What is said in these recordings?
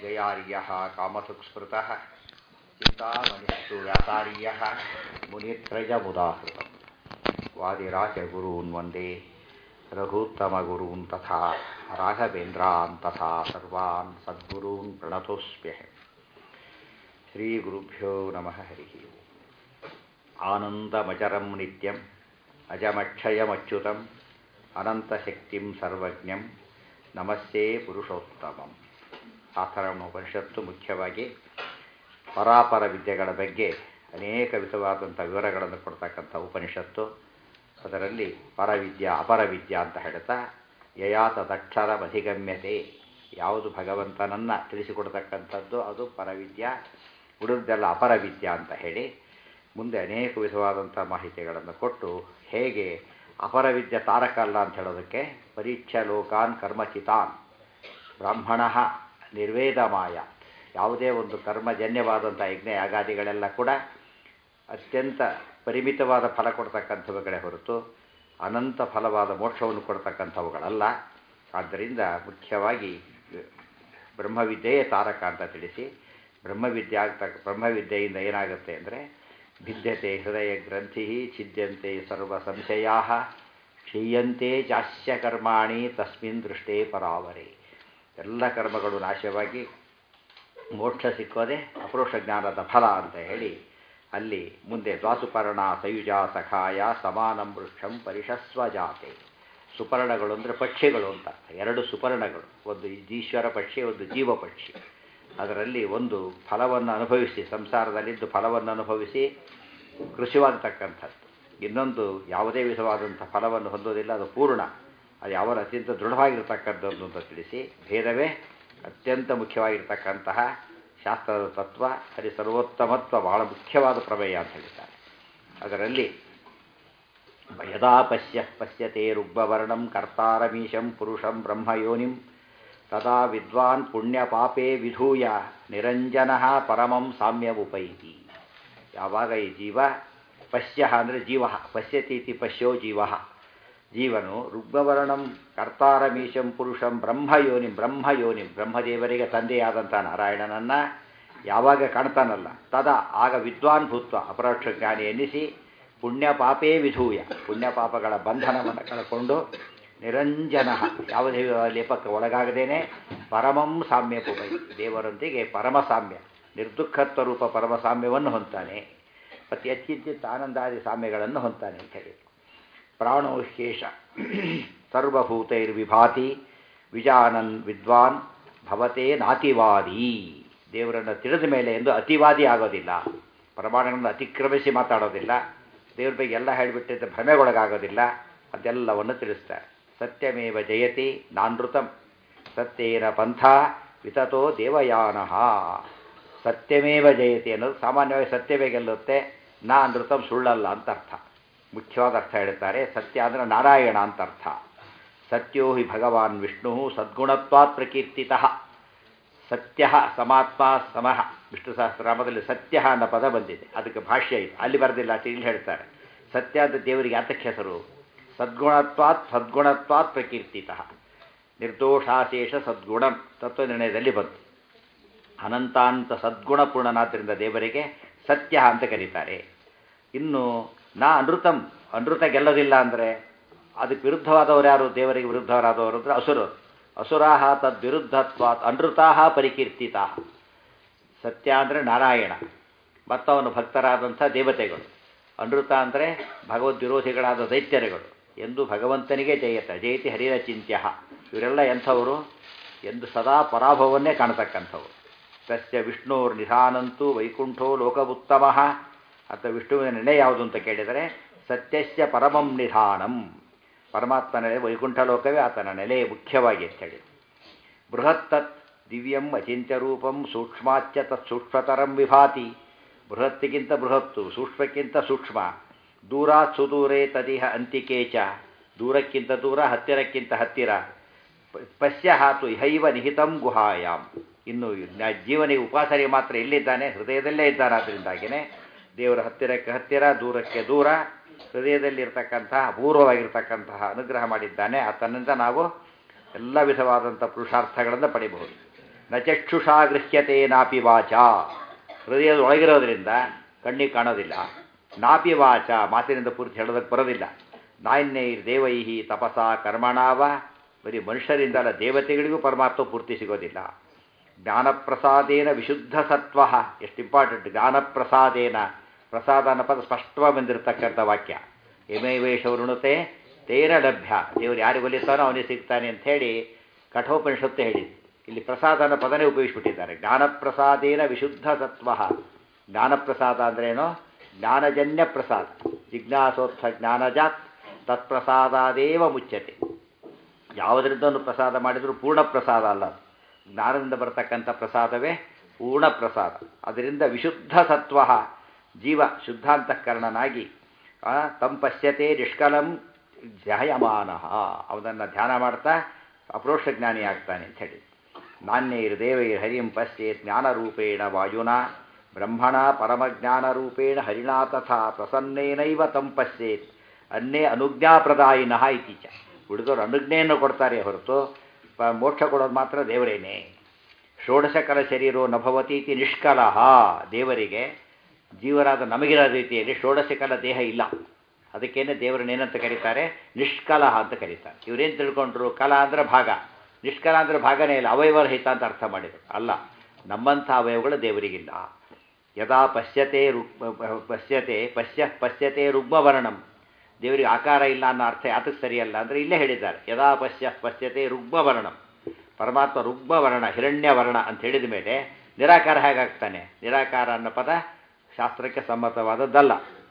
ಜಯಾರ್ಯಃ ಕಾಮಸುಕ್ಸ್ಮೃತಃ ಚಿಂತಾಮಣಿಸ್ತು ವ್ಯಾಸಾರ್ಯಃ ಮುನಿತ್ರಯಮುದಾಹೃತಂ ವಾದಿರಾಜಗುರೂನ್ ವಂದೇ ರಘೂತ್ತಮಗುರೂನ್ ತಥಾ ರಾಘವೇಂದ್ರಾನ್ ತಥಾ ಸರ್ವಾನ್ ಸದ್ಗುರೂನ್ ಪ್ರಣತೋಸ್ಮ್ಯಹಂ ಶ್ರೀಗುರುಭ್ಯೋ ನಮಃ ಹರಿ ಆನಂದಮಚರಂ ನಿತ್ಯಂ ಅಜಮಕ್ಷಯಮಚ್ಯುತಂ ಅನಂತಶಕ್ತಿಂ ಸರ್ವಜ್ಞಂ ನಮಸ್ತೆ ಪುರುಷೋತ್ತಮಂ ಶಾಸ್ತ್ರವನ್ನು ಉಪನಿಷತ್ತು ಮುಖ್ಯವಾಗಿ ಪರಾಪರ ವಿದ್ಯೆಗಳ ಬಗ್ಗೆ ಅನೇಕ ವಿಧವಾದಂಥ ವಿವರಗಳನ್ನು ಕೊಡ್ತಕ್ಕಂಥ ಉಪನಿಷತ್ತು ಅದರಲ್ಲಿ ಪರವಿದ್ಯಾ ಅಪರವಿದ್ಯಾ ಅಂತ ಹೇಳ್ತಾ ಯಯಾತದಕ್ಷರ ಅಧಿಗಮ್ಯತೆ ಯಾವುದು ಭಗವಂತನನ್ನು ತಿಳಿಸಿಕೊಡ್ತಕ್ಕಂಥದ್ದು ಅದು ಪರವಿದ್ಯಾ ಉಳಿದೆಲ್ಲ ಅಪರವಿದ್ಯಾ ಅಂತ ಹೇಳಿ ಮುಂದೆ ಅನೇಕ ವಿಧವಾದಂಥ ಮಾಹಿತಿಗಳನ್ನು ಕೊಟ್ಟು ಹೇಗೆ ಅಪರವಿದ್ಯೆ ತಾರಕ ಅಲ್ಲ ಅಂತ ಹೇಳೋದಕ್ಕೆ ಪರೀಕ್ಷಾ ಲೋಕಾನ್ ಕರ್ಮಚಿತಾನ್ ಬ್ರಾಹ್ಮಣ ನಿರ್ವೇದಮಾಯ ಯಾವುದೇ ಒಂದು ಕರ್ಮಜನ್ಯವಾದಂಥ ಯಜ್ಞ ಯಾಗಾದಿಗಳೆಲ್ಲ ಕೂಡ ಅತ್ಯಂತ ಪರಿಮಿತವಾದ ಫಲ ಕೊಡ್ತಕ್ಕಂಥವುಗಳೇ ಹೊರತು ಅನಂತ ಫಲವಾದ ಮೋಕ್ಷವನ್ನು ಕೊಡ್ತಕ್ಕಂಥವುಗಳಲ್ಲ ಆದ್ದರಿಂದ ಮುಖ್ಯವಾಗಿ ಬ್ರಹ್ಮವಿದ್ಯೆಯೇ ತಾರಕ ಅಂತ ತಿಳಿಸಿ ಬ್ರಹ್ಮವಿದ್ಯೆ ಆಗ್ತಕ್ಕ ಬ್ರಹ್ಮವಿದ್ಯೆಯಿಂದ ಏನಾಗುತ್ತೆ ಅಂದರೆ ಭಿದ್ಯತೆ ಹೃದಯ ಗ್ರಂಥಿ ಛಿದ್ಯಂತೆ ಸರ್ವ ಸಂಶಯಾ ಕ್ಷೀಯಂತೆ ಜಾಸ್ಯ ಕರ್ಮಾಣಿ ತಸ್ಮಿನ್ ದೃಷ್ಟೇ ಪರಾವರೆ ಎಲ್ಲ ಕರ್ಮಗಳು ನಾಶವಾಗಿ ಮೋಕ್ಷ ಸಿಕ್ಕೋದೆ ಅಪರೋಕ್ಷ ಜ್ಞಾನದ ಫಲ ಅಂತ ಹೇಳಿ ಅಲ್ಲಿ ಮುಂದೆ ದ್ವಾಸುಪರ್ಣ ಸಯುಜ ಸಖಾಯ ಸಮಾನಂ ವೃಕ್ಷಂ ಪರಿಷಸ್ವ ಜಾತೆ ಸುಪರ್ಣಗಳು ಅಂದರೆ ಪಕ್ಷಿಗಳು ಅಂತ ಎರಡು ಸುಪರ್ಣಗಳು ಒಂದು ಈಶ್ವರ ಪಕ್ಷಿ ಒಂದು ಜೀವ ಪಕ್ಷಿ ಅದರಲ್ಲಿ ಒಂದು ಫಲವನ್ನು ಅನುಭವಿಸಿ ಸಂಸಾರದಲ್ಲಿದ್ದು ಫಲವನ್ನು ಅನುಭವಿಸಿ ಕೃಷಿವಾಗತಕ್ಕಂಥದ್ದು ಇನ್ನೊಂದು ಯಾವುದೇ ವಿಧವಾದಂಥ ಫಲವನ್ನು ಹೊಂದೋದಿಲ್ಲ ಅದು ಪೂರ್ಣ ಅದು ಯಾವ ಅತ್ಯಂತ ದೃಢವಾಗಿರ್ತಕ್ಕಂಥದ್ದು ಅಂತ ತಿಳಿಸಿ ಭೇದವೇ ಅತ್ಯಂತ ಮುಖ್ಯವಾಗಿರ್ತಕ್ಕಂತಹ ಶಾಸ್ತ್ರದ ತತ್ವ ಹರಿ ಸರ್ವೋತ್ತಮತ್ವ ಬಹಳ ಮುಖ್ಯವಾದ ಪ್ರಮೇಯ ಅಂತ ಹೇಳ್ತಾರೆ ಅದರಲ್ಲಿ ಯದಾ ಪಶ್ಯ ಪಶ್ಯತೆ ರುಗ್ಭವರ್ಣಂ ಕರ್ತಾರಮೀಶಂ ಪುರುಷಂ ಬ್ರಹ್ಮಯೋನಿಂ ತದಾ ವಿದ್ವಾನ್ ಪುಣ್ಯ ಪಾಪೇ ವಿಧೂಯ ನಿರಂಜನ ಪರಮಂ ಸಾಮ್ಯವುಪೈತಿ ಯಾವಾಗ ಈ ಜೀವ ಪಶ್ಯ ಅಂದರೆ ಜೀವ ಪಶ್ಯತೀತಿ ಪಶ್ಯೋ ಜೀವ ಜೀವನು ರುಗ್ಮವರ್ಣಂ ಕರ್ತಾರಮೀಶಂ ಪುರುಷಂ ಬ್ರಹ್ಮಯೋನಿಂ ಬ್ರಹ್ಮಯೋನಿಂ ಬ್ರಹ್ಮದೇವರಿಗೆ ತಂದೆಯಾದಂಥ ನಾರಾಯಣನನ್ನು ಯಾವಾಗ ಕಾಣ್ತಾನಲ್ಲ ತದ ಆಗ ವಿದ್ವಾನ್ ಭೂತ್ವ ಅಪರೋಕ್ಷ ಜ್ಞಾನಿ ಎನ್ನಿಸಿ ಪುಣ್ಯ ಪಾಪೇ ವಿಧೂಯ ಪುಣ್ಯ ಪಾಪಗಳ ಬಂಧನವನ್ನು ಕಳ್ಕೊಂಡು ನಿರಂಜನ ಯಾವುದೇ ಲೇಪಕ್ಕೆ ಒಳಗಾಗದೇನೆ ಪರಮಂ ಸಾಮ್ಯ ಪುಪೈ ದೇವರೊಂದಿಗೆ ಪರಮಸಾಮ್ಯ ನಿರ್ದುಃಖತ್ವ ರೂಪ ಪರಮಸಾಮ್ಯವನ್ನು ಹೊಂತಾನೆ ಮತ್ತು ಅತ್ಯಂತ ಆನಂದಾದಿ ಸಾಮ್ಯಗಳನ್ನು ಹೊಂತಾನೆ ಅಂತ ಹೇಳಿ ಪ್ರಾಣೋಶೇಷ ಸರ್ವಭೂತೈರ್ವಿಭಾತಿ ವಿಜಾನನ್ ವಿದ್ವಾನ್ ಭವತೆ ನಾತಿವಾದಿ ದೇವರನ್ನು ತಿಳಿದ ಮೇಲೆ ಎಂದು ಅತಿವಾದಿ ಆಗೋದಿಲ್ಲ ಪ್ರಮಾಣಗಳನ್ನು ಅತಿಕ್ರಮಿಸಿ ಮಾತಾಡೋದಿಲ್ಲ ದೇವ್ರ ಬಗ್ಗೆ ಎಲ್ಲ ಹೇಳಿಬಿಟ್ಟಿದ್ದ ಭ್ರಮೆಗೊಳಗಾಗೋದಿಲ್ಲ ಅದೆಲ್ಲವನ್ನು ತಿಳಿಸ್ತಾರೆ ಸತ್ಯಮೇವ ಜಯತಿ ನಾನೃತಂ ಸತ್ಯೇನ ಪಂಥ ವಿತತೋ ದೇವಯಾನ ಸತ್ಯಮೇವ ಜಯತಿ ಅನ್ನೋದು ಸಾಮಾನ್ಯವಾಗಿ ಸತ್ಯವೇ ಗೆಲ್ಲುತ್ತೆ ನಾ ನೃತಂ ಸುಳ್ಳಲ್ಲ ಅಂತ ಅರ್ಥ ಮುಖ್ಯವಾದ ಅರ್ಥ ಹೇಳ್ತಾರೆ ಸತ್ಯ ಅಂದರೆ ನಾರಾಯಣ ಅಂತ ಅರ್ಥ ಸತ್ಯೋ ಹಿ ಭಗವಾನ್ ವಿಷ್ಣು ಸದ್ಗುಣತ್ವಾತ್ ಪ್ರಕೀರ್ತಿತ ಸತ್ಯ ಸಮಾತ್ಮ ಸಮಃ ವಿಷ್ಣು ಸಹಸ್ರನಾಮದಲ್ಲಿ ಸತ್ಯ ಅನ್ನೋ ಪದ ಬಂದಿದೆ ಅದಕ್ಕೆ ಭಾಷ್ಯ ಇದೆ ಅಲ್ಲಿ ಬರೆದಿಲ್ಲ ಇಲ್ಲಿ ಹೇಳ್ತಾರೆ ಸತ್ಯ ಅಂತ ದೇವರಿಗೆ ಯಾತಕ್ಕೆ ಹೆಸರು ಸದ್ಗುಣತ್ವಾತ್ ಸದ್ಗುಣತ್ವಾತ್ ಪ್ರಕೀರ್ತಿತ ನಿರ್ದೋಷಾಶೇಷ ಸದ್ಗುಣಂ ತತ್ವನಿರ್ಣಯದಲ್ಲಿ ಬಂತು ಅನಂತಾಂತ ಸದ್ಗುಣಪೂರ್ಣನಾದ್ದರಿಂದ ದೇವರಿಗೆ ಸತ್ಯ ಅಂತ ಕರೀತಾರೆ ಇನ್ನು ನಾ ಅನೃತಂ ಅನೃತ ಗೆಲ್ಲೋದಿಲ್ಲ ಅಂದರೆ ಅದಕ್ಕೆ ವಿರುದ್ಧವಾದವರು ಯಾರು ದೇವರಿಗೆ ವಿರುದ್ಧವರಾದವರು ಅಂದರೆ ಅಸುರರು ಅಸುರಾಹ ತದ್ವಿರುದ್ಧತ್ವಾತ್ ಅನೃತಾಹ ಪರಿಕೀರ್ತಿತ ಸತ್ಯ ಅಂದರೆ ನಾರಾಯಣ ಮತ್ತವನು ಭಕ್ತರಾದಂಥ ದೇವತೆಗಳು ಅನೃತ ಅಂದರೆ ಭಗವದ್ವಿರೋಧಿಗಳಾದ ದೈತ್ಯರುಗಳು ಎಂದು ಭಗವಂತನಿಗೆ ಜಯತ ಜಯತಿ ಹರಿರ ಚಿಂತ್ಯ ಇವರೆಲ್ಲ ಎಂಥವರು ಎಂದು ಸದಾ ಪರಾಭವನ್ನೇ ಕಾಣತಕ್ಕಂಥವು ತಸ್ಯ ವಿಷ್ಣುರ್ ನಿಧಾನಂತೂ ವೈಕುಂಠೋ ಲೋಕವುತ್ತಮ ಅಥವಾ ವಿಷ್ಣುವಿನ ನೆಲೆ ಯಾವುದು ಅಂತ ಕೇಳಿದರೆ ಸತ್ಯಸ್ಯ ಪರಮಂ ನಿಧಾನಂ ಪರಮಾತ್ಮ ನೆಲೆ ವೈಕುಂಠ ಲೋಕವೇ ಆತನ ನೆಲೆ ಮುಖ್ಯವಾಗಿ ಅಂತೇಳಿ ಬೃಹತ್ತತ್ ದಿವ್ಯಂ ಅಚಿಂತ್ಯ ರೂಪಂ ಸೂಕ್ಷ್ಮಾಚ್ಯ ತತ್ ಸೂಕ್ಷ್ಮತರಂ ವಿಭಾತಿ ಬೃಹತ್ತಿಗಿಂತ ಬೃಹತ್ತು ಸೂಕ್ಷ್ಮಕ್ಕಿಂತ ಸೂಕ್ಷ್ಮ ದೂರಾತ್ ಸುದೂರೇ ತದಿಹ ಅಂತಿಕೆ ಚ ದೂರಕ್ಕಿಂತ ದೂರ ಹತ್ತಿರಕ್ಕಿಂತ ಹತ್ತಿರ ಪಶ್ಯ ಹಾತು ಇಹೈವ ನಿಹಿತಂ ಗುಹಾಯಾಂ ಇನ್ನು ಜೀವನಿಗೆ ಉಪಾಸನೆ ಮಾತ್ರ ಎಲ್ಲಿದ್ದಾನೆ ಹೃದಯದಲ್ಲೇ ಇದ್ದಾನೆ ಅದರಿಂದಾಗಿಯೇ ದೇವರ ಹತ್ತಿರಕ್ಕೆ ಹತ್ತಿರ ದೂರಕ್ಕೆ ದೂರ ಹೃದಯದಲ್ಲಿರ್ತಕ್ಕಂತಹ ಅಪೂರ್ವವಾಗಿರ್ತಕ್ಕಂತಹ ಅನುಗ್ರಹ ಮಾಡಿದ್ದಾನೆ ಆತನಿಂದ ನಾವು ಎಲ್ಲ ವಿಧವಾದಂಥ ಪುರುಷಾರ್ಥಗಳನ್ನು ಪಡೆಯಬಹುದು ನ ಚಕ್ಷುಷಾ ಗೃಹ್ಯತೆ ನಾಪಿ ವಾಚ ಹೃದಯದ ಒಳಗಿರೋದ್ರಿಂದ ಕಣ್ಣಿಗೆ ಕಾಣೋದಿಲ್ಲ ನಾಪಿ ವಾಚ ಮಾತಿನಿಂದ ಪೂರ್ತಿ ಹೇಳೋದಕ್ಕೆ ಬರೋದಿಲ್ಲ ನಾಣ್ಯೈರ್ ದೇವೈಹಿ ತಪಸ ಕರ್ಮಣಾವ ಬರೀ ಮನುಷ್ಯರಿಂದ ಅಲ್ಲ ದೇವತೆಗಳಿಗೂ ಪರಮಾತ್ಮ ಪೂರ್ತಿ ಸಿಗೋದಿಲ್ಲ ಜ್ಞಾನಪ್ರಸಾದೇನ ವಿಶುದ್ಧ ಸತ್ವ ಎಷ್ಟು ಇಂಪಾರ್ಟೆಂಟ್ ಜ್ಞಾನಪ್ರಸಾದೇನ ಪ್ರಸಾದ ಅನ್ನೋ ಪದ ಸ್ಪಷ್ಟವಾಗಿ ಬಂದಿರತಕ್ಕಂಥ ವಾಕ್ಯ ಯಮೈವೇಶ ವೃಣತೆ ತೇನ ಲಭ್ಯ ದೇವರು ಯಾರಿಗೆ ಒಲಿತಾನೋ ಅವನಿಗೆ ಸಿಗ್ತಾನೆ ಅಂತ ಹೇಳಿ ಕಠೋಪನಿಷತ್ತು ಹೇಳಿದೆ ಇಲ್ಲಿ ಪ್ರಸಾದ ಅನ್ನೋ ಪದನೇ ಉಪಯೋಗಿಸ್ಬಿಟ್ಟಿದ್ದಾರೆ ಜ್ಞಾನಪ್ರಸಾದೇನ ವಿಶುದ್ಧ ಸತ್ವ ಜ್ಞಾನಪ್ರಸಾದ ಅಂದ್ರೇನು ಜ್ಞಾನಜನ್ಯ ಪ್ರಸಾದ ಜಿಜ್ಞಾಸೋತ್ಥ ಜ್ಞಾನಜಾತ್ ತತ್ಪ್ರಸಾದಾದೇವ ಮುಚ್ಚತೆ ಯಾವುದರಿಂದಲೂ ಪ್ರಸಾದ ಮಾಡಿದರೂ ಪೂರ್ಣ ಪ್ರಸಾದ ಅಲ್ಲ ಅದು. ಜ್ಞಾನದಿಂದ ಬರತಕ್ಕಂಥ ಪ್ರಸಾದವೇ ಪೂರ್ಣ ಪ್ರಸಾದ ಅದರಿಂದ ವಿಶುದ್ಧ ಸತ್ವ ಜೀವ ಶುದ್ಧಾಂತಃಕರಣನಾಗಿ ಆ, ತಂ ಪಶ್ಯತೆ ನಿಷ್ಕಲಂ ಧ್ಯಾಯಮಾನ ಅವನನ್ನು ಧ್ಯಾನ ಮಾಡ್ತಾ ಅಪ್ರೋಕ್ಷ ಜ್ಞಾನಿ ಆಗ್ತಾನೆ ಅಂತ ಹೇಳಿ ನಾಣ್ಯೈರ್ ದೇವೈರ್ ಹರಿಂ ಪಶ್ಯೇತ್ ಜ್ಞಾನರೂಪೇಣ ವಾಯುನ ಬ್ರಹ್ಮಣ ಪರಮಜ್ಞಾನರೂಪೇಣ ಹರಿಣಾ ತಥಾ ಪ್ರಸನ್ನೇನೈವ ತಂ ಪಶ್ಯೇತ್ ಅನ್ನೇ ಅನುಜ್ಞಾಪ್ರದಾಯಿನಃ ಇತ್ತೀಚ ಹುಡುಗರು ಅನುಜ್ಞೆಯನ್ನು ಕೊಡ್ತಾರೆ ಹೊರತು ಪ- ಮೋಕ್ಷ ಕೊಡೋದು ಮಾತ್ರ ದೇವರೇನೆ ಷೋಡಶಕಲ ಶರೀರೋ ನಭವತಿ ಇತಿ ನಿಷ್ಕಲಹ ದೇವರಿಗೆ ಜೀವರಾದ ನಮಗಿರೋ ರೀತಿಯಲ್ಲಿ ಷೋಡಶಕಲ ದೇಹ ಇಲ್ಲ ಅದಕ್ಕೇನೆ ದೇವರನ್ನೇನಂತ ಕರೀತಾರೆ ನಿಷ್ಕಲಹ ಅಂತ ಕರೀತಾರೆ ಇವರೇನು ತಿಳ್ಕೊಂಡ್ರು ಕಲಾ ಅಂದರೆ ಭಾಗ ನಿಷ್ಕಲ ಅಂದರೆ ಭಾಗನೇ ಇಲ್ಲ ಅವಯವರಹಿತ ಅಂತ ಅರ್ಥ ಮಾಡಿದರು ಅಲ್ಲ ನಮ್ಮಂಥ ಅವಯವಗಳು ದೇವರಿಗಿಲ್ಲ ಯದಾ ಪಶ್ಯತೆ ರುಕ್ ಪಶ್ಯತೆ ಪಶ್ಯ ಪಶ್ಯತೆ ರುಗ್ಮವರ್ಣಂ ದೇವರಿಗೆ ಆಕಾರ ಇಲ್ಲ ಅನ್ನೋ ಅರ್ಥ ಯಾತಕ್ಕೆ ಸರಿಯಲ್ಲ ಅಂದರೆ ಇಲ್ಲೇ ಹೇಳಿದ್ದಾರೆ ಯದಾ ಪಶ್ಯ ಪಶ್ಯತೆ ರುಗ್ಮವರ್ಣಂ ಪರಮಾತ್ಮ ರುಗ್ಮವರ್ಣ ಹಿರಣ್ಯವರ್ಣ ಅಂತ ಹೇಳಿದ ಮೇಲೆ ನಿರಾಕಾರ ಹೇಗಾಗ್ತಾನೆ ನಿರಾಕಾರ ಅನ್ನೋ ಪದ ಶಾಸ್ತ್ರಕ್ಕೆ ಸಮ್ಮತವಾದದ್ದಲ್ಲ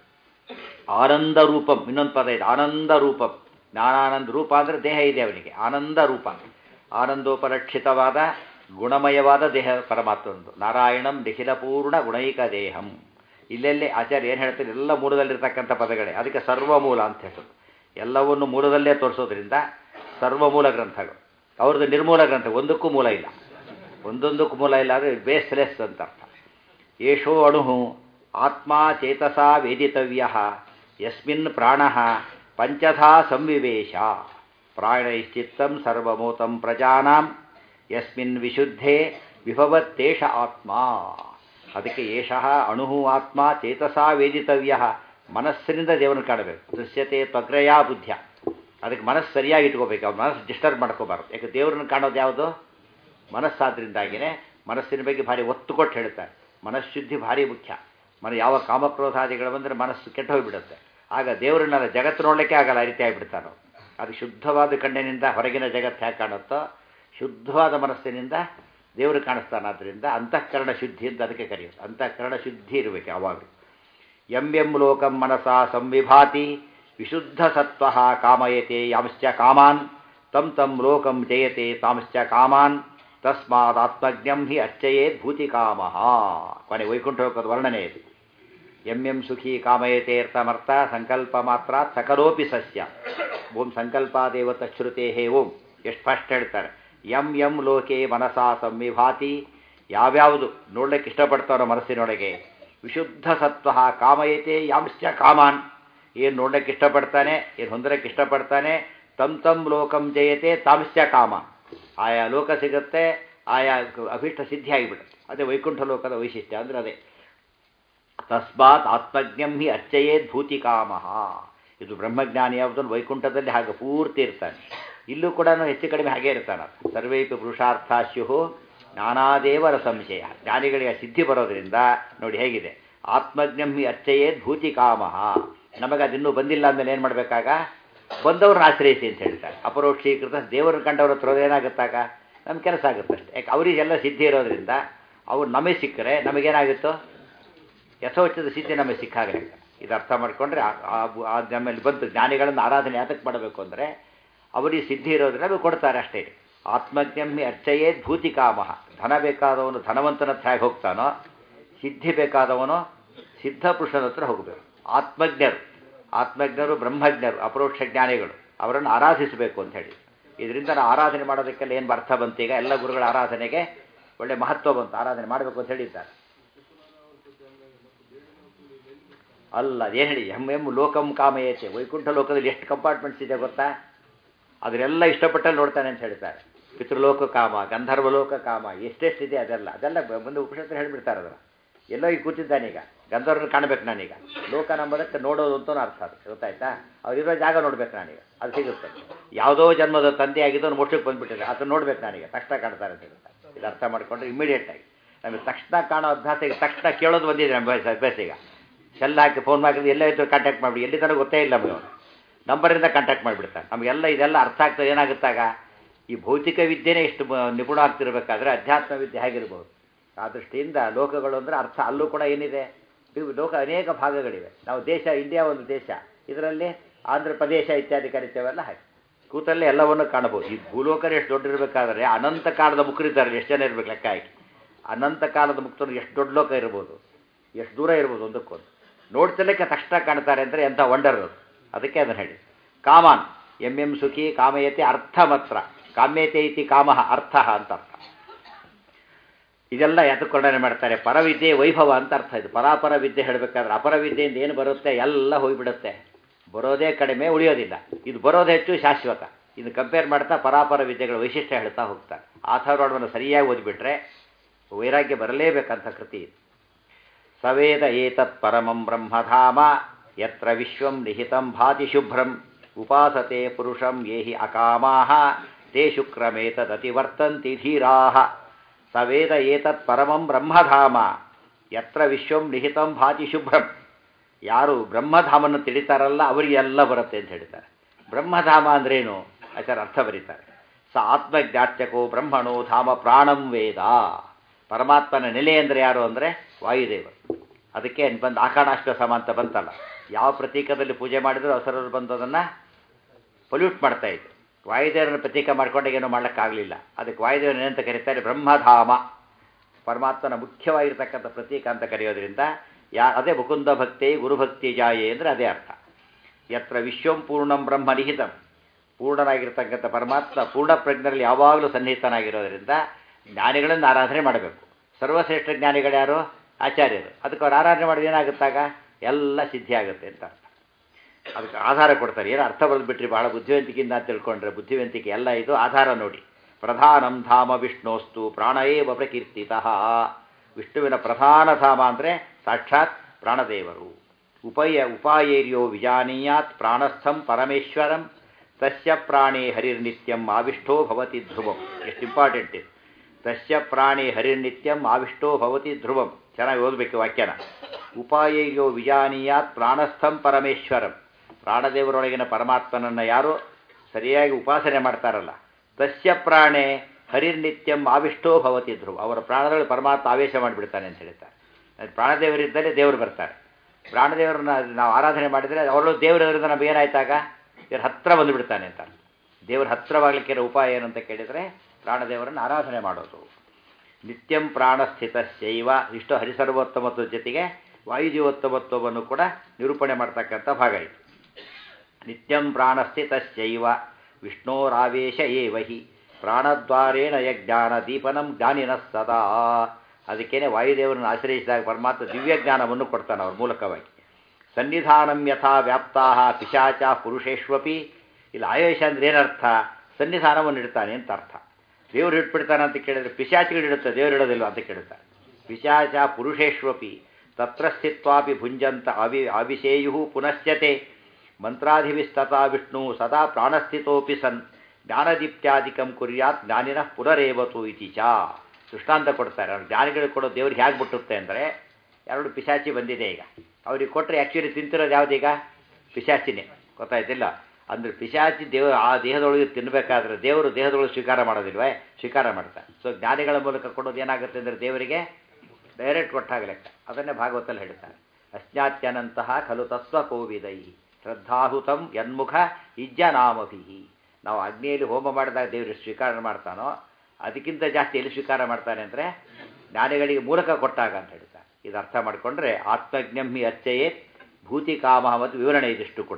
ಆನಂದ ರೂಪಂ ಇನ್ನೊಂದು ಪದ ಇದೆ ಆನಂದ ರೂಪಂ ಜ್ಞಾನಾನಂದ ರೂಪ ಅಂದರೆ ದೇಹ ಇದೆ ಅವನಿಗೆ ಆನಂದ ರೂಪ ಆನಂದೋಪಲಕ್ಷಿತವಾದ ಗುಣಮಯವಾದ ದೇಹ ಪರಮಾತ್ಮಂದು ನಾರಾಯಣಂ ನಿಖಿಲಪೂರ್ಣ ಗುಣೈಕ ದೇಹಂ ಇಲ್ಲೆಲ್ಲಿ ಆಚಾರ್ಯ ಏನು ಹೇಳ್ತಾರೆ ಎಲ್ಲ ಮೂಲದಲ್ಲಿರ್ತಕ್ಕಂಥ ಪದಗಳೇ ಅದಕ್ಕೆ ಸರ್ವಮೂಲ ಅಂತ ಹೇಳೋದು ಎಲ್ಲವನ್ನು ಮೂಲದಲ್ಲೇ ತೋರಿಸೋದ್ರಿಂದ ಸರ್ವಮೂಲ ಗ್ರಂಥಗಳು ಅವ್ರದ್ದು ನಿರ್ಮೂಲ ಗ್ರಂಥ ಒಂದಕ್ಕೂ ಮೂಲ ಇಲ್ಲ ಒಂದೊಂದಕ್ಕೂ ಮೂಲ ಇಲ್ಲ ಅಂದರೆ ಬೇಸ್ಲೆಸ್ ಅಂತ ಅರ್ಥ ಏಷೋ ಅಣು ಆತ್ಮ ಚೇತಸಾ ವೇದಿತವ್ಯ ಯಸ್ಮಿನ್ ಪ್ರಾಣ ಪಂಚಧಾ ಸಂವಿವೇಶ ಪ್ರಾಣೈಶ್ಚಿತ್ತಂ ಸರ್ವಮೂತಂ ಪ್ರಜಾನಾಂ ಯಸ್ಮಿನ್ ವಿಶುದ್ಧೇ ವಿಭವತ್ತೇಷ ಆತ್ಮ ಅದಕ್ಕೆ ಏಷಃ ಅಣು ಆತ್ಮ ಚೇತಸಾ ವೇದಿತವ್ಯ ಮನಸ್ಸಿನಿಂದ ದೇವರನ್ನು ಕಾಣಬೇಕು ದೃಶ್ಯತೆ ತ್ವಗ್ರಯ ಬುದ್ಧ ಅದಕ್ಕೆ ಮನಸ್ಸು ಸರಿಯಾಗಿ ಇಟ್ಕೋಬೇಕು ಅವ್ರ ಮನಸ್ಸು ಡಿಸ್ಟರ್ಬ್ ಮಾಡ್ಕೋಬಾರ್ದು ಯಾಕೆ ದೇವರನ್ನು ಕಾಣೋದು ಯಾವುದು ಮನಸ್ಸಾದ್ರಿಂದಾಗಿಯೇ ಮನಸ್ಸಿನ ಬಗ್ಗೆ ಭಾರಿ ಒತ್ತು ಕೊಟ್ಟು ಹೇಳ್ತಾರೆ ಮನಃಶುದ್ಧಿ ಭಾರಿ ಮುಖ್ಯ ಮನ ಯಾವ ಕಾಮಕ್ರೋಧಾದಿಗಳು ಬಂದರೆ ಮನಸ್ಸು ಕೆಟ್ಟು ಹೋಗಿಬಿಡುತ್ತೆ ಆಗ ದೇವರನ್ನೆಲ್ಲ ಜಗತ್ತು ನೋಡಲಿಕ್ಕೆ ಆಗಲ್ಲ ಆ ರೀತಿ ಆಗಿಬಿಡ್ತಾರೋ ಅದು ಶುದ್ಧವಾದ ಕಣ್ಣಿನಿಂದ ಹೊರಗಿನ ಜಗತ್ತು ಹೇಗೆ ಕಾಣುತ್ತೋ ಶುದ್ಧವಾದ ಮನಸ್ಸಿನಿಂದ ದೇವರು ಕಾಣಿಸ್ತಾನಾದ್ರಿಂದ ಅಂತಃಕರಣ ಶುದ್ಧಿ ಅಂತ ಅದಕ್ಕೆ ಕರೆಯೋದು ಅಂತಃಕರಣ ಶುದ್ಧಿ ಇರಬೇಕು ಯಾವಾಗಲೂ ಎಂ ಎಂ ಲೋಕಂ ಮನಸ ಸಂವಿಭಾತಿ ವಿಶುದ್ಧ ಸತ್ವ ಕಾಮಯತೆ ಯಾಂಶ್ಚ ಕಾಮಾನ್ ತಂ ತಂ ಲೋಕಂ ಜಯತೆ ತಾಂಶ್ಚ ಕಾಮಾನ್ ತಸ್ಮಾದಾತ್ಮಜ್ಞಂ ಹಿ ಅರ್ಚಯೇತ್ ಭೂತಿ ಕಾಮಃ ಕೊನೆ ವೈಕುಂಠ ಲೋಕದ ವರ್ಣನೆ ಇದು ಎಂ ಎಂ ಸುಖಿ ಕಾಮಯತೆ ಅರ್ಥಮರ್ಥ ಸಂಕಲ್ಪ ಮಾತ್ರ ಸಕಲೋಪಿ ಸಸ್ಯ ಓಂ ಸಂಕಲ್ಪಾದೇವ ತಶ್ರುತೆ ಹೇ ಓಂ ಎಷ್ಟು ಫಸ್ಟ್ ಹೇಳ್ತಾರೆ ಎಂ ಎಂ ಲೋಕೆ ಮನಸಾ ಸಂವಿಭಾತಿ ಯಾವ್ಯಾವುದು ನೋಡ್ಲಿಕ್ಕೆ ಇಷ್ಟಪಡ್ತಾರೋ ಮನಸ್ಸಿನೊಳಗೆ ವಿಶುದ್ಧ ಸತ್ವ ಕಾಮಯತೆ ಯಾಂಶ್ಚ ಕಾಮಾನ್ ಏನು ನೋಡ್ಲಿಕ್ಕೆ ಇಷ್ಟಪಡ್ತಾನೆ ಏನು ಹೊಂದಲಿಕ್ಕೆ ಇಷ್ಟಪಡ್ತಾನೆ ತಮ್ ತಮ್ ಲೋಕಂ ಜಯತೆ ತಾಂಶ್ಚ ಕಾಮ ಆಯಾ ಲೋಕ ಸಿಗುತ್ತೆ ಆಯಾ ಅಭಿಷ್ಟ ಸಿದ್ಧಿ ಆಗಿಬಿಡುತ್ತೆ ಅದೇ ವೈಕುಂಠ ಲೋಕದ ವೈಶಿಷ್ಟ್ಯ ಅಂದರೆ ಅದೇ ತಸ್ಮಾತ್ ಆತ್ಮಜ್ಞಂ ಹಿ ಅರ್ಚಯೇದ್ ಭೂತಿ ಕಾಮಃ ಇದು ಬ್ರಹ್ಮಜ್ಞಾನಿ ಯಾವುದನ್ನು ವೈಕುಂಠದಲ್ಲಿ ಹಾಗೆ ಪೂರ್ತಿ ಇರ್ತಾನೆ ಇಲ್ಲೂ ಕೂಡ ಹೆಚ್ಚು ಕಡಿಮೆ ಹಾಗೆ ಇರ್ತಾನೆ ಸರ್ವೈಪಿ ಪುರುಷಾರ್ಥಾಶ್ಯು ಜ್ಞಾನಾದೇವರ ಸಂಶಯ ಜ್ಞಾನಿಗಳಿಗೆ ಸಿದ್ಧಿ ಬರೋದ್ರಿಂದ ನೋಡಿ ಹೇಗಿದೆ ಆತ್ಮಜ್ಞಂ ಹಿ ಅರ್ಚಯೇದ್ ಭೂತಿ ಕಾಮಃ ನಮಗೆ ಅದಿನ್ನೂ ಬಂದಿಲ್ಲ ಅಂದಮೇಲೆ ಏನು ಮಾಡಬೇಕಾಗ ಬಂದವ್ರನ್ನ ಆಶ್ರಯಿಸಿ ಅಂತ ಹೇಳ್ತಾರೆ ಅಪರೋಕ್ಷೀಕೃತ ದೇವರನ್ನ ಕಂಡವ್ರ ಹತ್ರ ಏನಾಗುತ್ತಾಗ ನಮ್ಮ ಕೆಲಸ ಆಗುತ್ತೆ ಅಷ್ಟೇ ಯಾಕೆ ಅವರಿಗೆಲ್ಲ ಸಿದ್ಧಿ ಇರೋದ್ರಿಂದ ಅವ್ರು ನಮಗೆ ಸಿಕ್ಕರೆ ನಮಗೇನಾಗುತ್ತೋ ಯಥೋಚಿತ ಸಿದ್ಧಿ ನಮಗೆ ಸಿಕ್ಕಾಗಲೇ ಇದು ಅರ್ಥ ಮಾಡಿಕೊಂಡ್ರೆ ನಮ್ಮಲ್ಲಿ ಬಂತು ಜ್ಞಾನಿಗಳನ್ನು ಆರಾಧನೆ ಯಾತಕ್ಕೆ ಮಾಡಬೇಕು ಅಂದರೆ ಅವರಿಗೆ ಸಿದ್ಧಿ ಇರೋದ್ರಿಂದ ನಮಗೆ ಕೊಡ್ತಾರೆ ಅಷ್ಟೇ ಆತ್ಮಜ್ಞಮ್ಮಿ ಅರ್ಚಯೇದ್ ಭೂತಿ ಕಾಮಃ ಧನ ಬೇಕಾದವನು ಧನವಂತನ ಹತ್ರ ಹೇಗೆ ಹೋಗ್ತಾನೋ ಸಿದ್ಧಿ ಬೇಕಾದವನು ಸಿದ್ಧ ಪುರುಷನ ಹತ್ರ ಹೋಗಬೇಕು ಆತ್ಮಜ್ಞರು ಆತ್ಮಜ್ಞರು ಬ್ರಹ್ಮಜ್ಞರು ಅಪರೋಕ್ಷ ಜ್ಞಾನಿಗಳು ಅವರನ್ನು ಆರಾಧಿಸಬೇಕು ಅಂತ ಹೇಳಿ ಇದರಿಂದ ನಾವು ಆರಾಧನೆ ಮಾಡೋದಕ್ಕೆಲ್ಲ ಏನು ಅರ್ಥ ಬಂತು ಈಗ ಎಲ್ಲ ಗುರುಗಳ ಆರಾಧನೆಗೆ ಒಳ್ಳೆ ಮಹತ್ವ ಬಂತು ಆರಾಧನೆ ಮಾಡಬೇಕು ಅಂತ ಹೇಳಿದ್ದಾರೆ ಅಲ್ಲ ಏನು ಹೇಳಿ ಎಂ ಎಂ ಲೋಕಂ ಕಾಮಯತೆ ವೈಕುಂಠ ಲೋಕದಲ್ಲಿ ಎಷ್ಟು ಕಂಪಾರ್ಟ್ಮೆಂಟ್ಸ್ ಇದೆ ಗೊತ್ತಾ ಅದನ್ನೆಲ್ಲ ಇಷ್ಟಪಟ್ಟಲ್ಲಿ ನೋಡ್ತಾನೆ ಅಂತ ಹೇಳ್ತಾರೆ ಪಿತೃಲೋಕ ಕಾಮ ಗಂಧರ್ವಲೋಕ ಕಾಮ ಎಷ್ಟೆಷ್ಟಿದೆ ಅದೆಲ್ಲ ಅದೆಲ್ಲ ಬ- ಮುಂದೆ ಉಪನಿಷತ್ತು ಹೇಳಿಬಿಡ್ತಾರೆ ಅದನ್ನು ಎಲ್ಲೋ ಈಗ ಕೂತಿದ್ದಾನೀಗ ಗಂಧರ್ವನ ಕಾಣಬೇಕು ನಾನೀಗ ಲೋಕ ನಂಬೋದಕ್ಕೆ ನೋಡೋದು ಅಂತಲೂ ಅರ್ಥ ಅದು ಗೊತ್ತಾಯ್ತಾ ಅವ್ರಿರೋ ಜಾಗ ನೋಡ್ಬೇಕು ನಾನೀಗ ಅದು ಸಿಗುತ್ತೆ ಯಾವುದೋ ಜನ್ಮದ ತಂದೆ ಆಗಿದ್ದವನು ಮೋಕ್ಷಕ್ಕೆ ಬಂದ್ಬಿಟ್ಟಿದೆ ಅದನ್ನು ನೋಡ್ಬೇಕು ನಾನೀಗ ತಕ್ಷಣ ಕಾಣ್ತಾರೆ ಅಂತ ಹೇಳ್ತಾರೆ ಇದು ಅರ್ಥ ಮಾಡಿಕೊಂಡ್ರೆ ಇಮಿಡಿಯೇಟ್ ಆಗಿ ನಮಗೆ ತಕ್ಷಣ ಕಾಣೋ ಅಭ್ಯಾಸ ಈಗ ತಕ್ಷಣ ಕೇಳೋದು ಬಂದಿದೆ ನಮ್ಮ ಅಭ್ಯಾಸ ಅಭ್ಯಾಸ ಈಗ ಸೆಲ್ ಹಾಕಿ ಫೋನ್ ಮಾಡಿದ್ರೆ ಎಲ್ಲೇ ಇದ್ದು ಕಾಂಟ್ಯಾಕ್ಟ್ ಮಾಡಿಬಿಡಿ ಎಲ್ಲಿ ತನಕ ಗೊತ್ತೇ ಇಲ್ಲ ನಮಗೆ ಅವನು ನಂಬರಿಂದ ಕಾಂಟ್ಯಾಕ್ಟ್ ಮಾಡಿಬಿಡ್ತಾನೆ ನಮಗೆಲ್ಲ ಇದೆಲ್ಲ ಅರ್ಥ ಆಗ್ತದೆ ಏನಾಗುತ್ತಾಗ ಈ ಭೌತಿಕ ವಿದ್ಯೆನೇ ಇಷ್ಟು ಮ- ನಿಪುಣ ಆಗ್ತಿರ್ಬೇಕಾದ್ರೆ ಅಧ್ಯಾತ್ಮ ವಿದ್ಯೆ ಹೇಗಿರ್ಬೋದು ಆ ದೃಷ್ಟಿಯಿಂದ ಲೋಕಗಳು ಅಂದರೆ ಅರ್ಥ ಅಲ್ಲೂ ಕೂಡ ಏನಿದೆ ಇವು ಲೋಕ ಅನೇಕ ಭಾಗಗಳಿವೆ ನಾವು ದೇಶ ಇಂಡಿಯಾ ಒಂದು ದೇಶ ಇದರಲ್ಲಿ ಆಂಧ್ರ ಪ್ರದೇಶ ಇತ್ಯಾದಿ ಕರಿತೇವೆಲ್ಲ ಹಾಗೆ ಕೂತಲ್ಲೇ ಎಲ್ಲವನ್ನು ಕಾಣಬಹುದು ಈ ಭೂಲೋಕನೇ ಎಷ್ಟು ದೊಡ್ಡಿರಬೇಕಾದ್ರೆ ಅನಂತ ಕಾಲದ ಮುಖರಿದ್ದಾರೆ ಎಷ್ಟು ಜನ ಇರ್ಬೇಕು ಲೆಕ್ಕ ಹಾಕಿ ಅನಂತ ಕಾಲದ ಮುಕ್ತರು ಎಷ್ಟು ದೊಡ್ಡ ಲೋಕ ಇರ್ಬೋದು ಎಷ್ಟು ದೂರ ಇರ್ಬೋದು ಒಂದಕ್ಕೊಂದು ನೋಡ್ತಿಲ್ಲಕ್ಕೆ ತಕ್ಷಣ ಕಾಣ್ತಾರೆ ಅಂದರೆ ಎಂಥ ವಂಡರ್ ಅದು ಅದಕ್ಕೆ ಅದನ್ನು ಹೇಳಿ ಕಾಮಾನ್ ಎಂ ಎಂ ಸುಖಿ ಕಾಮಯತೆ ಅರ್ಥ ಮಾತ್ರ ಕಾಮ್ಯತೆ ಇತಿ ಕಾಮ ಅರ್ಥ ಅಂತ ಅರ್ಥ ಇದೆಲ್ಲ ಎತ್ತುಕೊಂಡನೆ ಮಾಡ್ತಾರೆ ಪರವಿದ್ಯೆ ವೈಭವ ಅಂತ ಅರ್ಥ ಇದು ಪರಾಪರ ವಿದ್ಯೆ ಹೇಳಬೇಕಾದ್ರೆ ಅಪರ ವಿದ್ಯೆಯಿಂದ ಏನು ಬರುತ್ತೆ ಎಲ್ಲ ಹೋಗಿಬಿಡುತ್ತೆ ಬರೋದೇ ಕಡಿಮೆ ಉಳಿಯೋದಿಲ್ಲ ಇದು ಬರೋದು ಹೆಚ್ಚು ಶಾಶ್ವತ ಇದು ಕಂಪೇರ್ ಮಾಡ್ತಾ ಪರಾಪರ ವಿದ್ಯೆಗಳ ವೈಶಿಷ್ಟ್ಯ ಹೇಳ್ತಾ ಹೋಗ್ತಾರೆ ಆಥರ್ವಾಣವನ್ನು ಸರಿಯಾಗಿ ಓದಿಬಿಟ್ರೆ ವೈರಾಗ್ಯ ಬರಲೇಬೇಕಂತ ಕೃತಿ ಇದು ಸವೇದ ಏತತ್ ಪರಮಂ ಬ್ರಹ್ಮಧಾಮ ಯತ್ರ ವಿಶ್ವಂ ನಿಹಿತಂ ಭಾತಿ ಶುಭ್ರಂ ಉಪಾಸತೆ ಪುರುಷಂ ಯೇಹಿ ಅಕಾಮಾಹ ತೇ ಶುಕ್ರಮೇತದತಿವರ್ತಂತಿ ಧೀರಾಹ ಸವೇದ ಏತತ್ ಪರಮಂ ಬ್ರಹ್ಮಧಾಮ ಯತ್ರ ವಿಶ್ವಂ ನಿಹಿತಂ ಭಾತಿ ಶುಭ್ರಂ ಯಾರು ಬ್ರಹ್ಮಧಾಮನ್ನು ತಿಳಿತಾರಲ್ಲ ಅವರಿಗೆ ಎಲ್ಲ ಬರುತ್ತೆ ಅಂತ ಹೇಳ್ತಾರೆ ಬ್ರಹ್ಮಧಾಮ ಅಂದ್ರೇನು ಆಚಾರ ಅರ್ಥ ಬರೀತಾರೆ ಸ ಆತ್ಮಜ್ಞಾತ್ಯಕೋ ಬ್ರಹ್ಮಣೋ ಧಾಮ ಪ್ರಾಣಂ ವೇದ ಪರಮಾತ್ಮನ ನೆಲೆ ಅಂದರೆ ಯಾರು ಅಂದರೆ ವಾಯುದೇವರು ಅದಕ್ಕೆ ಬಂದು ಆಕಾಣಾಷ್ಟ ಸಮ ಅಂತ ಬಂತಲ್ಲ ಯಾವ ಪ್ರತೀಕದಲ್ಲಿ ಪೂಜೆ ಮಾಡಿದರೂ ಅವಸರದಲ್ಲಿ ಬಂದು ಅದನ್ನು ಪೊಲ್ಯೂಟ್ ಮಾಡ್ತಾ ಇದ್ರು ವಾಯುದೇವರನ್ನು ಪ್ರತೀಕ ಮಾಡ್ಕೊಂಡಾಗ ಏನೂ ಮಾಡೋಕ್ಕಾಗಲಿಲ್ಲ ಅದಕ್ಕೆ ವಾಯುದೇವರನ್ನ ಏನಂತ ಕರೀತಾರೆ ಬ್ರಹ್ಮಧಾಮ ಪರಮಾತ್ಮನ ಮುಖ್ಯವಾಗಿರ್ತಕ್ಕಂಥ ಪ್ರತೀಕ ಅಂತ ಕರೆಯೋದ್ರಿಂದ ಯಾ ಅದೇ ಮುಕುಂದ ಭಕ್ತಿ ಗುರುಭಕ್ತಿ ಜಾಯೆ ಅಂದರೆ ಅದೇ ಅರ್ಥ ಯತ್ರ ವಿಶ್ವಂ ಪೂರ್ಣಂ ಬ್ರಹ್ಮ ನಿಹಿತಂ ಪೂರ್ಣನಾಗಿರ್ತಕ್ಕಂಥ ಪರಮಾತ್ಮ ಪೂರ್ಣ ಪ್ರಜ್ಞರಲ್ಲಿ ಯಾವಾಗಲೂ ಸನ್ನಿಹಿತನಾಗಿರೋದ್ರಿಂದ ಜ್ಞಾನಿಗಳನ್ನು ಆರಾಧನೆ ಮಾಡಬೇಕು ಸರ್ವಶ್ರೇಷ್ಠ ಜ್ಞಾನಿಗಳು ಯಾರು ಆಚಾರ್ಯರು ಅದಕ್ಕೆ ಅವ್ರು ಆರಾಧನೆ ಮಾಡಿದ್ರೆ ಏನಾಗುತ್ತಾಗ ಎಲ್ಲ ಸಿದ್ಧಿ ಆಗುತ್ತೆ ಅಂತ ಅರ್ಥ ಅದಕ್ಕೆ ಆಧಾರ ಕೊಡ್ತಾರೆ ಏನು ಅರ್ಥ ಬರೆದ್ಬಿಟ್ರಿ ಬಹಳ ಬುದ್ಧಿವಂತಿಕೆಯಿಂದ ಅಂತ ತಿಳ್ಕೊಂಡ್ರೆ ಬುದ್ಧಿವಂತಿಕೆ ಎಲ್ಲ ಇದು ಆಧಾರ ನೋಡಿ ಪ್ರಧಾನಂ ಧಾಮ ವಿಷ್ಣೋಸ್ತು ಪ್ರಾಣಯೇವ ಪ್ರಕೀರ್ತಿತಃ ವಿಷ್ಣುವಿನ ಪ್ರಧಾನ ಧಾಮ ಅಂದರೆ ಸಾಕ್ಷಾತ್ ಪ್ರಾಣದೇವರು ಉಪಯ ಉಪಾಯೇರ್ಯೋ ವಿಜಾನೀಯಾತ್ ಪ್ರಾಣಸ್ಥಂ ಪರಮೇಶ್ವರಂ ತಸ್ಯ ಪ್ರಾಣೇ ಹರಿರ್ನಿತ್ಯಂ ಆವಿಷ್ಟೋ ಭವತಿ ಧ್ರುವಂ ಎಷ್ಟು ಇಂಪಾರ್ಟೆಂಟ್ ಇದು ತಸ್ಯ ಪ್ರಾಣಿ ಹರಿರ್ನಿತ್ಯಂ ಆವಿಷ್ಟೋ ಭವತಿ ಧ್ರುವಂ ಚೆನ್ನಾಗಿ ಓದಬೇಕು ವಾಕ್ಯನ ಉಪಾಯೇಯೋ ವಿಜಾನೀಯಾತ್ ಪ್ರಾಣಸ್ಥಂ ಪರಮೇಶ್ವರಂ ಪ್ರಾಣದೇವರೊಳಗಿನ ಪರಮಾತ್ಮನನ್ನು ಯಾರು ಸರಿಯಾಗಿ ಉಪಾಸನೆ ಮಾಡ್ತಾರಲ್ಲ ತಸ್ಯ ಪ್ರಾಣೆ ಹರಿರ್ನಿತ್ಯಂ ಆವಿಷ್ಟೋ ಭವತಿ ಧ್ರುವ ಅವರ ಪ್ರಾಣದಲ್ಲಿ ಪರಮಾತ್ಮ ಆವೇಶ ಮಾಡಿಬಿಡ್ತಾನೆ ಅಂತ ಹೇಳ್ತಾರೆ ಅದು ಪ್ರಾಣದೇವರಿದ್ದರೆ ದೇವರು ಬರ್ತಾರೆ ಪ್ರಾಣದೇವರನ್ನ ನಾವು ಆರಾಧನೆ ಮಾಡಿದರೆ ಅವರಲ್ಲೂ ದೇವರಿಂದ ನಮಗೆ ಏನಾಯ್ತಾಗ ಇವ್ರ ಹತ್ರ ಬಂದುಬಿಡ್ತಾನೆ ಅಂತ ದೇವರ ಹತ್ರವಾಗಲಿಕ್ಕೆ ಇರೋ ಉಪಾಯ ಏನು ಅಂತ ಕೇಳಿದರೆ ಪ್ರಾಣದೇವರನ್ನು ಆರಾಧನೆ ಮಾಡೋದು ನಿತ್ಯಂ ಪ್ರಾಣಸ್ಥಿತಶೈವ ಇಷ್ಟು ಹರಿಸರ್ವೋತ್ತಮತ್ವದ ಜೊತೆಗೆ ವಾಯುಜೀವೋತ್ತಮತ್ವವನ್ನು ಕೂಡ ನಿರೂಪಣೆ ಮಾಡ್ತಕ್ಕಂಥ ಭಾಗ ಇದು ನಿತ್ಯಂ ಪ್ರಾಣಸ್ಥಿತಶೈವ ವಿಷ್ಣೋರಾವೇಶ ಏವ ಹಿ ಪ್ರಾಣದ್ವಾರೇಣ ಯಜ್ಞಾನ ದೀಪನಂ ಜ್ಞಾನಿನ ಸದಾ ಅದಕ್ಕೇನೆ ವಾಯುದೇವರನ್ನು ಆಶ್ರಯಿಸಿದಾಗ ಪರಮಾತ್ಮ ದಿವ್ಯ ಜ್ಞಾನವನ್ನು ಕೊಡ್ತಾನೆ ಅವ್ರ ಮೂಲಕವಾಗಿ ಸನ್ನಿಧಾನಂ ಯಥಾ ವ್ಯಾಪ್ತಾ ಪಿಶಾಚ ಪುರುಷೇಶ್ವಪಿ ಇಲ್ಲಿ ಆವೇಶ ಅಂದ್ರೆ ಏನರ್ಥ ಸನ್ನಿಧಾನವನ್ನು ಇಡ್ತಾನೆ ಅಂತ ಅರ್ಥ ದೇವರು ಇಟ್ಬಿಡ್ತಾನೆ ಅಂತ ಕೇಳಿದ್ರೆ ಪಿಶಾಚಿಗಳು ಇಡುತ್ತೆ ದೇವರು ಇಡೋದಿಲ್ಲ ಅಂತ ಕೇಳ್ತಾರೆ ಪಿಶಾಚ ಪುರುಷೇಶ್ವಪಿ ತತ್ರ ಸ್ಥಿತ್ವಾಪಿ ಭುಂಜಂತ ಅವಿ ಅಭಿಷೇಯು ಪುನಶ್ಚತೆ ಮಂತ್ರಾಧಿವಿಸ್ತತಾ ವಿಷ್ಣು ಸದಾ ಪ್ರಾಣಸ್ಥಿತೋಪಿ ಸನ್ ಜ್ಞಾನದೀಪ್ತ್ಯಾದಿಕಂ ಕುರ್ಯಾತ್ ಜ್ಞಾನಿನ ಪುನರೇವತು ಇತಿ ಚ ದೃಷ್ಟಾಂತ ಕೊಡ್ತಾರೆ ಅವ್ರು ಜ್ಞಾನಿಗಳಿಗೆ ಕೊಡೋ ದೇವ್ರಿಗೆ ಹೇಗೆ ಬಿಟ್ಟುತ್ತೆ ಅಂದರೆ ಎರಡು ಪಿಶಾಚಿ ಬಂದಿದೆ ಈಗ ಅವ್ರಿಗೆ ಕೊಟ್ಟರೆ ಆ್ಯಕ್ಚುಲಿ ತಿಂತಿರೋದು ಯಾವುದೀಗ ಪಿಶಾಚಿನೇ ಗೊತ್ತಾಯ್ತಿಲ್ಲ ಅಂದರೆ ಪಿಶಾಚಿ ದೇವ ಆ ದೇಹದೊಳಗೆ ತಿನ್ನಬೇಕಾದ್ರೆ ದೇವರು ದೇಹದೊಳಗೆ ಸ್ವೀಕಾರ ಮಾಡೋದಿಲ್ವೇ ಸ್ವೀಕಾರ ಮಾಡ್ತಾರೆ ಸೊ ಜ್ಞಾನಿಗಳ ಮೂಲಕ ಕೊಡೋದು ಏನಾಗುತ್ತೆ ಅಂದರೆ ದೇವರಿಗೆ ಡೈರೆಕ್ಟ್ ಕೊಟ್ಟಾಗ ಲೆಕ್ಕ ಅದನ್ನೇ ಭಾಗವತಲ್ಲಿ ಹೇಳ್ತಾರೆ ಅಜ್ಞಾತ್ಯನಂತಹ ಖಲು ತತ್ವ ಕೋವಿದೈ ಶ್ರದ್ಧಾಹುತಂ ಯನ್ಮುಖ ಇಜ್ಜನಾಮಭಿ ನಾವು ಅಗ್ನಿಯಲ್ಲಿ ಹೋಮ ಮಾಡಿದಾಗ ದೇವರು ಸ್ವೀಕಾರ ಮಾಡ್ತಾನೋ ಅದಕ್ಕಿಂತ ಜಾಸ್ತಿ ಎಲ್ಲಿ ಸ್ವೀಕಾರ ಮಾಡ್ತಾನೆ ಅಂದರೆ ಜ್ಞಾನಿಗಳಿಗೆ ಮೂಲಕ ಕೊಟ್ಟಾಗ ಅಂತ ಹೇಳ್ತಾರೆ ಇದು ಅರ್ಥ ಮಾಡಿಕೊಂಡ್ರೆ ಆತ್ಮಜ್ಞಂ ಹಿ ಅಚ್ಚಯೇ ಭೂತಿ ಕಾಮ ಮತ್ತು ವಿವರಣೆ ಇದಿಷ್ಟು ಕೂಡ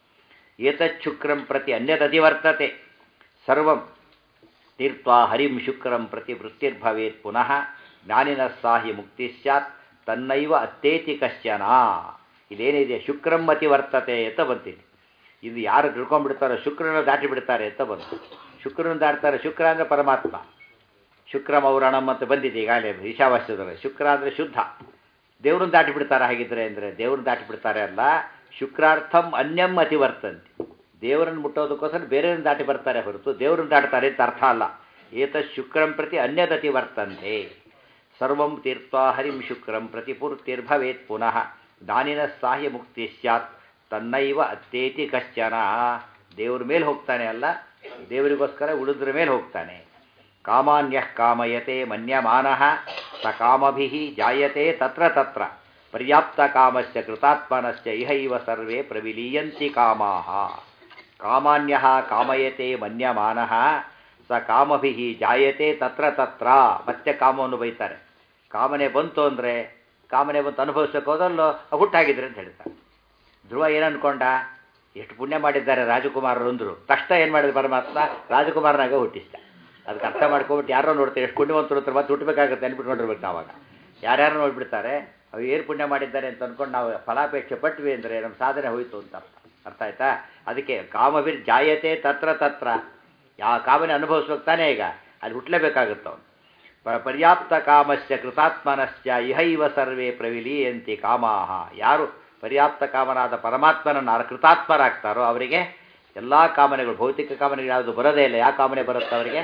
ಏತಚ್ಛುಕ್ರಂ ಪ್ರತಿ ಅನ್ಯದತಿವರ್ತತೆ ಸರ್ವಂ ತೀರ್ಥ ಹರಿಂ ಶುಕ್ರಂ ಪ್ರತಿ ವೃತ್ತಿರ್ಭವೇತ್ ಪುನಃ ಜ್ಞಾನಿನ ಸಾಹಿ ಮುಕ್ತಿ ಸ್ಯಾತ್ ತನ್ನೈವ ಅತ್ತೇತಿ ಕಶ್ಚನ ಇದೇನಿದೆ ಶುಕ್ರಂ ಅತಿ ವರ್ತತೆ ಅಂತ ಬಂತೀನಿ ಇದು ಯಾರು ತಿಳ್ಕೊಂಡ್ಬಿಡ್ತಾರೋ ಶುಕ್ರನ ದಾಟಿ ಬಿಡ್ತಾರೆ ಅಂತ ಬಂತು ಶುಕ್ರನ ದಾಟ್ತಾರೆ ಶುಕ್ರ ಅಂದರೆ ಪರಮಾತ್ಮ ಶುಕ್ರ ಮೌರಣಂ ಅಂತ ಬಂದಿದೆ ಈಗಾಗಲೇ ಈಶಾವಾಸ್ಯದಲ್ಲಿ ಶುಕ್ರ ಅಂದರೆ ಶುದ್ಧ ದೇವ್ರನ್ನ ದಾಟಿ ಬಿಡ್ತಾರೆ ಹಾಗಿದ್ರೆ ಅಂದರೆ ದೇವ್ರನ್ನ ದಾಟಿ ಬಿಡ್ತಾರೆ ಅಲ್ಲ ಶುಕ್ರಾರ್ಥಂ ಅನ್ಯಂ ಅತಿವರ್ತಂತಿ ದೇವರನ್ನು ಮುಟ್ಟೋದಕ್ಕೋಸ್ಕರ ಬೇರೆಯವ್ರನ್ನ ದಾಟಿ ಬರ್ತಾರೆ ಹೊರತು ದೇವ್ರನ್ನ ದಾಟ್ತಾರೆ ಅಂತ ಅರ್ಥ ಅಲ್ಲ ಏತ ಶುಕ್ರಂ ಪ್ರತಿ ಅನ್ಯದತಿ ವರ್ತಂತೆ ಸರ್ವಂ ತೀರ್ಥ ಹರಿಂ ಶುಕ್ರಂ ಪ್ರತಿಪೂರ್ತಿರ್ಭವೇತ್ ಪುನಃ ದಾನಿನ ಸಾಹ್ಯ ಮುಕ್ತಿ ಸ್ಯಾತ್ ತನ್ನೈವ ಅತ್ತೇತಿ ಕಶ್ಚನ ದೇವ್ರ ಮೇಲೆ ಹೋಗ್ತಾನೆ ಅಲ್ಲ ದೇವರಿಗೋಸ್ಕರ ಉಳಿದ್ರ ಮೇಲೆ ಹೋಗ್ತಾನೆ ಕಾಮಾನ್ಯ ಕಾಮಯತೆ ಮನ್ಯಮಾನಃ ಸ ಕಾಮಭಿ ಜಾಯತೆ ತತ್ರ ತತ್ರ ಪರ್ಯಾಪ್ತ ಕಾಮಸ್ಯ ಕೃತಾತ್ಮನಶ್ಚ ಇಹೈವ ಸರ್ವೇ ಪ್ರವಿಲೀಯಂತಿ ಕಾಮಾಹ ಕಾಮಾನ್ಯ ಕಾಮಯತೆ ಮನ್ಯಮಾನಃ ಸ ಕಾಮಭಿ ಜಾಯತೆ ತತ್ರ ತತ್ರ ಮತ್ತೆ ಕಾಮವನ್ನು ಬೈತಾರೆ ಕಾಮನೆ ಬಂತು ಅಂದರೆ ಕಾಮನೆ ಬಂತು ಅನುಭವಿಸೋಕೆ ಹೋದಲ್ಲೋ ಹುಟ್ಟಾಗಿದ್ರೆ ಅಂತ ಹೇಳ್ತಾರೆ ಧ್ರುವ ಏನು ಅನ್ಕೊಂಡ ಎಷ್ಟು ಪುಣ್ಯ ಮಾಡಿದ್ದಾರೆ ರಾಜಕುಮಾರರು ಅಂದರು ತಕ್ಷಣ ಏನು ಮಾಡಿದ ಪರಮಾತ್ಮ ರಾಜಕುಮಾರನಾಗ ಹುಟ್ಟಿಸ್ತ ಅದಕ್ಕೆ ಅರ್ಥ ಮಾಡ್ಕೊಬಿಟ್ಟು ಯಾರೋ ನೋಡ್ತಾರೆ ಎಷ್ಟು ಪುಣ್ಯವಂತರು ಹತ್ರ ಮತ್ತೆ ಹುಟ್ಟಬೇಕಾಗುತ್ತೆ ಅನ್ಬಿಟ್ಕೊಂಡಿರ್ಬೇಕು ನಾವಾಗ ಯಾರ್ಯಾರು ನೋಡ್ಬಿಡ್ತಾರೆ ಅವು ಏನು ಪುಣ್ಯ ಮಾಡಿದ್ದಾರೆ ಅಂತ ಅಂದ್ಕೊಂಡು ನಾವು ಫಲಾಪೇಕ್ಷೆ ಪಟ್ವಿ ಅಂದರೆ ನಮ್ಮ ಸಾಧನೆ ಹೋಯಿತು ಅಂತ ಅರ್ಥ ಅರ್ಥ ಆಯ್ತಾ ಅದಕ್ಕೆ ಕಾಮವಿರ್ ಜಾಯತೆ ತತ್ರ ತತ್ರ ಯಾವ ಕಾಮನೆ ಅನುಭವಿಸ್ಬೇಕು ತಾನೇ ಈಗ ಅಲ್ಲಿ ಹುಟ್ಟಲೇಬೇಕಾಗುತ್ತೆ ಅವನು ಪ- ಪರ್ಯಾಪ್ತ ಕಾಮಸ್ಯ ಕೃತಾತ್ಮನಶ್ಚ ಇಹೈವ ಸರ್ವೇ ಪ್ರವಿಲೀಯಂತಿ ಕಾಮಾಹ ಯಾರು ಪರ್ಯಾಪ್ತ ಕಾಮನಾದ ಪರಮಾತ್ಮನನ್ನು ಆ ಕೃತಾತ್ಮರಾಗ್ತಾರೋ ಅವರಿಗೆ ಎಲ್ಲ ಕಾಮನೆಗಳು ಭೌತಿಕ ಕಾಮನೆಗಳು ಯಾವುದು ಬರೋದೇ ಇಲ್ಲ ಯಾವ ಕಾಮನೆ ಬರುತ್ತೆ ಅವರಿಗೆ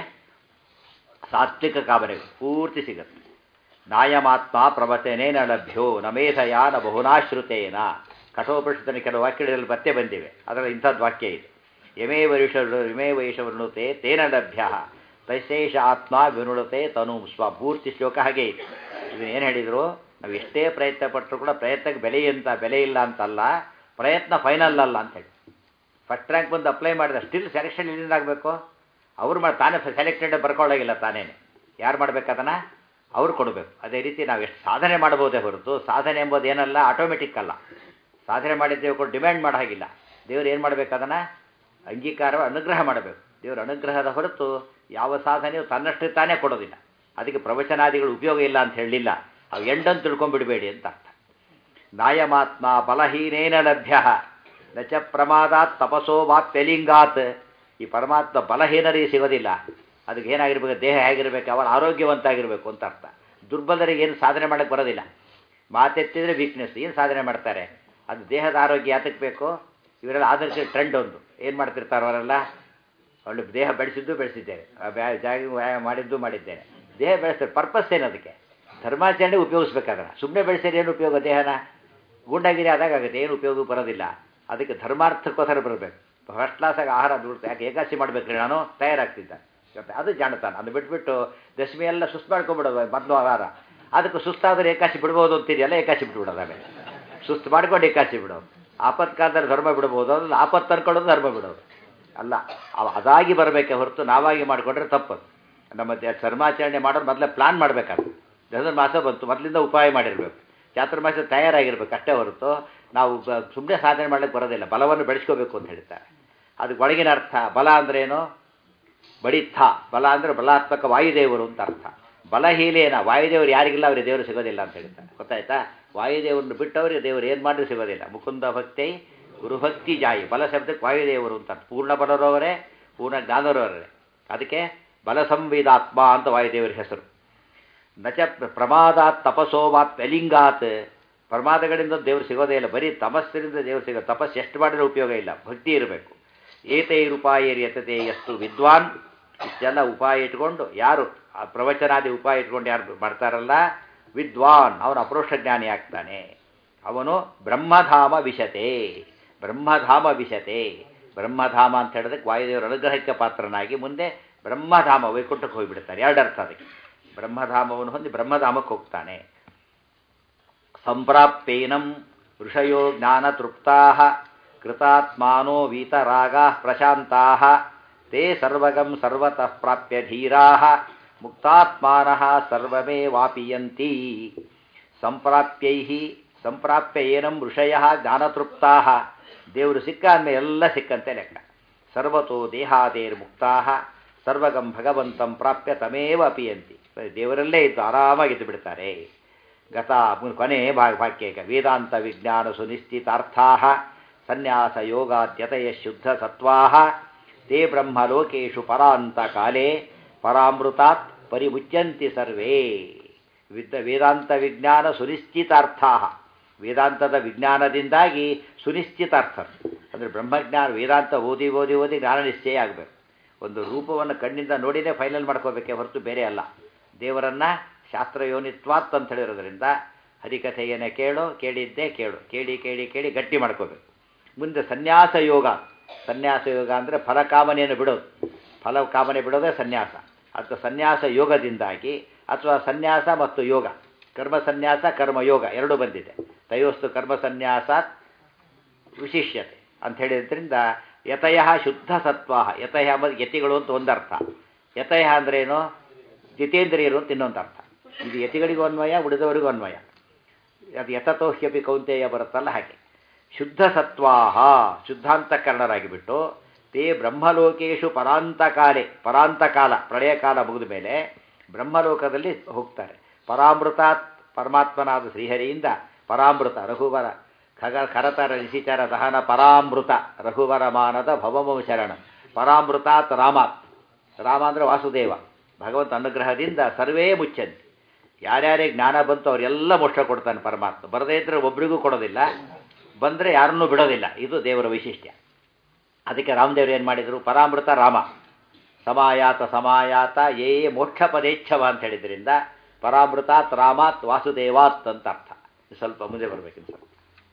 ಸಾತ್ವಿಕ ಕಾಮನೆಗಳು ಪೂರ್ತಿ ಸಿಗುತ್ತೆ ನಾಯಮಾತ್ಮ ಪ್ರವಚನೇನ ಲಭ್ಯೋ ನಮೇಧಯ ನ ಬಹುನಾಶ್ರುತೇನ ಕಠೋಪನಿಷತ್ತಿನ ಕೆಲವು ವಾಕ್ಯಗಳಲ್ಲಿ ಮತ್ತೆ ಬಂದಿವೆ ಅದರಲ್ಲಿ ಇಂಥದ್ದು ವಾಕ್ಯ ಇದೆ ಯಮೇ ವೈಷ ಯಮೇ ವೈಷವೃಣುತೆ ತೇನ ಲಭ್ಯ ತೈಶೇಷ ಆತ್ಮ ವಿನುಳತೆ ತನು ಸ್ವ ಪೂರ್ತಿ ಶ್ಲೋಕ ಹಾಗೆ ಇದೆ ಇದನ್ನ ಏನು ಹೇಳಿದರು ನಾವು ಎಷ್ಟೇ ಪ್ರಯತ್ನ ಪಟ್ಟರು ಕೂಡ ಪ್ರಯತ್ನಕ್ಕೆ ಬೆಲೆ ಅಂತ ಬೆಲೆ ಇಲ್ಲ ಅಂತಲ್ಲ ಪ್ರಯತ್ನ ಫೈನಲ್ ಅಲ್ಲ ಅಂತ ಹೇಳಿ ಫಸ್ಟ್ ರ್ಯಾಂಕ್ ಬಂದು ಅಪ್ಲೈ ಮಾಡಿದ ಸ್ಟಿಲ್ ಸೆಲೆಕ್ಷನ್ ಎಲ್ಲಿಂದ ಆಗಬೇಕು ಅವ್ರು ಮಾಡಿ ತಾನೇ ಸೆಲೆಕ್ಟೆಡ್ ಬರ್ಕೊಳ್ಳೋಗಿಲ್ಲ ತಾನೇನೆ ಯಾರು ಮಾಡ್ಬೇಕು ಅದನ್ನು ಅವ್ರು ಕೊಡಬೇಕು ಅದೇ ರೀತಿ ನಾವು ಎಷ್ಟು ಸಾಧನೆ ಮಾಡ್ಬೋದೇ ಹೊರತು ಸಾಧನೆ ಎಂಬುದು ಏನಲ್ಲ ಆಟೋಮೆಟಿಕ್ ಅಲ್ಲ ಸಾಧನೆ ಮಾಡಿದ್ದೇವೆ ಕೂಡ ಡಿಮ್ಯಾಂಡ್ ಮಾಡೋ ಹಾಗಿಲ್ಲ ದೇವ್ರು ಏನು ಮಾಡಬೇಕು ಅದನ್ನು ಅಂಗೀಕಾರ ಅನುಗ್ರಹ ಮಾಡಬೇಕು ದೇವರ ಅನುಗ್ರಹದ ಹೊರತು ಯಾವ ಸಾಧನೆಯು ತನ್ನಷ್ಟು ತಾನೇ ಕೊಡೋದಿಲ್ಲ ಅದಕ್ಕೆ ಪ್ರವಚನಾದಿಗಳು ಉಪಯೋಗ ಇಲ್ಲ ಅಂತ ಹೇಳಲಿಲ್ಲ ಅವು ಎಂಡನ್ನು ತಿಳ್ಕೊಂಡ್ಬಿಡಬೇಡಿ ಅಂತ ಅರ್ಥ ನಾಯಮಾತ್ಮ ಬಲಹೀನೇನ ಲಭ್ಯ ನಚ ಪ್ರಮಾದಾತ್ ತಪಸೋ ವಾಪ್ಯಲಿಂಗಾತ್ ಈ ಪರಮಾತ್ಮ ಬಲಹೀನರಿಗೆ ಸಿಗೋದಿಲ್ಲ ಅದಕ್ಕೆ ಏನಾಗಿರ್ಬೇಕು ದೇಹ ಹೇಗಿರಬೇಕು ಅವಳ ಆರೋಗ್ಯವಂತಾಗಿರಬೇಕು ಅಂತ ಅರ್ಥ ದುರ್ಬಲರಿಗೆ ಏನು ಸಾಧನೆ ಮಾಡೋಕ್ಕೆ ಬರೋದಿಲ್ಲ ಮಾತೆತ್ತಿದ್ರೆ ವೀಕ್ನೆಸ್ ಏನು ಸಾಧನೆ ಮಾಡ್ತಾರೆ ಅದು ದೇಹದ ಆರೋಗ್ಯ ಯಾತಕ್ಕೆ ಬೇಕು ಇವರೆಲ್ಲ ಆಧರಿಸಿದ ಟ್ರೆಂಡ್ ಒಂದು ಏನು ಮಾಡ್ತಿರ್ತಾರೆ ಅವರೆಲ್ಲ ಒಳ್ಳೆ ದೇಹ ಬೆಳೆಸಿದ್ದು ಬೆಳೆಸಿದ್ದೇನೆ ಜಾಗ ವ್ಯಾಯಾಮ ಮಾಡಿದ್ದು ಮಾಡಿದ್ದೇನೆ ದೇಹ ಬೆಳೆಸ್ತಾರೆ ಪರ್ಪಸ್ ಏನು ಅದಕ್ಕೆ ಧರ್ಮಾಚರಣೆ ಉಪಯೋಗಿಸ್ಬೇಕಾದ್ರೆ ಸುಮ್ಮನೆ ಬೆಳೆಸಿದ್ರೆ ಏನು ಉಪಯೋಗ ದೇಹನ ಗುಂಡಾಗಿರಿ ಆದಾಗ ಆಗುತ್ತೆ ಏನು ಉಪಯೋಗ ಬರೋದಿಲ್ಲ ಅದಕ್ಕೆ ಧರ್ಮಾರ್ಥಕ್ಕೋಸ್ಕರ ಬರಬೇಕು ಫಸ್ಟ್ ಕ್ಲಾಸಾಗಿ ಆಹಾರ ದುಡ್ಡು ಯಾಕೆ ಏಕಾಸಿ ಮಾಡಬೇಕ್ರಿ ನಾನು ತಯಾರಾಗ್ತಿದ್ದೆ ಅದು ಜಾಣತಾನ ಅದು ಬಿಟ್ಬಿಟ್ಟು ದಶಮಿ ಎಲ್ಲ ಸುಸ್ತು ಮಾಡ್ಕೊಂಬಿಡೋದು ಮೊದಲು ಆಹಾರ ಅದಕ್ಕೆ ಸುಸ್ತಾದರೆ ಏಕಾಸಿ ಬಿಡ್ಬೋದು ಅಂತಿದೆಯಲ್ಲ ಏಕಾಸಿ ಬಿಟ್ಬಿಡೋದು ಆಮೇಲೆ ಸುಸ್ತು ಮಾಡ್ಕೊಂಡು ಏಕಾಸಿ ಬಿಡೋದು ಆಪತ್ಕಾಲದಲ್ಲಿ ಧರ್ಮ ಬಿಡ್ಬೋದು ಅದ್ರಲ್ಲಿ ಆಪತ್ತು ಅನ್ಕೊಳ್ಳೋದು ಧರ್ಮ ಬಿಡೋದು ಅಲ್ಲ ಅವ ಅದಾಗಿ ಬರಬೇಕೆ ಹೊರತು ನಾವಾಗಿ ಮಾಡಿಕೊಂಡ್ರೆ ತಪ್ಪದು ನಮ್ಮ ದ- ಧರ್ಮಾಚರಣೆ ಮಾಡೋದು ಮೊದಲೇ ಪ್ಲಾನ್ ಮಾಡಬೇಕಾದ್ರೆ ಧನುರ್ಮಾಸ ಬಂತು ಮೊದಲಿಂದ ಉಪಾಯ ಮಾಡಿರಬೇಕು ಚಾತುರ್ಮಾಸ ತಯಾರಾಗಿರ್ಬೇಕು ಅಷ್ಟೇ ಹೊರತು ನಾವು ಸುಮ್ಮನೆ ಸಾಧನೆ ಮಾಡ್ಲಿಕ್ಕೆ ಬರೋದಿಲ್ಲ ಬಲವನ್ನು ಬೆಳೆಸ್ಕೋಬೇಕು ಅಂತ ಹೇಳ್ತಾರೆ ಅದಕ್ಕೆ ಒಳಗಿನ ಅರ್ಥ ಬಲ ಅಂದ್ರೇನು ಬಡಿಥ ಬಲ ಅಂದರೆ ಬಲಾತ್ಮಕ ವಾಯುದೇವರು ಅಂತ ಅರ್ಥ ಬಲಹೀಲೇನ ವಾಯುದೇವರು ಯಾರಿಗಿಲ್ಲ ಅವರಿಗೆ ದೇವರು ಸಿಗೋದಿಲ್ಲ ಅಂತ ಹೇಳ್ತಾರೆ ಗೊತ್ತಾಯ್ತಾ ವಾಯುದೇವರನ್ನು ಬಿಟ್ಟವರಿಗೆ ದೇವರು ಏನು ಮಾಡಿದ್ರು ಸಿಗೋದಿಲ್ಲ ಮುಕುಂದ ಭಕ್ತಿ ಗುರುಭಕ್ತಿ ಜಾಯಿ ಬಲ ಶಬ್ದಕ್ಕೆ ವಾಯುದೇವರು ಅಂತ ಪೂರ್ಣ ಬಲರವರೇ ಪೂರ್ಣ ಜ್ಞಾನರವರೇ ಅದಕ್ಕೆ ಬಲ ಸಂವೇದಾತ್ಮ ಅಂತ ವಾಯುದೇವರ ಹೆಸರು ನಚ ಪ್ರಮಾದಾತ್ ತಪಸೋವಾತ್ ವ್ಯಲಿಂಗಾತ್ ಪ್ರಮಾದಗಳಿಂದ ದೇವರು ಸಿಗೋದೇ ಇಲ್ಲ ಬರೀ ತಪಸ್ಸಿನಿಂದ ದೇವರು ಸಿಗೋ ತಪಸ್ಸು ಎಷ್ಟು ಮಾಡಿದ್ರೆ ಉಪಯೋಗ ಇಲ್ಲ ಭಕ್ತಿ ಇರಬೇಕು ಏತೈರುಪಾಯರ್ಯತತೆ ಎಷ್ಟು ವಿದ್ವಾನ್ ಇಷ್ಟೆಲ್ಲ ಉಪಾಯ ಇಟ್ಕೊಂಡು ಯಾರು ಆ ಪ್ರವಚನಾದಿ ಉಪಾಯ ಇಟ್ಕೊಂಡು ಯಾರು ಮಾಡ್ತಾರಲ್ಲ ವಿದ್ವಾನ್ ಅವನು ಅಪರೋಕ್ಷ ಜ್ಞಾನಿ ಆಗ್ತಾನೆ ಅವನು ಬ್ರಹ್ಮಧಾಮ ವಿಶತೆ ಬ್ರಹ್ಮಧಾಮ ವಿಶತೆ ಬ್ರಹ್ಮಧಾಮ ಅಂತ ಹೇಳಿದಕ್ಕೆ ವಾಯುದೇವರ ಅನುಗ್ರಹಕ್ಕೆ ಪಾತ್ರನಾಗಿ ಮುಂದೆ ಬ್ರಹ್ಮಧಾಮ ವೈಕುಂಠಕ್ಕೆ ಹೋಗಿಬಿಡ್ತಾನೆ ಎರಡು ಅರ್ಥ ಅದಕ್ಕೆ ಬ್ರಹ್ಮಧಾಮವನ್ನು ಹೊಂದಿ ಬ್ರಹ್ಮಧಾಮಕ್ಕೆ ಹೋಗ್ತಾನೆ ಸಂಪ್ರಾಪ್ತೇನಂ ಋಷಯೋ ಜ್ಞಾನತೃಪ್ತಾ ಕೃತಾತ್ಮಾನೋ ವೀತರಾಗಾ ಪ್ರಶಾಂತಾ ತೇ ಸರ್ವಗಂ ಸರ್ವತಃ ಪ್ರಾಪ್ಯ ಧೀರಾ ಮುಕ್ತಾತ್ಮಾನಃ ಸರ್ವಮೇ ವಾಪಿಯಂತಿ ಸಂಪ್ರಾಪ್ಯೈ ಸಂಪ್ರಾಪ್ಯ ಏನಂ ಋಷಯ ಜ್ಞಾನತೃಪ್ತಾ ದೇವರು ಸಿಕ್ಕ ಅಂದಮೇಲೆ ಎಲ್ಲ ಸಿಕ್ಕಂತೆ ಲೆಕ್ಕ ಸರ್ವತೋ ದೇಹಾದೇರ್ ಮುಕ್ತಾ ಸರ್ವಗಂ ಭಗವಂತಂ ಪ್ರಾಪ್ಯ ತಮೇವ ಅಪಿಯಂತಿ ದೇವರಲ್ಲೇ ಇದ್ದು ಆರಾಮಾಗಿದ್ದು ಬಿಡ್ತಾರೆ ಗತ ಕೊನೆ ಭಾಗ ವಾಕ್ಯ ಈಗ ವೇದಾಂತ ವಿಜ್ಞಾನ ಸುನಿಶ್ಚಿತಾರ್ಥಾ ಸನ್ಯಾಸ ಯೋಗಾದ್ಯತಯ ಶುದ್ಧ ಸತ್ವಾ ತೇ ಬ್ರಹ್ಮಲೋಕೇಶು ಪರಾಂತ ಕಾಲೇ ಪರಾಮೃತಾತ್ ಪರಿಮುಚ್ಯಂತಿ ಸರ್ವೇ ವಿದ್ದ ವೇದಾಂತ ವಿಜ್ಞಾನ ಸುನಿಶ್ಚಿತಾರ್ಥ ವೇದಾಂತದ ವಿಜ್ಞಾನದಿಂದಾಗಿ ಸುನಿಶ್ಚಿತಾರ್ಥ ಅಂದರೆ ಬ್ರಹ್ಮಜ್ಞಾನ ವೇದಾಂತ ಓದಿ ಓದಿ ಓದಿ ಜ್ಞಾನ ನಿಶ್ಚಯ ಆಗಬೇಕು ಒಂದು ರೂಪವನ್ನು ಕಣ್ಣಿಂದ ನೋಡಿನೇ ಫೈನಲ್ ಮಾಡ್ಕೋಬೇಕೆ ಹೊರತು ಬೇರೆ ಅಲ್ಲ ದೇವರನ್ನ ಶಾಸ್ತ್ರ ಯೋನಿತ್ವಾತ್ ಅಂತ ಹೇಳಿರೋದ್ರಿಂದ ಹರಿಕಥೆಯನ್ನೇ ಕೇಳು ಕೇಳಿದ್ದೇ ಕೇಳು ಕೇಳಿ ಕೇಳಿ ಕೇಳಿ ಗಟ್ಟಿ ಮಾಡ್ಕೋಬೇಕು ಮುಂದೆ ಸನ್ಯಾಸ ಯೋಗ ಸನ್ಯಾಸ ಯೋಗ ಅಂದರೆ ಫಲಕಾಮನೆಯನ್ನು ಬಿಡೋದು ಫಲ ಕಾಮನೆ ಬಿಡೋದೇ ಸನ್ಯಾಸ ಅಥವಾ ಸನ್ಯಾಸ ಯೋಗದಿಂದಾಗಿ ಅಥವಾ ಸನ್ಯಾಸ ಮತ್ತು ಯೋಗ ಕರ್ಮ ಸನ್ಯಾಸ ಕರ್ಮ ಯೋಗ ಎರಡೂ ಬಂದಿದೆ ತಯೋಸ್ತು ಕರ್ಮ ಸನ್ಯಾಸ ವಿಶಿಷ್ಯತೆ ಅಂತ ಹೇಳಿದ್ರಿಂದ ಯತಯ ಶುದ್ಧ ಸತ್ವ ಯತಯ ಮತ್ತು ಯತಿಗಳು ಅಂತ ಒಂದರ್ಥ ಯತಯ ಅಂದ್ರೇನು ಜಿತೇಂದ್ರಿಯರು ಅಂತ ಇನ್ನೊಂದು ಅರ್ಥ ಇದು ಯತಿಗಳಿಗೂ ಅನ್ವಯ ಉಳಿದವರಿಗೂ ಅನ್ವಯ ಅದು ಯತತೋಹ್ಯಪಿ ಕೌಂತೆಯ ಬರುತ್ತಲ್ಲ ಹಾಗೆ ಶುದ್ಧ ಸತ್ವಾಹ ಶುದ್ಧಾಂತಕರಣರಾಗಿಬಿಟ್ಟು ತೇ ಬ್ರಹ್ಮಲೋಕೇಶು ಪರಾಂತಕಾಲೆ ಪರಾಂತಕಾಲ ಪ್ರಳಯ ಕಾಲ ಮುಗಿದ ಮೇಲೆ ಬ್ರಹ್ಮಲೋಕದಲ್ಲಿ ಹೋಗ್ತಾರೆ ಪರಾಮೃತಾತ್ ಪರಮಾತ್ಮನಾದ ಶ್ರೀಹರಿಯಿಂದ ಪರಾಮೃತ ರಘುವರ ಖಗ ಖರತರ ನಿಶಿಚರ ದಹನ ಪರಾಮೃತ ರಘುವರ ಮಾನದ ಭವಮವ ಶರಣ ಪರಾಮೃತಾತ್ ರಾಮಾತ್ ರಾಮ ಅಂದರೆ ವಾಸುದೇವ ಭಗವಂತ ಅನುಗ್ರಹದಿಂದ ಸರ್ವೇ ಮುಚ್ಚಂತಿ ಯಾರ್ಯಾರಿಗೆ ಜ್ಞಾನ ಬಂತು ಅವರೆಲ್ಲ ಮೋಕ್ಷ ಕೊಡ್ತಾನೆ ಪರಮಾತ್ಮ ಬರದೇ ಇದ್ದರೆ ಒಬ್ರಿಗೂ ಕೊಡೋದಿಲ್ಲ ಬಂದರೆ ಯಾರನ್ನೂ ಬಿಡೋದಿಲ್ಲ ಇದು ದೇವರ ವೈಶಿಷ್ಟ್ಯ ಅದಕ್ಕೆ ರಾಮದೇವರು ಏನು ಮಾಡಿದರು ಪರಾಮೃತ ರಾಮ ಸಮಾಯಾತ ಸಮಾಯಾತ ಏ ಮೋಕ್ಷ ಪದೇಚ್ಛವ ಅಂತ ಹೇಳಿದ್ರಿಂದ ಪರಾಮೃತಾತ್ ರಾಮಾತ್ ವಾಸುದೇವಾತ್ ಅಂತ ಅರ್ಥ ಸ್ವಲ್ಪ ಮುಂದೆ ಬರಬೇಕಿನ್ನು ಸ್ವಲ್ಪ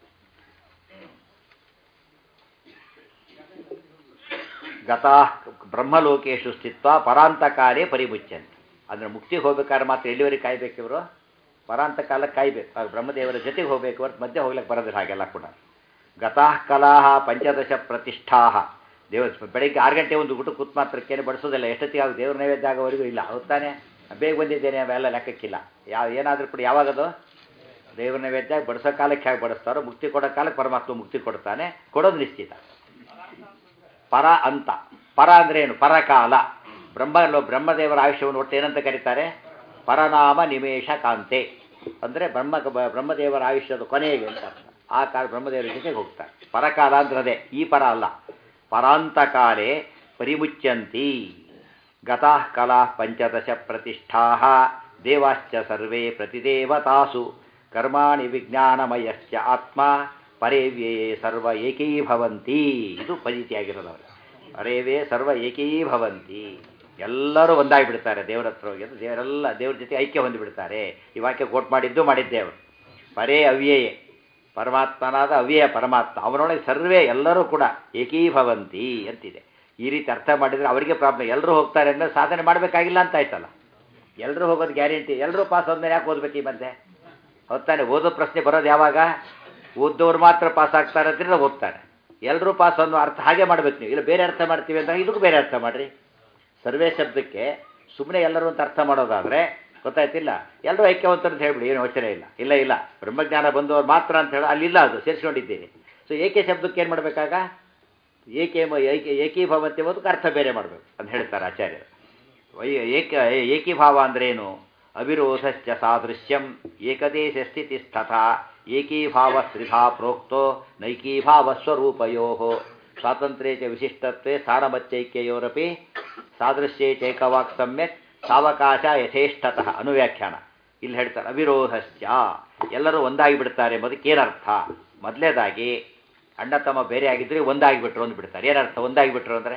ಗತಾ ಬ್ರಹ್ಮಲೋಕೇಶು ಸ್ಥಿತ್ವ ಪರಾಂತಕಾಲೇ ಪರಿಮುಚ್ಚಂತಿ ಅಂದರೆ ಮುಕ್ತಿಗೆ ಹೋಗ್ಬೇಕಾದ್ರೆ ಮಾತ್ರ ಎಲ್ಲಿವರೆಗೆ ಕಾಯ್ಬೇಕು ಇವರು ಪರಾಂತ ಕಾಲಕ್ಕೆ ಕಾಯ್ಬೇಕು ಆಗ ಬ್ರಹ್ಮದೇವರ ಜೊತೆಗೆ ಹೋಗ್ಬೇಕು ಹೊರತು ಮಧ್ಯೆ ಹೋಗ್ಲಿಕ್ಕೆ ಬರೋದಿಲ್ಲ ಹಾಗೆಲ್ಲ ಕೂಡ ಗತಾ ಕಲಾ ಪಂಚದಶ ಪ್ರತಿಷ್ಠಾ ದೇವ ಬೆಳಗ್ಗೆ ಆರು ಗಂಟೆ ಒಂದು ಊಟ ಕೂತ್ ಮಾತ್ರಕ್ಕೇನೆ ಬಡಿಸೋದಿಲ್ಲ ಎಷ್ಟೊತ್ತಿಗೆ ಆಗ ದೇವ್ರ ನೈವೇದ್ಯ ಆಗೋವರೆಗೂ ಇಲ್ಲ ಹೊತ್ತಾನೆ ಬೇಗ ಬಂದಿದ್ದೇನೆ ಅವೆಲ್ಲ ಲೆಕ್ಕಕ್ಕಿಲ್ಲ ಯಾವ ಏನಾದರೂ ಕೂಡ ಯಾವಾಗದು ದೇವ್ರ ನೈವೇದ್ಯ ಬಡಿಸೋ ಕಾಲಕ್ಕೆ ಹೇಗೆ ಬಡಿಸ್ತಾರೋ ಮುಕ್ತಿ ಕೊಡೋ ಕಾಲಕ್ಕೆ ಪರಮಾತ್ಮ ಮುಕ್ತಿ ಕೊಡ್ತಾನೆ ಕೊಡೋದು ನಿಶ್ಚಿತ ಪರ ಅಂತ ಪರ ಅಂದ್ರೆ ಏನು ಪರಕಾಲ ಬ್ರಹ್ಮ ಬ್ರಹ್ಮದೇವರ ಆಯುಷ್ಯವನ್ನು ಒಟ್ಟು ಏನಂತ ಕರೀತಾರೆ ಪರನಾಮ ನಿಮೇಶ ಕಾಂತೆ ಅಂದರೆ ಬ್ರಹ್ಮ ಬ್ರಹ್ಮದೇವರ ಆಯುಷ್ಯದ ಕೊನೆಗೆ ಅಂತ ಅರ್ಥ ಆ ಕಾಲ ಬ್ರಹ್ಮದೇವರ ಜೊತೆಗೆ ಹೋಗ್ತಾರೆ ಪರಕಾಲ ಅಂದ್ರೆ ಅದೇ ಈ ಪರ ಅಲ್ಲ ಪರಾಂತಕಾಲೇ ಪರಿಮುಚ್ಯಂತಿ ಗತಾ ಕಲಾ ಪಂಚದಶ ಪ್ರತಿಷ್ಠಾ ದೇವಾಶ್ಚ ಸರ್ವೇ ಪ್ರತಿದೇವತಾಸು ಕರ್ಮಾಣಿ ವಿಜ್ಞಾನಮಯಶ್ಚ ಆತ್ಮ ಪರೇವ್ಯೇ ಸರ್ವ ಏಕೀಭವಂತಿ ಇದು ಪಜಿತಿಯಾಗಿರೋದವರು ಪರೇವೇ ಸರ್ವ ಏಕೀಭವಂತಿ ಎಲ್ಲರೂ ಒಂದಾಗಿಬಿಡ್ತಾರೆ ದೇವರ ಹತ್ರ ಹೋಗಿ ಅದು ದೇವರೆಲ್ಲ ದೇವ್ರ ಜೊತೆ ಐಕ್ಯ ಹೊಂದಿಬಿಡ್ತಾರೆ ಈ ವಾಕ್ಯ ಕೋಟ್ ಮಾಡಿದ್ದು ಮಾಡಿದ್ದೇವರು ಪರೇ ಅವ್ಯಯೇ ಪರಮಾತ್ಮನಾದ ಅವ್ಯಯ ಪರಮಾತ್ಮ ಅವನೊಳಗೆ ಸರ್ವೇ ಎಲ್ಲರೂ ಕೂಡ ಏಕೀಭವಂತಿ ಅಂತಿದೆ ಈ ರೀತಿ ಅರ್ಥ ಮಾಡಿದರೆ ಅವರಿಗೆ ಪ್ರಾಬ್ಲಮ್ ಎಲ್ಲರೂ ಹೋಗ್ತಾರೆ ಅಂದರೆ ಸಾಧನೆ ಮಾಡಬೇಕಾಗಿಲ್ಲ ಅಂತ ಆಯ್ತಲ್ಲ ಎಲ್ಲರೂ ಹೋಗೋದು ಗ್ಯಾರಂಟಿ ಎಲ್ಲರೂ ಪಾಸ್ ಆದ್ಮೇಲೆ ಯಾಕೆ ಓದ್ಬೇಕು ಈ ಮಧ್ಯೆ ಹೊತ್ತಾನೆ ಓದೋ ಪ್ರಶ್ನೆ ಬರೋದು ಯಾವಾಗ ಓದೋರು ಮಾತ್ರ ಪಾಸ್ ಆಗ್ತಾರೆ ಅಂದ್ರೆ ಓದ್ತಾರೆ ಎಲ್ಲರೂ ಪಾಸ್ ಅನ್ನೋ ಅರ್ಥ ಹಾಗೆ ಮಾಡ್ಬೇಕು ನೀವು ಇಲ್ಲ ಬೇರೆ ಅರ್ಥ ಮಾಡ್ತೀವಿ ಅಂತ ಇದಕ್ಕೂ ಬೇರೆ ಅರ್ಥ ಮಾಡಿರಿ ಸರ್ವೇ ಶಬ್ದಕ್ಕೆ ಸುಮ್ಮನೆ ಎಲ್ಲರೂ ಅಂತ ಅರ್ಥ ಮಾಡೋದಾದರೆ ಗೊತ್ತಾಯ್ತಿಲ್ಲ ಎಲ್ಲರೂ ಐಕ್ಯವಂತರು ಅಂತ ಹೇಳ್ಬಿಡಿ ಏನು ಯೋಚನೆ ಇಲ್ಲ ಇಲ್ಲ ಇಲ್ಲ ಬ್ರಹ್ಮಜ್ಞಾನ ಬಂದವರು ಮಾತ್ರ ಅಂತ ಹೇಳಿ ಅಲ್ಲಿಲ್ಲ ಅದು ಸೇರಿಸ್ಕೊಂಡಿದ್ದೀನಿ ಸೊ ಏಕೆ ಶಬ್ದಕ್ಕೆ ಏನು ಮಾಡಬೇಕಾಗ ಏಕೆ ಏಕೆ ಏಕೀಭಾವಂತಿ ಅನ್ನೋದಕ್ಕೆ ಅರ್ಥ ಬೇರೆ ಮಾಡಬೇಕು ಅಂತ ಹೇಳ್ತಾರೆ ಆಚಾರ್ಯರು ವೈ ಏಕ ಏಕೀಭಾವ ಅಂದ್ರೇನು ಅವಿರೋಧಶ್ಚ ಸಾದೃಶ್ಯಂ ಏಕದೇಶ ಸ್ಥಿತಿಸ್ತಥಾ ಏಕೀಭಾವ ತ್ರಿಧಾ ಪ್ರೋಕ್ತೋ ನೈಕೀಭಾವ ಸ್ವರೂಪಯೋ ಸ್ವಾತಂತ್ರ್ಯ ಚ ವಿಶಿಷ್ಟತ್ವೇ ಸ್ಥಾನಮಚ್ಚೈಕ್ಯಯೋರಪಿ ಸಾದೃಶ್ಯೇ ಚೈಕವಾಕ್ ಸಮ್ಯಕ್ ಸಾವಕಾಶ ಯಥೇಷ್ಟತಃ ಅನುವ್ಯಾಖ್ಯಾನ ಇಲ್ಲಿ ಹೇಳ್ತಾರೆ ಅವಿರೋಧಶ್ಚ ಎಲ್ಲರೂ ಒಂದಾಗಿ ಬಿಡ್ತಾರೆ ಎಂಬುದಕ್ಕೆ ಏನರ್ಥ ಮೊದಲೇದಾಗಿ ಅಣ್ಣ ತಮ್ಮ ಬೇರೆ ಆಗಿದ್ರೆ ಒಂದಾಗಿಬಿಟ್ರು ಅಂದ್ಬಿಡ್ತಾರೆ ಏನರ್ಥ ಒಂದಾಗಿಬಿಟ್ರು ಅಂದರೆ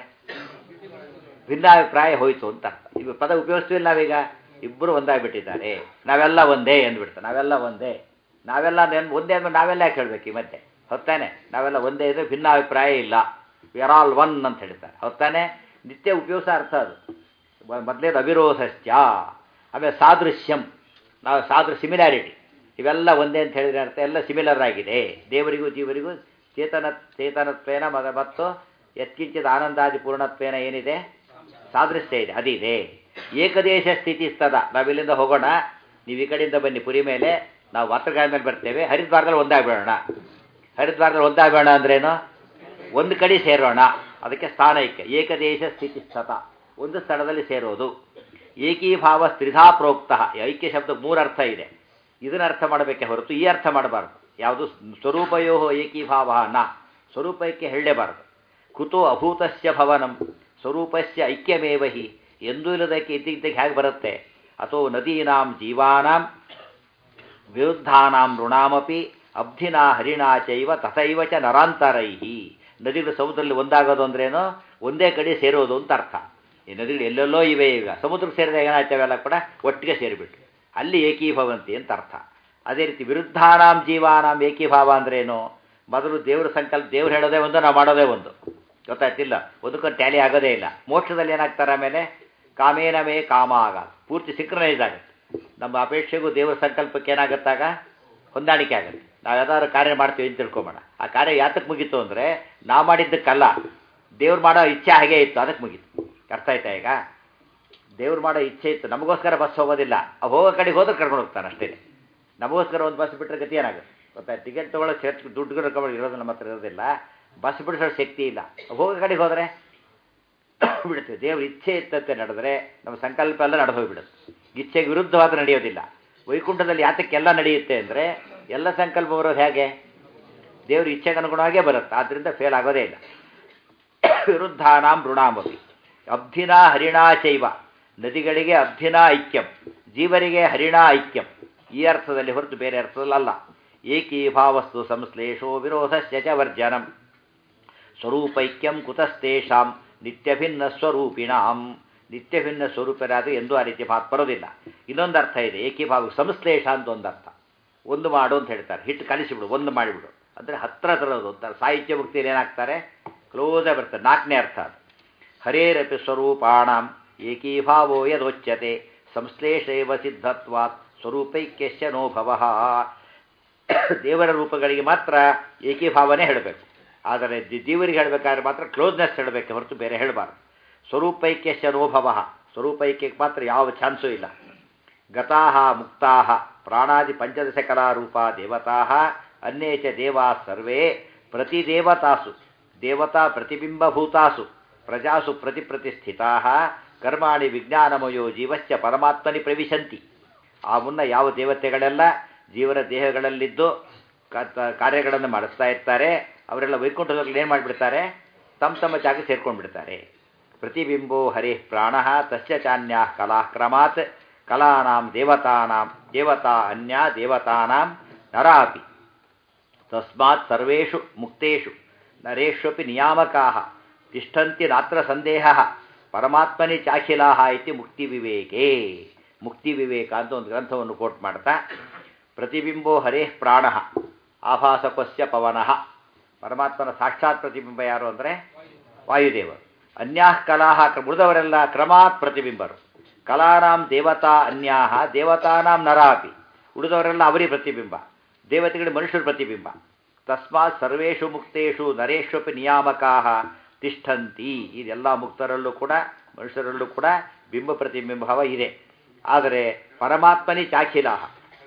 ಭಿನ್ನಾಭಿಪ್ರಾಯ ಹೋಯಿತು ಅಂತ ಅರ್ಥ ಈಗ ಪದ ಉಪಯೋಗಿಸ್ತೀವಿಲ್ಲ ನಾವೀಗ ಇಬ್ಬರು ಒಂದಾಗಿಬಿಟ್ಟಿದ್ದಾರೆ ನಾವೆಲ್ಲ ಒಂದೇ ಅಂದ್ಬಿಡ್ತಾರೆ ನಾವೆಲ್ಲ ಒಂದೇ ನಾವೆಲ್ಲ ನೆನ್ ಒಂದೇ ಅಂದ್ರೆ ನಾವೆಲ್ಲ ಯಾಕೆ ಹೇಳ್ಬೇಕು ಈ ಮಧ್ಯೆ ಹೊತ್ತಾನೆ ನಾವೆಲ್ಲ ಒಂದೇ ಇದ್ರೆ ಭಿನ್ನಾಭಿಪ್ರಾಯ ಇಲ್ಲ ವಿ ಆರ್ ಆಲ್ ಒನ್ ಅಂತ ಹೇಳ್ತಾರೆ ಹೊತ್ತಾನೆ ನಿತ್ಯ ಉಪಯೋಗಿಸೋ ಅರ್ಥ ಅದು ಮೊದಲೇದು ಅವಿರೋಧಶ್ಚ ಆಮೇಲೆ ಸಾದೃಶ್ಯಂ ನಾವು ಸಾದೃ ಸಿಮಿಲಾರಿಟಿ ಇವೆಲ್ಲ ಒಂದೇ ಅಂತ ಹೇಳಿದ್ರೆ ಅರ್ಥ ಎಲ್ಲ ಸಿಮಿಲರ್ ಆಗಿದೆ ದೇವರಿಗೂ ಜೀವರಿಗೂ ಚೇತನ ಚೇತನತ್ವೇನ ಮದ ಮತ್ತು ಯತ್ಕಿಂಚಿದ ಆನಂದಾದಿ ಪೂರ್ಣತ್ವೇನ ಏನಿದೆ ಸಾದೃಶ್ಯ ಇದೆ ಅದಿದೆ ಏಕದೇಶ ಸ್ಥಿತಿ ಸ್ತದ ನಾವಿಲ್ಲಿಂದ ಹೋಗೋಣ ನೀವು ಈ ಕಡೆಯಿಂದ ಬನ್ನಿ ಪುರಿ ಮೇಲೆ ನಾವು ವಾತ್ರಗಾಯ ಮೇಲೆ ಬರ್ತೇವೆ ಹರಿದ್ವಾರದಲ್ಲಿ ಒಂದಾಗಬೇಡ ಹರಿದ್ವಾರದಲ್ಲಿ ಒಂದಾಗಬೇಡ ಅಂದ್ರೇನು ಒಂದು ಕಡೆ ಸೇರೋಣ ಅದಕ್ಕೆ ಸ್ಥಾನ ಐಕ್ಯ ಏಕದೇಶ ಸ್ಥಿತಿ ಸ್ಥತ ಒಂದು ಸ್ಥಳದಲ್ಲಿ ಸೇರೋದು ಏಕೀಭಾವ ತ್ರಿಧಾ ಪ್ರೋಕ್ತ ಐಕ್ಯ ಶಬ್ದ ಮೂರು ಅರ್ಥ ಇದೆ ಇದನ್ನ ಅರ್ಥ ಮಾಡಬೇಕೆ ಹೊರತು ಈ ಅರ್ಥ ಮಾಡಬಾರ್ದು ಯಾವುದು ಸ್ವರೂಪಯೋ ಏಕೀಭಾವ ನ ಸ್ವರೂಪಕ್ಕೆ ಹೇಳಲೇಬಾರದು ಕುತೋ ಅಭೂತಸ್ಯ ಭವನಂ ಸ್ವರೂಪಸ್ಯ ಐಕ್ಯಮೇವ ಹಿ ಎಂದೂ ಇಲ್ಲದಕ್ಕೆ ಇದ್ದಿದ್ದಕ್ಕೆ ಹೇಗೆ ಬರುತ್ತೆ ಅಥೋ ನದೀನಾಂ ಜೀವಾನಾಂ ವಿರುದ್ಧಾನಾಂ ಋಣಾಮಪಿ ಅಬ್ಧಿನಾ ಹರಿಣಾ ಚೈವ ತಥೈವ ಚ ನರಾಂತರೈಹಿ ನದಿಗಳು ಸಮುದ್ರದಲ್ಲಿ ಒಂದಾಗೋದು ಅಂದ್ರೇನು ಒಂದೇ ಕಡೆ ಸೇರೋದು ಅಂತ ಅರ್ಥ ಈ ನದಿಗಳು ಎಲ್ಲೆಲ್ಲೋ ಇವೆ ಈಗ ಸಮುದ್ರಕ್ಕೆ ಸೇರಿದಾಗ ಏನಾಗ್ತವೆಲ್ಲ ಕೂಡ ಒಟ್ಟಿಗೆ ಸೇರಿಬಿಟ್ಟು ಅಲ್ಲಿ ಏಕೀಭವಂತಿ ಅಂತ ಅರ್ಥ ಅದೇ ರೀತಿ ವಿರುದ್ಧಾನಾಂ ಜೀವಾನಾಂ ಏಕೀಭಾವ ಅಂದ್ರೇನು ಮೊದಲು ದೇವರ ಸಂಕಲ್ಪ ದೇವ್ರು ಹೇಳೋದೇ ಒಂದು ನಾವು ಮಾಡೋದೇ ಒಂದು ಗೊತ್ತಾಯ್ತಿಲ್ಲ ಒಂದಕ್ಕೊಂದು ಟ್ಯಾಲಿ ಆಗೋದೇ ಇಲ್ಲ ಮೋಕ್ಷದಲ್ಲಿ ಏನಾಗ್ತಾರೆ ಆಮೇಲೆ ಕಾಮೇನಮೇ ಕಾಮ ಆಗ ಪೂರ್ತಿ ಸಿಂಕ್ರನೈಸ್ ಆಗುತ್ತೆ ನಮ್ಮ ಅಪೇಕ್ಷೆಗೂ ದೇವರ ಸಂಕಲ್ಪಕ್ಕೆ ಏನಾಗುತ್ತಾಗ ಹೊಂದಾಣಿಕೆ ಆಗುತ್ತೆ ನಾವು ಯಾವ್ದಾದ್ರು ಕಾರ್ಯ ಮಾಡ್ತೀವಿ ಅಂತ ತಿಳ್ಕೊಂಬೋಣ ಆ ಕಾರ್ಯ ಯಾತಕ್ಕೆ ಮುಗೀತು ಅಂದರೆ ನಾವು ಮಾಡಿದ್ದಕ್ಕಲ್ಲ ದೇವ್ರು ಮಾಡೋ ಇಚ್ಛೆ ಹಾಗೇ ಇತ್ತು ಅದಕ್ಕೆ ಮುಗೀತು ಅರ್ಥ ಆಯ್ತಾ ಈಗ ದೇವ್ರು ಮಾಡೋ ಇಚ್ಛೆ ಇತ್ತು ನಮಗೋಸ್ಕರ ಬಸ್ ಹೋಗೋದಿಲ್ಲ ಅವು ಹೋಗೋ ಕಡೆಗೆ ಹೋದ್ರೆ ಕರ್ಕೊಂಡು ಹೋಗ್ತಾನೆ ಅಷ್ಟೇ ನಮಗೋಸ್ಕರ ಒಂದು ಬಸ್ ಬಿಟ್ಟರೆ ಗತಿ ಏನಾಗುತ್ತೆ ಗೊತ್ತಾ ಟಿಕೆಟ್ ತೊಗೊಳ್ಳೋ ಸೇರ್ಸ್ ದುಡ್ಡು ರೊಕ್ಕ ಇರೋದು ನಮ್ಮ ಹತ್ರ ಇರೋದಿಲ್ಲ ಬಸ್ ಬಿಡಿಸೋ ಶಕ್ತಿ ಇಲ್ಲ ಹೋಗೋ ಕಡೆಗೆ ಹೋದರೆ ಬಿಡುತ್ತೆ ದೇವ್ರ ಇಚ್ಛೆ ಇತ್ತಂತೆ ನಡೆದ್ರೆ ನಮ್ಮ ಸಂಕಲ್ಪ ಎಲ್ಲ ನಡೆದು ಹೋಗ್ಬಿಡುತ್ತೆ ಇಚ್ಛೆಗೆ ವಿರುದ್ಧವಾದ ನಡೆಯೋದಿಲ್ಲ ವೈಕುಂಠದಲ್ಲಿ ಯಾತಕ್ಕೆಲ್ಲ ನಡೆಯುತ್ತೆ ಅಂದರೆ ಎಲ್ಲ ಸಂಕಲ್ಪ ಬರೋದು ಹೇಗೆ ದೇವ್ರ ಇಚ್ಛೆಗೆ ಅನುಗುಣವಾಗೇ ಬರುತ್ತೆ ಆದ್ದರಿಂದ ಫೇಲ್ ಆಗೋದೇ ಇಲ್ಲ ವಿರುದ್ಧಾನಾಂ ಋಣಾಮಪಿ ಅಬ್ಧಿನಾ ಹರಿಣಾ ಚೈವ ನದಿಗಳಿಗೆ ಅಬ್ಧಿನಾ ಐಕ್ಯಂ ಜೀವರಿಗೆ ಹರಿಣಾ ಐಕ್ಯಂ ಈ ಅರ್ಥದಲ್ಲಿ ಹೊರತು ಬೇರೆ ಅರ್ಥದಲ್ಲಲ್ಲ ಏಕೀಭಾವಸ್ತು ಸಂಶ್ಲೇಷೋ ವಿರೋಧಸ್ಯ ಚ ವರ್ಜನಂ ಸ್ವರೂಪೈಕ್ಯಂ ಕುತಸ್ತೇಷಾಂ ನಿತ್ಯಭಿನ್ನ ಸ್ವರೂಪಿಣಾಂ ನಿತ್ಯಭಿನ್ನ ಸ್ವರೂಪರಾದ ಎಂದೂ ಆ ರೀತಿ ಮಾತು ಬರೋದಿಲ್ಲ ಇನ್ನೊಂದು ಅರ್ಥ ಇದೆ ಏಕೀಭಾವ ಸಂಶ್ಲೇಷ ಅಂತ ಒಂದು ಅರ್ಥ ಒಂದು ಮಾಡು ಅಂತ ಹೇಳ್ತಾರೆ ಹಿಟ್ಟು ಕಲಿಸಿಬಿಡು ಒಂದು ಮಾಡಿಬಿಡು ಅಂದರೆ ಹತ್ರ ತರೋದು ಅಂತಾರೆ ಸಾಹಿತ್ಯ ಮುಕ್ತಿಯಲ್ಲಿ ಏನಾಗ್ತಾರೆ ಕ್ಲೋಸಾಗಿ ಬರ್ತಾರೆ ನಾಲ್ಕನೇ ಅರ್ಥ ಅದು ಹರೇರಪಿ ಸ್ವರೂಪಾಣಂ ಏಕೀಭಾವೋ ಯದೋಚ್ಯತೆ ಸಂಶ್ಲೇಷೇವ ಸಿದ್ಧತ್ವಾತ್ ಸ್ವರೂಪೈಕ್ಯಶ್ಚ ನೋಭವ ದೇವರ ರೂಪಗಳಿಗೆ ಮಾತ್ರ ಏಕೀಭಾವನೆ ಹೇಳಬೇಕು ಆದರೆ ಜೀವರಿಗೆ ಹೇಳಬೇಕಾದ್ರೆ ಮಾತ್ರ ಕ್ಲೋಸ್ನೆಸ್ ಹೇಳಬೇಕು ಹೊರತು ಬೇರೆ ಹೇಳಬಾರ್ದು ಸ್ವರೂಪೈಕ್ಯಶ್ಚ ನೋಭವ ಸ್ವರೂಪೈಕ್ಯಕ್ಕೆ ಮಾತ್ರ ಯಾವ ಚಾನ್ಸೂ ಇಲ್ಲ ಗತಾ ಮುಕ್ತಾ ಪ್ರಾಣಾದಿ ಪಂಚದಶ ಕಲಾರೂಪ ದೇವತಾ ಅನ್ಯೇ ಚ ದೇವಾ ಸರ್ವೇ ಪ್ರತಿದೇವತಾಸು ದೇವತಾ ಪ್ರತಿಬಿಂಬಭೂತಾಸು ಪ್ರಜಾಸು ಪ್ರತಿಪ್ರತಿಷ್ಠಿತಾ ಕರ್ಮಾಣಿ ವಿಜ್ಞಾನಮಯೋ ಜೀವಶ್ಚ ಪರಮಾತ್ಮನಿ ಪ್ರವಿಶಂತಿ ಆ ಮುನ್ನ ಯಾವ ದೇವತೆಗಳೆಲ್ಲ ಜೀವನ ದೇಹಗಳಲ್ಲಿದ್ದು ಕಾರ್ಯಗಳನ್ನು ಮಾಡಿಸ್ತಾ ಇರ್ತಾರೆ ಅವರೆಲ್ಲ ವೈಕುಂಠದಲ್ಲಿ ಏನು ಮಾಡಿಬಿಡ್ತಾರೆ ತಮ್ಮ ತಮ್ಮ ಜಾಗ ಸೇರ್ಕೊಂಡು ಬಿಡ್ತಾರೆ ಪ್ರತಿಬಿಂಬೋ ಹರಿ ಪ್ರಾಣ ತಸ್ಯ ಚಾನ್ಯಾ ಕಲಾಕ್ರಮಾತ್ ಕಲಾನಾಂ ದೇವತಾನಾಂ ದೇವತಾ ಅನ್ಯ ದೇವತಾನಾಂ ನರಾಪಿ ತಸ್ಮಾತ್ ಸರ್ವೇಷು ಮುಕ್ತೇಷು ನರೇಷ್ವಪಿ ನಿಯಾಮಕಾಃ ತಿಷ್ಠಂತಿ ನಾತ್ರ ಸಂದೇಹ ಪರಮಾತ್ಮನಿ ಚಾಖಿಲಾಹ ಇತಿ ಮುಕ್ತಿ ವಿವೇಕೆ ಮುಕ್ತಿ ವಿವೇಕ ಅಂತ ಒಂದು ಗ್ರಂಥವನ್ನು ಕೋಟ್ ಮಾಡ್ತಾ ಪ್ರತಿಬಿಂಬೋ ಹರೇ ಪ್ರಾಣ ಆಭಾಸಕಸ್ಯ ಪವನಃ ಪರಮಾತ್ಮನ ಸಾಕ್ಷಾತ್ ಪ್ರತಿಬಿಂಬ ಯಾರು ಅಂದರೆ ವಾಯುದೇವರು ಅನ್ಯಾಹ ಕಲಾಹ ಉಳಿದವರೆಲ್ಲ ಕ್ರಮಾತ್ ಪ್ರತಿಬಿಂಬರು ಕಲಾನಾಂ ದೇವತಾ ಅನ್ಯಾಹ ದೇವತಾನಾಂ ನರಾಪಿ ಉಳಿದವರೆಲ್ಲ ಅವರಿ ಪ್ರತಿಬಿಂಬ ದೇವತೆಗಳು ಮನುಷ್ಯರ ಪ್ರತಿಬಿಂಬ ತಸ್ಮಾತ್ ಸರ್ವೇಷು ಮುಕ್ತೇಷು ನರೇಶ್ವಪಿ ನಿಯಾಮಕಾ ತಿಷ್ಠಂತಿ ಇದೆಲ್ಲ ಮುಕ್ತರಲ್ಲೂ ಕೂಡ ಮನುಷ್ಯರಲ್ಲೂ ಕೂಡ ಬಿಂಬ ಪ್ರತಿಬಿಂಬವ ಇದೆ ಆದರೆ ಪರಮಾತ್ಮನಿ ಚಾಖಿಲಾಹ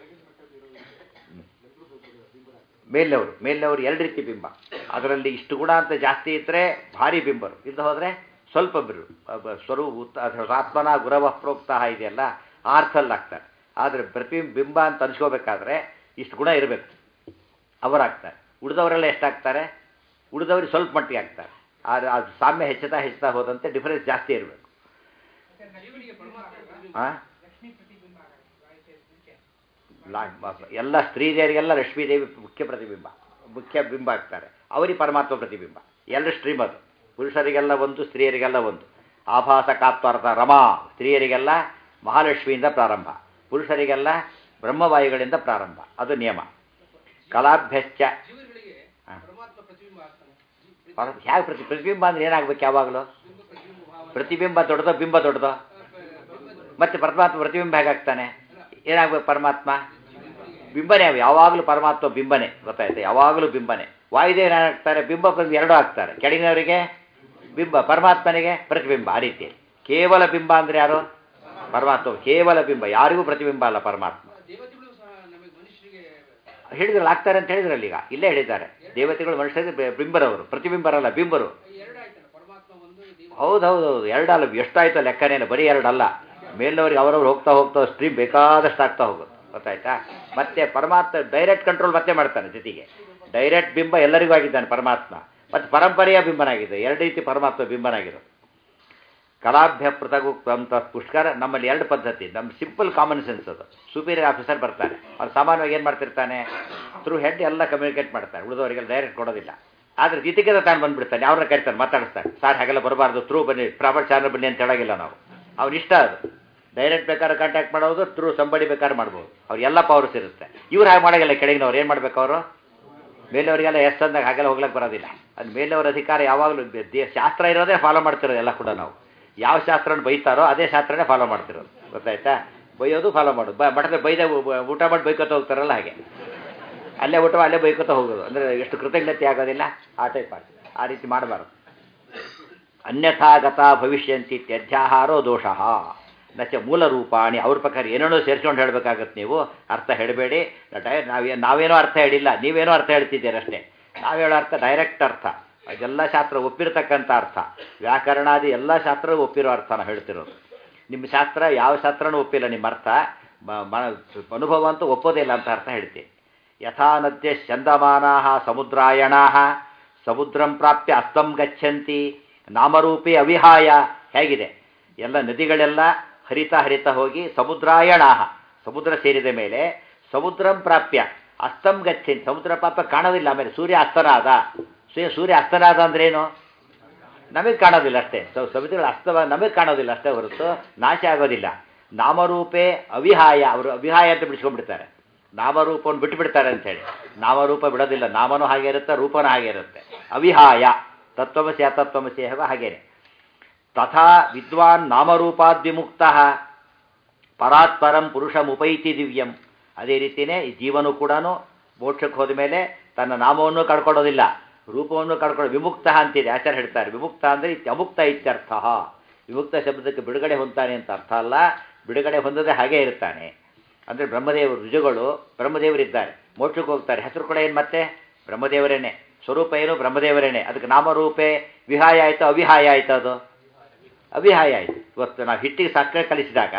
ಮೇಲ್ನವರು ಮೇಲ್ನವರು ಎರಡು ರೀತಿ ಬಿಂಬ ಅದರಲ್ಲಿ ಇಷ್ಟು ಗುಣ ಅಂತ ಜಾಸ್ತಿ ಇದ್ದರೆ ಭಾರಿ ಬಿಂಬರು ಇಲ್ಲದೆ ಹೋದರೆ ಸ್ವಲ್ಪ ಬಿರು ಸ್ವರೂಪ ಆತ್ಮನ ಗುರವ ಪ್ರೋಕ್ತ ಇದೆಯಲ್ಲ ಆ ಅರ್ಥಲ್ಲಿ ಆಗ್ತಾರೆ ಆದರೆ ಪ್ರತಿ ಬಿಂಬ ಅಂತ ಅನ್ಸ್ಕೋಬೇಕಾದ್ರೆ ಇಷ್ಟು ಗುಣ ಇರಬೇಕು ಅವರಾಗ್ತಾರೆ ಉಳಿದವರೆಲ್ಲ ಎಷ್ಟಾಗ್ತಾರೆ ಉಳಿದವ್ರಿಗೆ ಸ್ವಲ್ಪ ಮಟ್ಟಿಗೆ ಆಗ್ತಾರೆ ಆದರೆ ಅದು ಸಾಮ್ಯ ಹೆಚ್ಚುತ್ತಾ ಹೆಚ್ಚುತ್ತಾ ಹೋದಂತೆ ಡಿಫರೆನ್ಸ್ ಜಾಸ್ತಿ ಇರಬೇಕು ಹಾಂ ಎಲ್ಲ ಸ್ತ್ರೀದೇವರಿಗೆಲ್ಲ ಲಕ್ಷ್ಮೀದೇವಿ ಮುಖ್ಯ ಪ್ರತಿಬಿಂಬ ಮುಖ್ಯ ಬಿಂಬ ಆಗ್ತಾರೆ ಅವರಿಗೆ ಪರಮಾತ್ಮ ಪ್ರತಿಬಿಂಬ ಎಲ್ಲ ಸ್ಟ್ರೀಮ್ ಅದು ಪುರುಷರಿಗೆಲ್ಲ ಒಂದು ಸ್ತ್ರೀಯರಿಗೆಲ್ಲ ಒಂದು ಆಭಾಸ ಕಾತ್ವಾರ್ಥ ರಮಾ ಸ್ತ್ರೀಯರಿಗೆಲ್ಲ ಮಹಾಲಕ್ಷ್ಮಿಯಿಂದ ಪ್ರಾರಂಭ ಪುರುಷರಿಗೆಲ್ಲ ಬ್ರಹ್ಮವಾಯುಗಳಿಂದ ಪ್ರಾರಂಭ ಅದು ನಿಯಮ ಕಲಾಭ್ಯಶ್ಚ ಹೇಗೆ ಪ್ರತಿ ಪ್ರತಿಬಿಂಬ ಅಂದ್ರೆ ಏನಾಗಬೇಕು ಯಾವಾಗಲೂ ಪ್ರತಿಬಿಂಬ ದೊಡ್ಡದೋ ಬಿಂಬ ದೊಡ್ಡದೋ ಮತ್ತೆ ಪರಮಾತ್ಮ ಪ್ರತಿಬಿಂಬ ಹೇಗಾಗ್ತಾನೆ ಏನಾಗಬೇಕು ಪರಮಾತ್ಮ ಬಿಂಬನೆ ಯಾವಾಗಲೂ ಪರಮಾತ್ಮ ಬಿಂಬನೆ ಗೊತ್ತಾಯ್ತು ಯಾವಾಗಲೂ ಬಿಂಬನೆ ವಾಯುದೇವ ಏನಾಗ್ತಾರೆ ಬಿಂಬ ಪ್ರತಿ ಎರಡೂ ಆಗ್ತಾರೆ ಕೆಳಗಿನವರಿಗೆ ಬಿಂಬ ಪರಮಾತ್ಮನಿಗೆ ಪ್ರತಿಬಿಂಬ ಆ ರೀತಿ ಕೇವಲ ಬಿಂಬ ಅಂದರೆ ಯಾರು ಪರಮಾತ್ಮ ಕೇವಲ ಬಿಂಬ ಯಾರಿಗೂ ಪ್ರತಿಬಿಂಬ ಅಲ್ಲ ಪರಮಾತ್ಮ ಹೇಳಿದ್ರಲ್ಲ ಆಗ್ತಾರೆ ಅಂತ ಹೇಳಿದ್ರಲ್ಲ ಈಗ ಇಲ್ಲೇ ಹೇಳಿದ್ದಾರೆ ದೇವತೆಗಳು ಮನುಷ್ಯರಿಗೆ ಬಿಂಬರವರು ಪ್ರತಿಬಿಂಬರಲ್ಲ ಬಿಂಬರು ಹೌದೌದೌದು ಎರಡಲ್ಲ ಎಷ್ಟಾಯ್ತು ಲೆಕ್ಕನೇನು ಬರೀ ಎರಡಲ್ಲ ಮೇಲಿನವ್ರಿಗೆ ಅವರವ್ರು ಹೋಗ್ತಾ ಹೋಗ್ತಾ ಸ್ಟ್ರೀಮ್ ಬೇಕಾದಷ್ಟು ಆಗ್ತಾ ಹೋಗುತ್ತೆ ಗೊತ್ತಾಯ್ತಾ ಮತ್ತೆ ಪರಮಾತ್ಮ ಡೈರೆಕ್ಟ್ ಕಂಟ್ರೋಲ್ ಮತ್ತೆ ಮಾಡ್ತಾನೆ ಜೊತೆಗೆ ಡೈರೆಕ್ಟ್ ಬಿಂಬ ಎಲ್ಲರಿಗೂ ಆಗಿದ್ದಾನೆ ಪರಮಾತ್ಮ ಮತ್ತು ಪರಂಪರೆಯ ಬಿಂಬನಾಗಿದೆ ಎರಡು ರೀತಿ ಪರಮಾತ್ಮ ಬಿಂಬನಾಗಿರೋದು ಕಲಾಭ್ಯ ಪೃಥಗುಕ್ತಂ ತತ್ ಪುಷ್ಕರ ನಮ್ಮಲ್ಲಿ ಎರಡು ಪದ್ಧತಿ ನಮ್ಮ ಸಿಂಪಲ್ ಕಾಮನ್ ಸೆನ್ಸ್ ಅದು ಸುಪೀರಿಯರ್ ಆಫೀಸರ್ ಬರ್ತಾರೆ ಅವ್ರು ಸಾಮಾನ್ಯವಾಗಿ ಏನು ಮಾಡ್ತಿರ್ತಾನೆ ಥ್ರೂ ಹೆಡ್ ಎಲ್ಲ ಕಮ್ಯುನಿಕೇಟ್ ಮಾಡ್ತಾರೆ ಉಳಿದವರಿಗೆಲ್ಲ ಡೈರೆಕ್ಟ್ ಕೊಡೋದಿಲ್ಲ ಆದರೆ ಜೀತಿಗೆ ತಾನು ಬಂದ್ಬಿಡ್ತಾನೆ ಅವ್ರನ್ನ ಕರಿತಾನೆ ಮಾತಾಡಿಸ್ತಾನೆ ಸರ್ ಹಾಗೆಲ್ಲ ಬರಬಾರ್ದು ಥ್ರೂ ಬನ್ನಿ ಪ್ರಾಪರ್ ಚಾನಲ್ ಬನ್ನಿ ಅಂತ ಹೇಳೋಗಿಲ್ಲ ನಾವು ಅವ್ನು ಇಷ್ಟ ಅದು ಡೈರೆಕ್ಟ್ ಬೇಕಾದ್ರೆ ಕಾಂಟ್ಯಾಕ್ಟ್ ಮಾಡೋದು ಥ್ರೂ ಸಂಬಡಿ ಬೇಕಾದ್ರೆ ಮಾಡ್ಬೋದು ಅವ್ರು ಎಲ್ಲ ಪವರ್ಸ್ ಇರುತ್ತೆ ಇವ್ರು ಹಾಗೆ ಮಾಡೋಂಗಿಲ್ಲ ಕೆಳಗಿನವ್ರು ಏನು ಮಾಡ್ಬೇಕು ಅವರು ಮೇಲೆಯವರಿಗೆಲ್ಲ ಎಷ್ಟು ಅಂದಾಗ ಹಾಗೆಲ್ಲ ಹೋಗ್ಲಿಕ್ಕೆ ಬರೋದಿಲ್ಲ ಅದು ಮೇಲೆಯವರ ಅಧಿಕಾರ ಯಾವಾಗಲೂ ದೇ- ಶಾಸ್ತ್ರ ಇರೋದೇ ಫಾಲೋ ಮಾಡ್ತಿರೋದು ಎಲ್ಲ ಕೂಡ ನಾವು ಯಾವ ಶಾಸ್ತ್ರನ ಬೈತಾರೋ ಅದೇ ಶಾಸ್ತ್ರನೇ ಫಾಲೋ ಮಾಡ್ತಿರೋದು ಗೊತ್ತಾಯ್ತಾ ಬೈಯೋದು ಫಾಲೋ ಮಾಡೋದು ಬ ಮಠದ ಬೈದ ಊಟ ಮಾಡಿ ಬೈಕೋತ ಹೋಗ್ತಾರಲ್ಲ ಹಾಗೆ ಅಲ್ಲೇ ಊಟ ಅಲ್ಲೇ ಬೈಕೋತ ಹೋಗೋದು ಅಂದರೆ ಎಷ್ಟು ಕೃತಜ್ಞತೆ ಆಗೋದಿಲ್ಲ ಆ ಟೈಪ್ ಆಗಿ ಆ ರೀತಿ ಮಾಡಬಾರ್ದು ಅನ್ಯಥಾಗತ ಭವಿಷ್ಯಂತಿ ತ್ಯಧ್ಯಾಹಾರೋ ದೋಷ ನಚ ಮೂಲ ರೂಪಾಣಿ ಅವ್ರ ಪ್ರಕಾರ ಏನೇನೋ ಸೇರ್ಸ್ಕೊಂಡು ಹೇಳಬೇಕಾಗತ್ತೆ ನೀವು ಅರ್ಥ ಹೇಳಬೇಡಿ ಡೈ ನಾವೇ ನಾವೇನೋ ಅರ್ಥ ಹೇಳಿಲ್ಲ ನೀವೇನೋ ಅರ್ಥ ಹೇಳ್ತಿದ್ದೀರಷ್ಟೇ ನಾವು ಹೇಳೋ ಅರ್ಥ ಡೈರೆಕ್ಟ್ ಅರ್ಥ ಅದೆಲ್ಲ ಶಾಸ್ತ್ರ ಒಪ್ಪಿರ್ತಕ್ಕಂಥ ಅರ್ಥ ವ್ಯಾಕರಣಾದಿ ಎಲ್ಲ ಶಾಸ್ತ್ರ ಒಪ್ಪಿರೋ ಅರ್ಥ ನಾವು ಹೇಳ್ತಿರೋದು ನಿಮ್ಮ ಶಾಸ್ತ್ರ ಯಾವ ಶಾಸ್ತ್ರನೂ ಒಪ್ಪಿಲ್ಲ ನಿಮ್ಮ ಅರ್ಥ ಮ- ಮ- ಅನುಭವ ಅಂತೂ ಒಪ್ಪೋದೇ ಇಲ್ಲ ಅಂತ ಅರ್ಥ ಹೇಳ್ತೀನಿ ಯಥಾ ನದ್ಯ ಚಂದಮಾನಾ ಸಮುದ್ರಾಯಣಾ ಸಮುದ್ರಂ ಪ್ರಾಪ್ಯ ಅಸ್ತಂ ಗಚ್ಚಂತಿ ನಾಮರೂಪಿ ಅವಿಹಾಯ ಹೇಗಿದೆ ಎಲ್ಲ ನದಿಗಳೆಲ್ಲ ಹರಿತಾ ಹರಿತಾ ಹೋಗಿ ಸಮುದ್ರಾಯಣಾ ಸಮುದ್ರ ಸೇರಿದ ಮೇಲೆ ಸಮುದ್ರಂ ಪ್ರಾಪ್ಯ ಅಸ್ತಂ ಗಚ್ಚಂತಿ ಸಮುದ್ರ ಪ್ರಾಪ್ಯ ಕಾಣೋದಿಲ್ಲ ಆಮೇಲೆ ಸೂರ್ಯ ಅಸ್ತನಾದ ಸೂರ್ಯ ಸೂರ್ಯ ಅಸ್ತನಾದ ಅಂದ್ರೇನು ನಮಗೆ ಕಾಣೋದಿಲ್ಲ ಅಷ್ಟೇ ಸೊ ಸಮುದ್ರ ಅಸ್ತವ ನಮಗೆ ಕಾಣೋದಿಲ್ಲ ಅಷ್ಟೇ ಹೊರತು ನಾಶ ಆಗೋದಿಲ್ಲ ನಾಮರೂಪೇ ಅವಿಹಾಯ ಅವರು ಅವಿಹಾಯ ಅಂತ ಬಿಡಿಸ್ಕೊಂಡ್ಬಿಡ್ತಾರೆ ನಾಮರೂಪವನ್ನು ಬಿಟ್ಟುಬಿಡ್ತಾರೆ ಅಂತೇಳಿ ನಾಮರೂಪ ಬಿಡೋದಿಲ್ಲ ನಾಮನೂ ಹಾಗೆ ಇರುತ್ತೆ ರೂಪನೂ ಹಾಗೆ ಇರುತ್ತೆ ಅವಿಹಾಯ ತತ್ವಮಸಿ ಅತತ್ವಮಸಿ ಹೇವ ಹಾಗೇನೆ ತಥಾ ವಿದ್ವಾನ್ ನಾಮರೂಪಾದ್ವಿಮುಕ್ತ ಪರಾತ್ಪರಂ ಪುರುಷಮುಪೈತಿ ದಿವ್ಯಂ ಅದೇ ರೀತಿಯೇ ಈ ಜೀವನು ಕೂಡ ಮೋಕ್ಷಕ್ಕೆ ಹೋದ ಮೇಲೆ ತನ್ನ ನಾಮವನ್ನು ಕಳ್ಕೊಳ್ಳೋದಿಲ್ಲ ರೂಪವನ್ನು ಕಳ್ಕೊಳ್ಳೋ ವಿಮುಕ್ತ ಅಂತಿದೆ ಆಚಾರ್ಯ ಹೇಳ್ತಾರೆ ವಿಮುಕ್ತ ಅಂದರೆ ಇತ್ಯ ಅಮುಕ್ತ ಇತ್ಯರ್ಥ ವಿಮುಕ್ತ ಶಬ್ದಕ್ಕೆ ಬಿಡುಗಡೆ ಹೊಂತಾನೆ ಅಂತ ಅರ್ಥ ಅಲ್ಲ ಬಿಡುಗಡೆ ಹೊಂದದೆ ಹಾಗೇ ಇರ್ತಾನೆ ಅಂದರೆ ಬ್ರಹ್ಮದೇವರು ರುಜುಗಳು ಬ್ರಹ್ಮದೇವರಿದ್ದಾರೆ ಮೋಕ್ಷಕ್ಕೆ ಹೋಗ್ತಾರೆ ಹೆಸರು ಕೂಡ ಏನು ಮತ್ತೆ ಬ್ರಹ್ಮದೇವರೇನೆ ಸ್ವರೂಪ ಏನು ಬ್ರಹ್ಮದೇವರೇನೆ ಅದಕ್ಕೆ ನಾಮರೂಪೇ ವಿಹಾಯ ಆಯಿತು ಅವಿಹಾಯ ಆಯಿತು ಅದು ಅವಿಹಾಯ ಆಯಿತು ಇವತ್ತು ನಾವು ಹಿಟ್ಟಿಗೆ ಸಕ್ಕರೆ ಕಲಿಸಿದಾಗ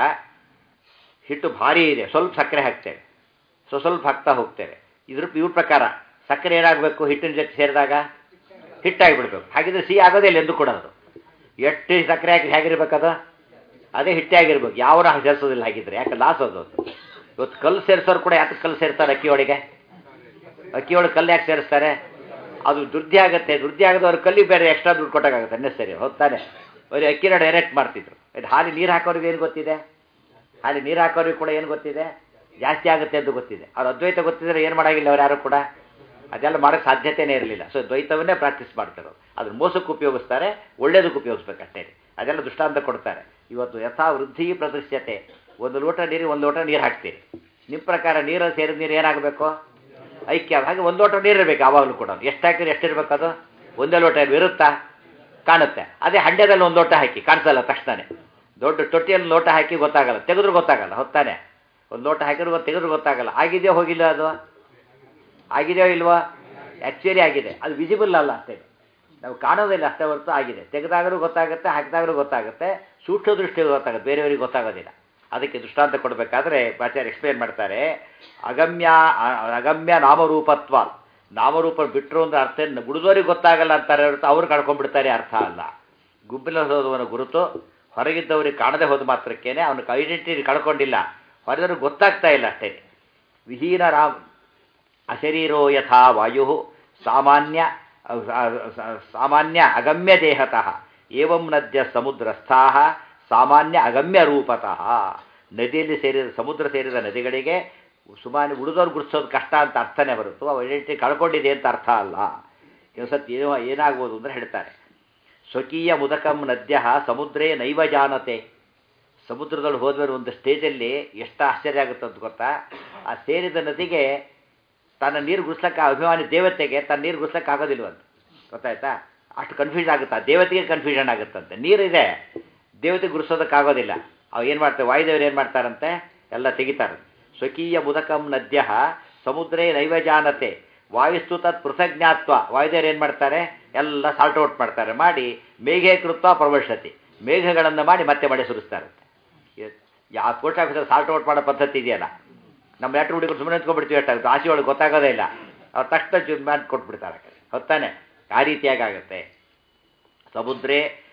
ಹಿಟ್ಟು ಭಾರಿ ಇದೆ ಸ್ವಲ್ಪ ಸಕ್ಕರೆ ಹಾಕ್ತೇವೆ ಸೊ ಸ್ವಲ್ಪ ಹಾಕ್ತಾ ಹೋಗ್ತೇವೆ ಇದ್ರ ಇವ್ರ ಪ್ರಕಾರ ಸಕ್ಕರೆ ಏನಾಗಬೇಕು ಹಿಟ್ಟಿನ ಜೊತೆ ಸೇರಿದಾಗ ಹಿಟ್ಟಾಗಿಬಿಡ್ಬೇಕು ಹಾಗಿದ್ರೆ ಸಿಹಿ ಆಗೋದಿಲ್ಲ ಎಂದು ಕೂಡ ಅದು ಎಷ್ಟು ಸಕ್ಕರೆ ಹಾಕಿ ಹೇಗಿರ್ಬೇಕದು ಅದೇ ಹಿಟ್ಟೇ ಆಗಿರ್ಬೇಕು ಯಾವ ಸೇರಿಸೋದಿಲ್ಲ ಹಾಗಿದ್ರೆ ಯಾಕೆ ಲಾಸ್ ಅದು ಇವತ್ತು ಕಲ್ಲು ಸೇರಿಸೋರು ಕೂಡ ಯಾಕೆ ಕಲ್ಲು ಸೇರ್ತಾರೆ ಅಕ್ಕಿ ಒಳಗೆ ಅಕ್ಕಿ ಒಳಗೆ ಕಲ್ಲು ಯಾಕೆ ಸೇರಿಸ್ತಾರೆ ಅದು ದುರ್ದಿ ಆಗುತ್ತೆ ದುರ್ದಿ ಆಗದವ್ರು ಕಲ್ಲಿಗೆ ಬೇರೆ ಎಕ್ಸ್ಟ್ರಾ ದುಡ್ಡು ಕೊಟ್ಟಾಗುತ್ತೆ ಅನ್ನಿಸ್ತಾರೆ ಹೊತ್ತಾನೆ ಬರೀ ಅಕ್ಕಿನ ಡೈರೆಕ್ಟ್ ಮಾಡ್ತಿದ್ರು ಇದು ಹಾಲಿ ನೀರು ಹಾಕೋರಿಗೆ ಏನು ಗೊತ್ತಿದೆ ಹಾಲಿ ನೀರು ಹಾಕೋರಿಗೆ ಕೂಡ ಏನು ಗೊತ್ತಿದೆ ಜಾಸ್ತಿ ಆಗುತ್ತೆ ಅಂತ ಗೊತ್ತಿದೆ ಅವ್ರು ಅದ್ವೈತ ಗೊತ್ತಿದ್ರೆ ಏನು ಮಾಡೋಂಗಿಲ್ಲ ಅವ್ರು ಯಾರು ಕೂಡ ಅದೆಲ್ಲ ಮಾಡೋಕ್ಕೆ ಸಾಧ್ಯತೆಯೇ ಇರಲಿಲ್ಲ ಸೊ ದ್ವೈತವನ್ನೇ ಪ್ರಾಕ್ಟೀಸ್ ಮಾಡ್ತಿರೋದು ಅದನ್ನ ಮೋಸಕ್ಕೆ ಉಪಯೋಗಿಸ್ತಾರೆ ಒಳ್ಳೇದಕ್ಕೆ ಉಪಯೋಗಿಸ್ಬೇಕಷ್ಟೇ ಅದೆಲ್ಲ ದೃಷ್ಟಾಂತ ಕೊಡ್ತಾರೆ ಇವತ್ತು ಯಥಾ ವೃದ್ಧಿ ಪ್ರದೃಶ್ಯತೆ ಒಂದು ಲೋಟ ನೀರು ಒಂದು ಲೋಟ ನೀರು ಹಾಕ್ತೀರಿ ನಿಮ್ಮ ಪ್ರಕಾರ ನೀರಲ್ಲಿ ಸೇರಿದ ನೀರು ಏನಾಗಬೇಕು ಐಕ್ಯ ಹಾಗೆ ಒಂದು ಲೋಟ ನೀರು ಇರಬೇಕು ಯಾವಾಗಲೂ ಕೂಡ ಎಷ್ಟು ಹಾಕಿದ್ರೆ ಎಷ್ಟಿರ್ಬೇಕು ಅದು ಒಂದೇ ಲೋಟ ಇರುತ್ತಾ ಕಾಣುತ್ತೆ ಅದೇ ಹಂಡ್ಯದಲ್ಲಿ ಒಂದು ಲೋಟ ಹಾಕಿ ಕಾಣಿಸಲ್ಲ ತಕ್ಷಣನೇ ದೊಡ್ಡ ತೊಟ್ಟಿಯಲ್ಲಿ ಲೋಟ ಹಾಕಿ ಗೊತ್ತಾಗಲ್ಲ ತೆಗೆದ್ರು ಗೊತ್ತಾಗಲ್ಲ ಹೊತ್ತಾನೆ ಒಂದು ಲೋಟ ಹಾಕಿದ್ರು ಗೊತ್ತು ತೆಗೆದ್ರು ಗೊತ್ತಾಗಲ್ಲ ಆಗಿದೆಯೋ ಹೋಗಿಲ್ಲ ಅದು ಆಗಿದೆಯೋ ಇಲ್ವಾ ಆ್ಯಕ್ಚುಲಿ ಆಗಿದೆ ಅದು ವಿಸಿಬಲ್ ಅಲ್ಲ ಅಷ್ಟೇ ನಾವು ಕಾಣೋದಿಲ್ಲ ಅಷ್ಟೇ ಹೊರತು ಆಗಿದೆ ತೆಗೆದಾಗಲೂ ಗೊತ್ತಾಗುತ್ತೆ ಹಾಕಿದಾಗಲೂ ಗೊತ್ತಾಗುತ್ತೆ ಸೂಕ್ಷ್ಮ ದೃಷ್ಟಿಗೆ ಗೊತ್ತಾಗುತ್ತೆ ಬೇರೆಯವರಿಗೆ ಗೊತ್ತಾಗೋದಿಲ್ಲ ಅದಕ್ಕೆ ದೃಷ್ಟಾಂತ ಕೊಡಬೇಕಾದ್ರೆ ಆಚಾರ್ಯ ಎಕ್ಸ್ಪ್ಲೇನ್ ಮಾಡ್ತಾರೆ ಅಗಮ್ಯ ಅ- ಅಗಮ್ಯ ನಾಮರೂಪತ್ವ ನಾಮರೂಪ ಬಿಟ್ಟರು ಅಂದ್ರೆ ಅರ್ಥ ಏನು ಗುಡಿದವರಿಗೆ ಗೊತ್ತಾಗಲ್ಲ ಅಂತಾರೆ ಹೊರತು ಅವ್ರು ಕಳ್ಕೊಂಡ್ಬಿಡ್ತಾರೆ ಅರ್ಥ ಅಲ್ಲ ಗುಂಪಿನ ಹೋದವನ ಗುರುತು ಹೊರಗಿದ್ದವರಿಗೆ ಕಾಣದೆ ಹೋದ ಮಾತ್ರಕ್ಕೇನೆ ಅವನ ಐಡೆಂಟಿಟಿ ಕಳ್ಕೊಂಡಿಲ್ಲ ಹೊರದವ್ರಿಗೆ ಗೊತ್ತಾಗ್ತಾ ಇಲ್ಲ ಅಷ್ಟೇ ವಿಹೀನ ರಾಮ್ ಅಶರೀರೋ ಯಥಾ ವಾಯು ಸಾಮಾನ್ಯ ಸಾಮಾನ್ಯ ಅಗಮ್ಯ ದೇಹತಃ ಏವಂ ನದ್ಯ ಸಮುದ್ರಸ್ಥಾ ಸಾಮಾನ್ಯ ಅಗಮ್ಯ ರೂಪತಃ ನದಿಯಲ್ಲಿ ಸೇರಿದ ಸಮುದ್ರ ಸೇರಿದ ನದಿಗಳಿಗೆ ಸುಮಾರು ಉಳಿದವ್ರು ಗುಡಿಸೋದು ಕಷ್ಟ ಅಂತ ಅರ್ಥನೇ ಬರುತ್ತೋ ಅವು ಐಡೆಂಟಿಟಿ ಕಳ್ಕೊಂಡಿದೆ ಅಂತ ಅರ್ಥ ಅಲ್ಲ ಸತಿ ಏನೋ ಏನಾಗ್ಬೋದು ಅಂದರೆ ಹೇಳ್ತಾರೆ ಸ್ವಕೀಯ ಮುದಕಂ ನದ್ಯ ಸಮುದ್ರೇ ನೈವ ಜಾನತೆ ಸಮುದ್ರದಲ್ಲಿ ಹೋದ್ಮೇಲೆ ಒಂದು ಸ್ಟೇಜಲ್ಲಿ ಎಷ್ಟು ಆಶ್ಚರ್ಯ ಆಗುತ್ತೆ ಅಂತ ಗೊತ್ತಾ ಆ ಸೇರಿದ ನದಿಗೆ ತನ್ನ ನೀರು ಗುಡಿಸ್ಲಕ್ಕೆ ಅಭಿಮಾನಿ ದೇವತೆಗೆ ತನ್ನ ನೀರು ಗುಡಿಸ್ಲಕ್ಕೆ ಆಗೋದಿಲ್ವಂತ ಗೊತ್ತಾಯ್ತಾ ಅಷ್ಟು ಕನ್ಫ್ಯೂಷನ್ ಆಗುತ್ತೆ ಆ ದೇವತೆಗೆ ಕನ್ಫ್ಯೂಷನ್ ಆಗುತ್ತಂತೆ ನೀರಿದೆ ದೇವತೆಗೆ ಗುಡಿಸೋದಕ್ಕಾಗೋದಿಲ್ಲ ಅವು ಏನು ಮಾಡ್ತಾರೆ ವಾಯುದೇವರು ಏನು ಮಾಡ್ತಾರಂತೆ ಎಲ್ಲ ತೆಗಿತಾರೆ ಸ್ವಕೀಯ ಮುದಕಂ ನದ್ಯ ಸಮುದ್ರೇ ನೈವಜಾನತೆ ವಾಯುಸ್ತು ತತ್ ಪೃಥಜ್ಞಾತ್ವ ವಾಯುದೇವರು ಏನು ಮಾಡ್ತಾರೆ ಎಲ್ಲ ಸಾಲ್ಟ್ ಔಟ್ ಮಾಡ್ತಾರೆ ಮಾಡಿ ಮೇಘೇ ಕೃತ್ವ ಪ್ರವರ್ಷತಿ ಮೇಘಗಳನ್ನು ಮಾಡಿ ಮತ್ತೆ ಮಳೆ ಸುರಿಸ್ತಾರಂತೆ ಯಾವ ಪೋಸ್ಟ್ ಆಫೀಸರ್ ಸಾಲ್ಟ್ ಔಟ್ ಮಾಡೋ ಪದ್ಧತಿ ಇದೆಯಲ್ಲ ನಮ್ಮ ಲೆಟ್ರ್ ಹುಡುಗರು ಸುಮ್ಮನೆ ನಿಂತ್ಕೊಂಡ್ಬಿಡ್ತೀವಿ ಅಷ್ಟಾಗುತ್ತೆ ಆಸೆ ಒಳಗೆ ಗೊತ್ತಾಗೋದೇ ಇಲ್ಲ ಅವ್ರು ತಕ್ಷಣ ಚೂರು ಮಾಡಿ ಕೊಟ್ಬಿಡ್ತಾರೆ ಹೊತ್ತಾನೆ ಆ ರೀತಿಯಾಗಿ ಆಗುತ್ತೆ ಸಮುದ್ರೇ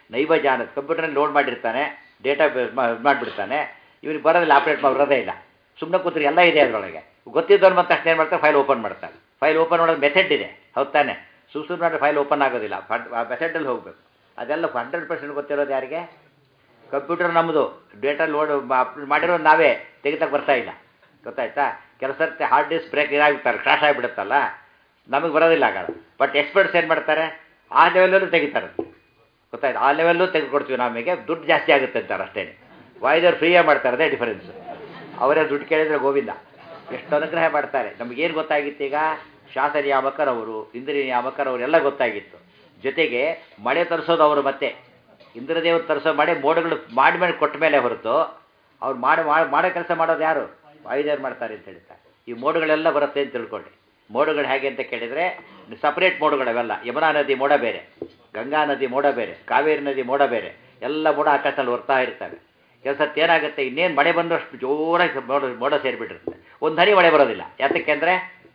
ನೈವ ಜಾನ ಕಂಪ್ಯೂಟರ್ನಲ್ಲಿ ಲೋಡ್ ಮಾಡಿರ್ತಾನೆ ಡೇಟಾ ಮಾಡಿಬಿಡ್ತಾನೆ ಇವ್ರಿಗೆ ಬರೋದಿಲ್ಲ ಆಪ್ರೇಟ್ ಮಾಡೋದೇ ಇಲ್ಲ ಸುಮ್ಮನೆ ಕೂತ್ರೆ ಎಲ್ಲ ಇದೆ ಅದರೊಳಗೆ ಗೊತ್ತಿದ್ದವ್ರು ಮತ್ತೆ ಅಷ್ಟೇನು ಮಾಡ್ತಾರೆ ಫೈಲ್ ಓಪನ್ ಮಾಡ್ತಾರೆ ಫೈಲ್ ಓಪನ್ ಮಾಡೋದು ಮೆಥಡ್ ಇದೆ ಹೌದು ತಾನೆ ಸುಮ್ ಸುಮ್ಮನೆ ಫೈಲ್ ಓಪನ್ ಆಗೋದಿಲ್ಲ ಆ ಮೆಥಡಲ್ಲಿ ಹೋಗಬೇಕು ಅದೆಲ್ಲ ಹಂಡ್ರೆಡ್ ಪರ್ಸೆಂಟ್ ಗೊತ್ತಿರೋದು ಯಾರಿಗೆ ಕಂಪ್ಯೂಟರ್ ನಮ್ಮದು ಡೇಟಾ ಲೋಡ್ ಮಾಡಿರೋದು ನಾವೇ ತೆಗಿತಕ್ಕೆ ಬರ್ತಾ ಇಲ್ಲ ಗೊತ್ತಾಯ್ತಾ ಕೆಲಸ ಹಾರ್ಡ್ ಡಿಸ್ಕ್ ಬ್ರೇಕ್ ಇದಾಗ್ಬಿಡ್ತಾರೆ ಕ್ರಾಶ್ ಆಗಿಬಿಡುತ್ತಲ್ಲ ನಮಗೆ ಬರೋದಿಲ್ಲ ಆಗಲ್ಲ ಬಟ್ ಎಕ್ಸ್ಪರ್ಟ್ಸ್ ಏನು ಮಾಡ್ತಾರೆ ಆ ಲೆವೆಲಲ್ಲೂ ತೆಗಿತಾರೆ ಗೊತ್ತಾಯ್ತು ಆ ಲೆವೆಲ್ಲೂ ತೆಗೆದುಕೊಡ್ತೀವಿ ನಮಗೆ ದುಡ್ಡು ಜಾಸ್ತಿ ಆಗುತ್ತೆ ಅಂತಾರೆ ಅಷ್ಟೇ ವಾಯ್ದವ್ರು ಫ್ರೀಯಾಗಿ ಮಾಡ್ತಾರೆ ಅದೇ ಡಿಫರೆನ್ಸ್ ಅವರೇ ದುಡ್ಡು ಕೇಳಿದರೆ ಗೋವಿಂದ ಎಷ್ಟು ಅನುಗ್ರಹ ಮಾಡ್ತಾರೆ ನಮಗೇನು ಗೊತ್ತಾಗಿತ್ತು ಈಗ ಶಾಸ ನಿಯಾಮಕರವರು ಇಂದ್ರಿಯ ನಿಯಾಮಕರವರು ಎಲ್ಲ ಗೊತ್ತಾಗಿತ್ತು ಜೊತೆಗೆ ಮಳೆ ತರಿಸೋದು ಅವರು ಮತ್ತೆ ಇಂದ್ರದೇವರು ತರಿಸೋ ಮಳೆ ಮೋಡಗಳು ಮಾಡಿ ಮೇಲೆ ಕೊಟ್ಟ ಮೇಲೆ ಹೊರತು ಅವ್ರು ಮಾಡಿ ಮಾಡೋ ಕೆಲಸ ಮಾಡೋದು ಯಾರು ವಾಯುದೇವ್ರು ಮಾಡ್ತಾರೆ ಅಂತ ಹೇಳ್ತಾರೆ ಈ ಮೋಡಗಳೆಲ್ಲ ಬರುತ್ತೆ ಅಂತ ತಿಳ್ಕೊಳ್ಳಿ ಮೋಡಗಳು ಹೇಗೆ ಅಂತ ಕೇಳಿದರೆ ಸಪ್ರೇಟ್ ಮೋಡಗಳವೆಲ್ಲ ಯಮುನಾ ನದಿ ಮೋಡ ಬೇರೆ ಗಂಗಾ ನದಿ ಮೋಡ ಬೇರೆ ಕಾವೇರಿ ನದಿ ಮೋಡ ಬೇರೆ ಎಲ್ಲ ಮೋಡ ಆಕಾಶದಲ್ಲಿ ಹೊರ್ತಾ ಇರ್ತವೆ ಕೆಲಸಕ್ಕೆ ಏನಾಗುತ್ತೆ ಇನ್ನೇನು ಮಳೆ ಬಂದಷ್ಟು ಜೋರಾಗಿ ಮೋಡ ಮೋಡ ಸೇರಿಬಿಟ್ಟಿರುತ್ತೆ ಒಂದು ಹನಿ ಮಳೆ ಬರೋದಿಲ್ಲ ಯಾತಕ್ಕೆ ಅಂದರೆ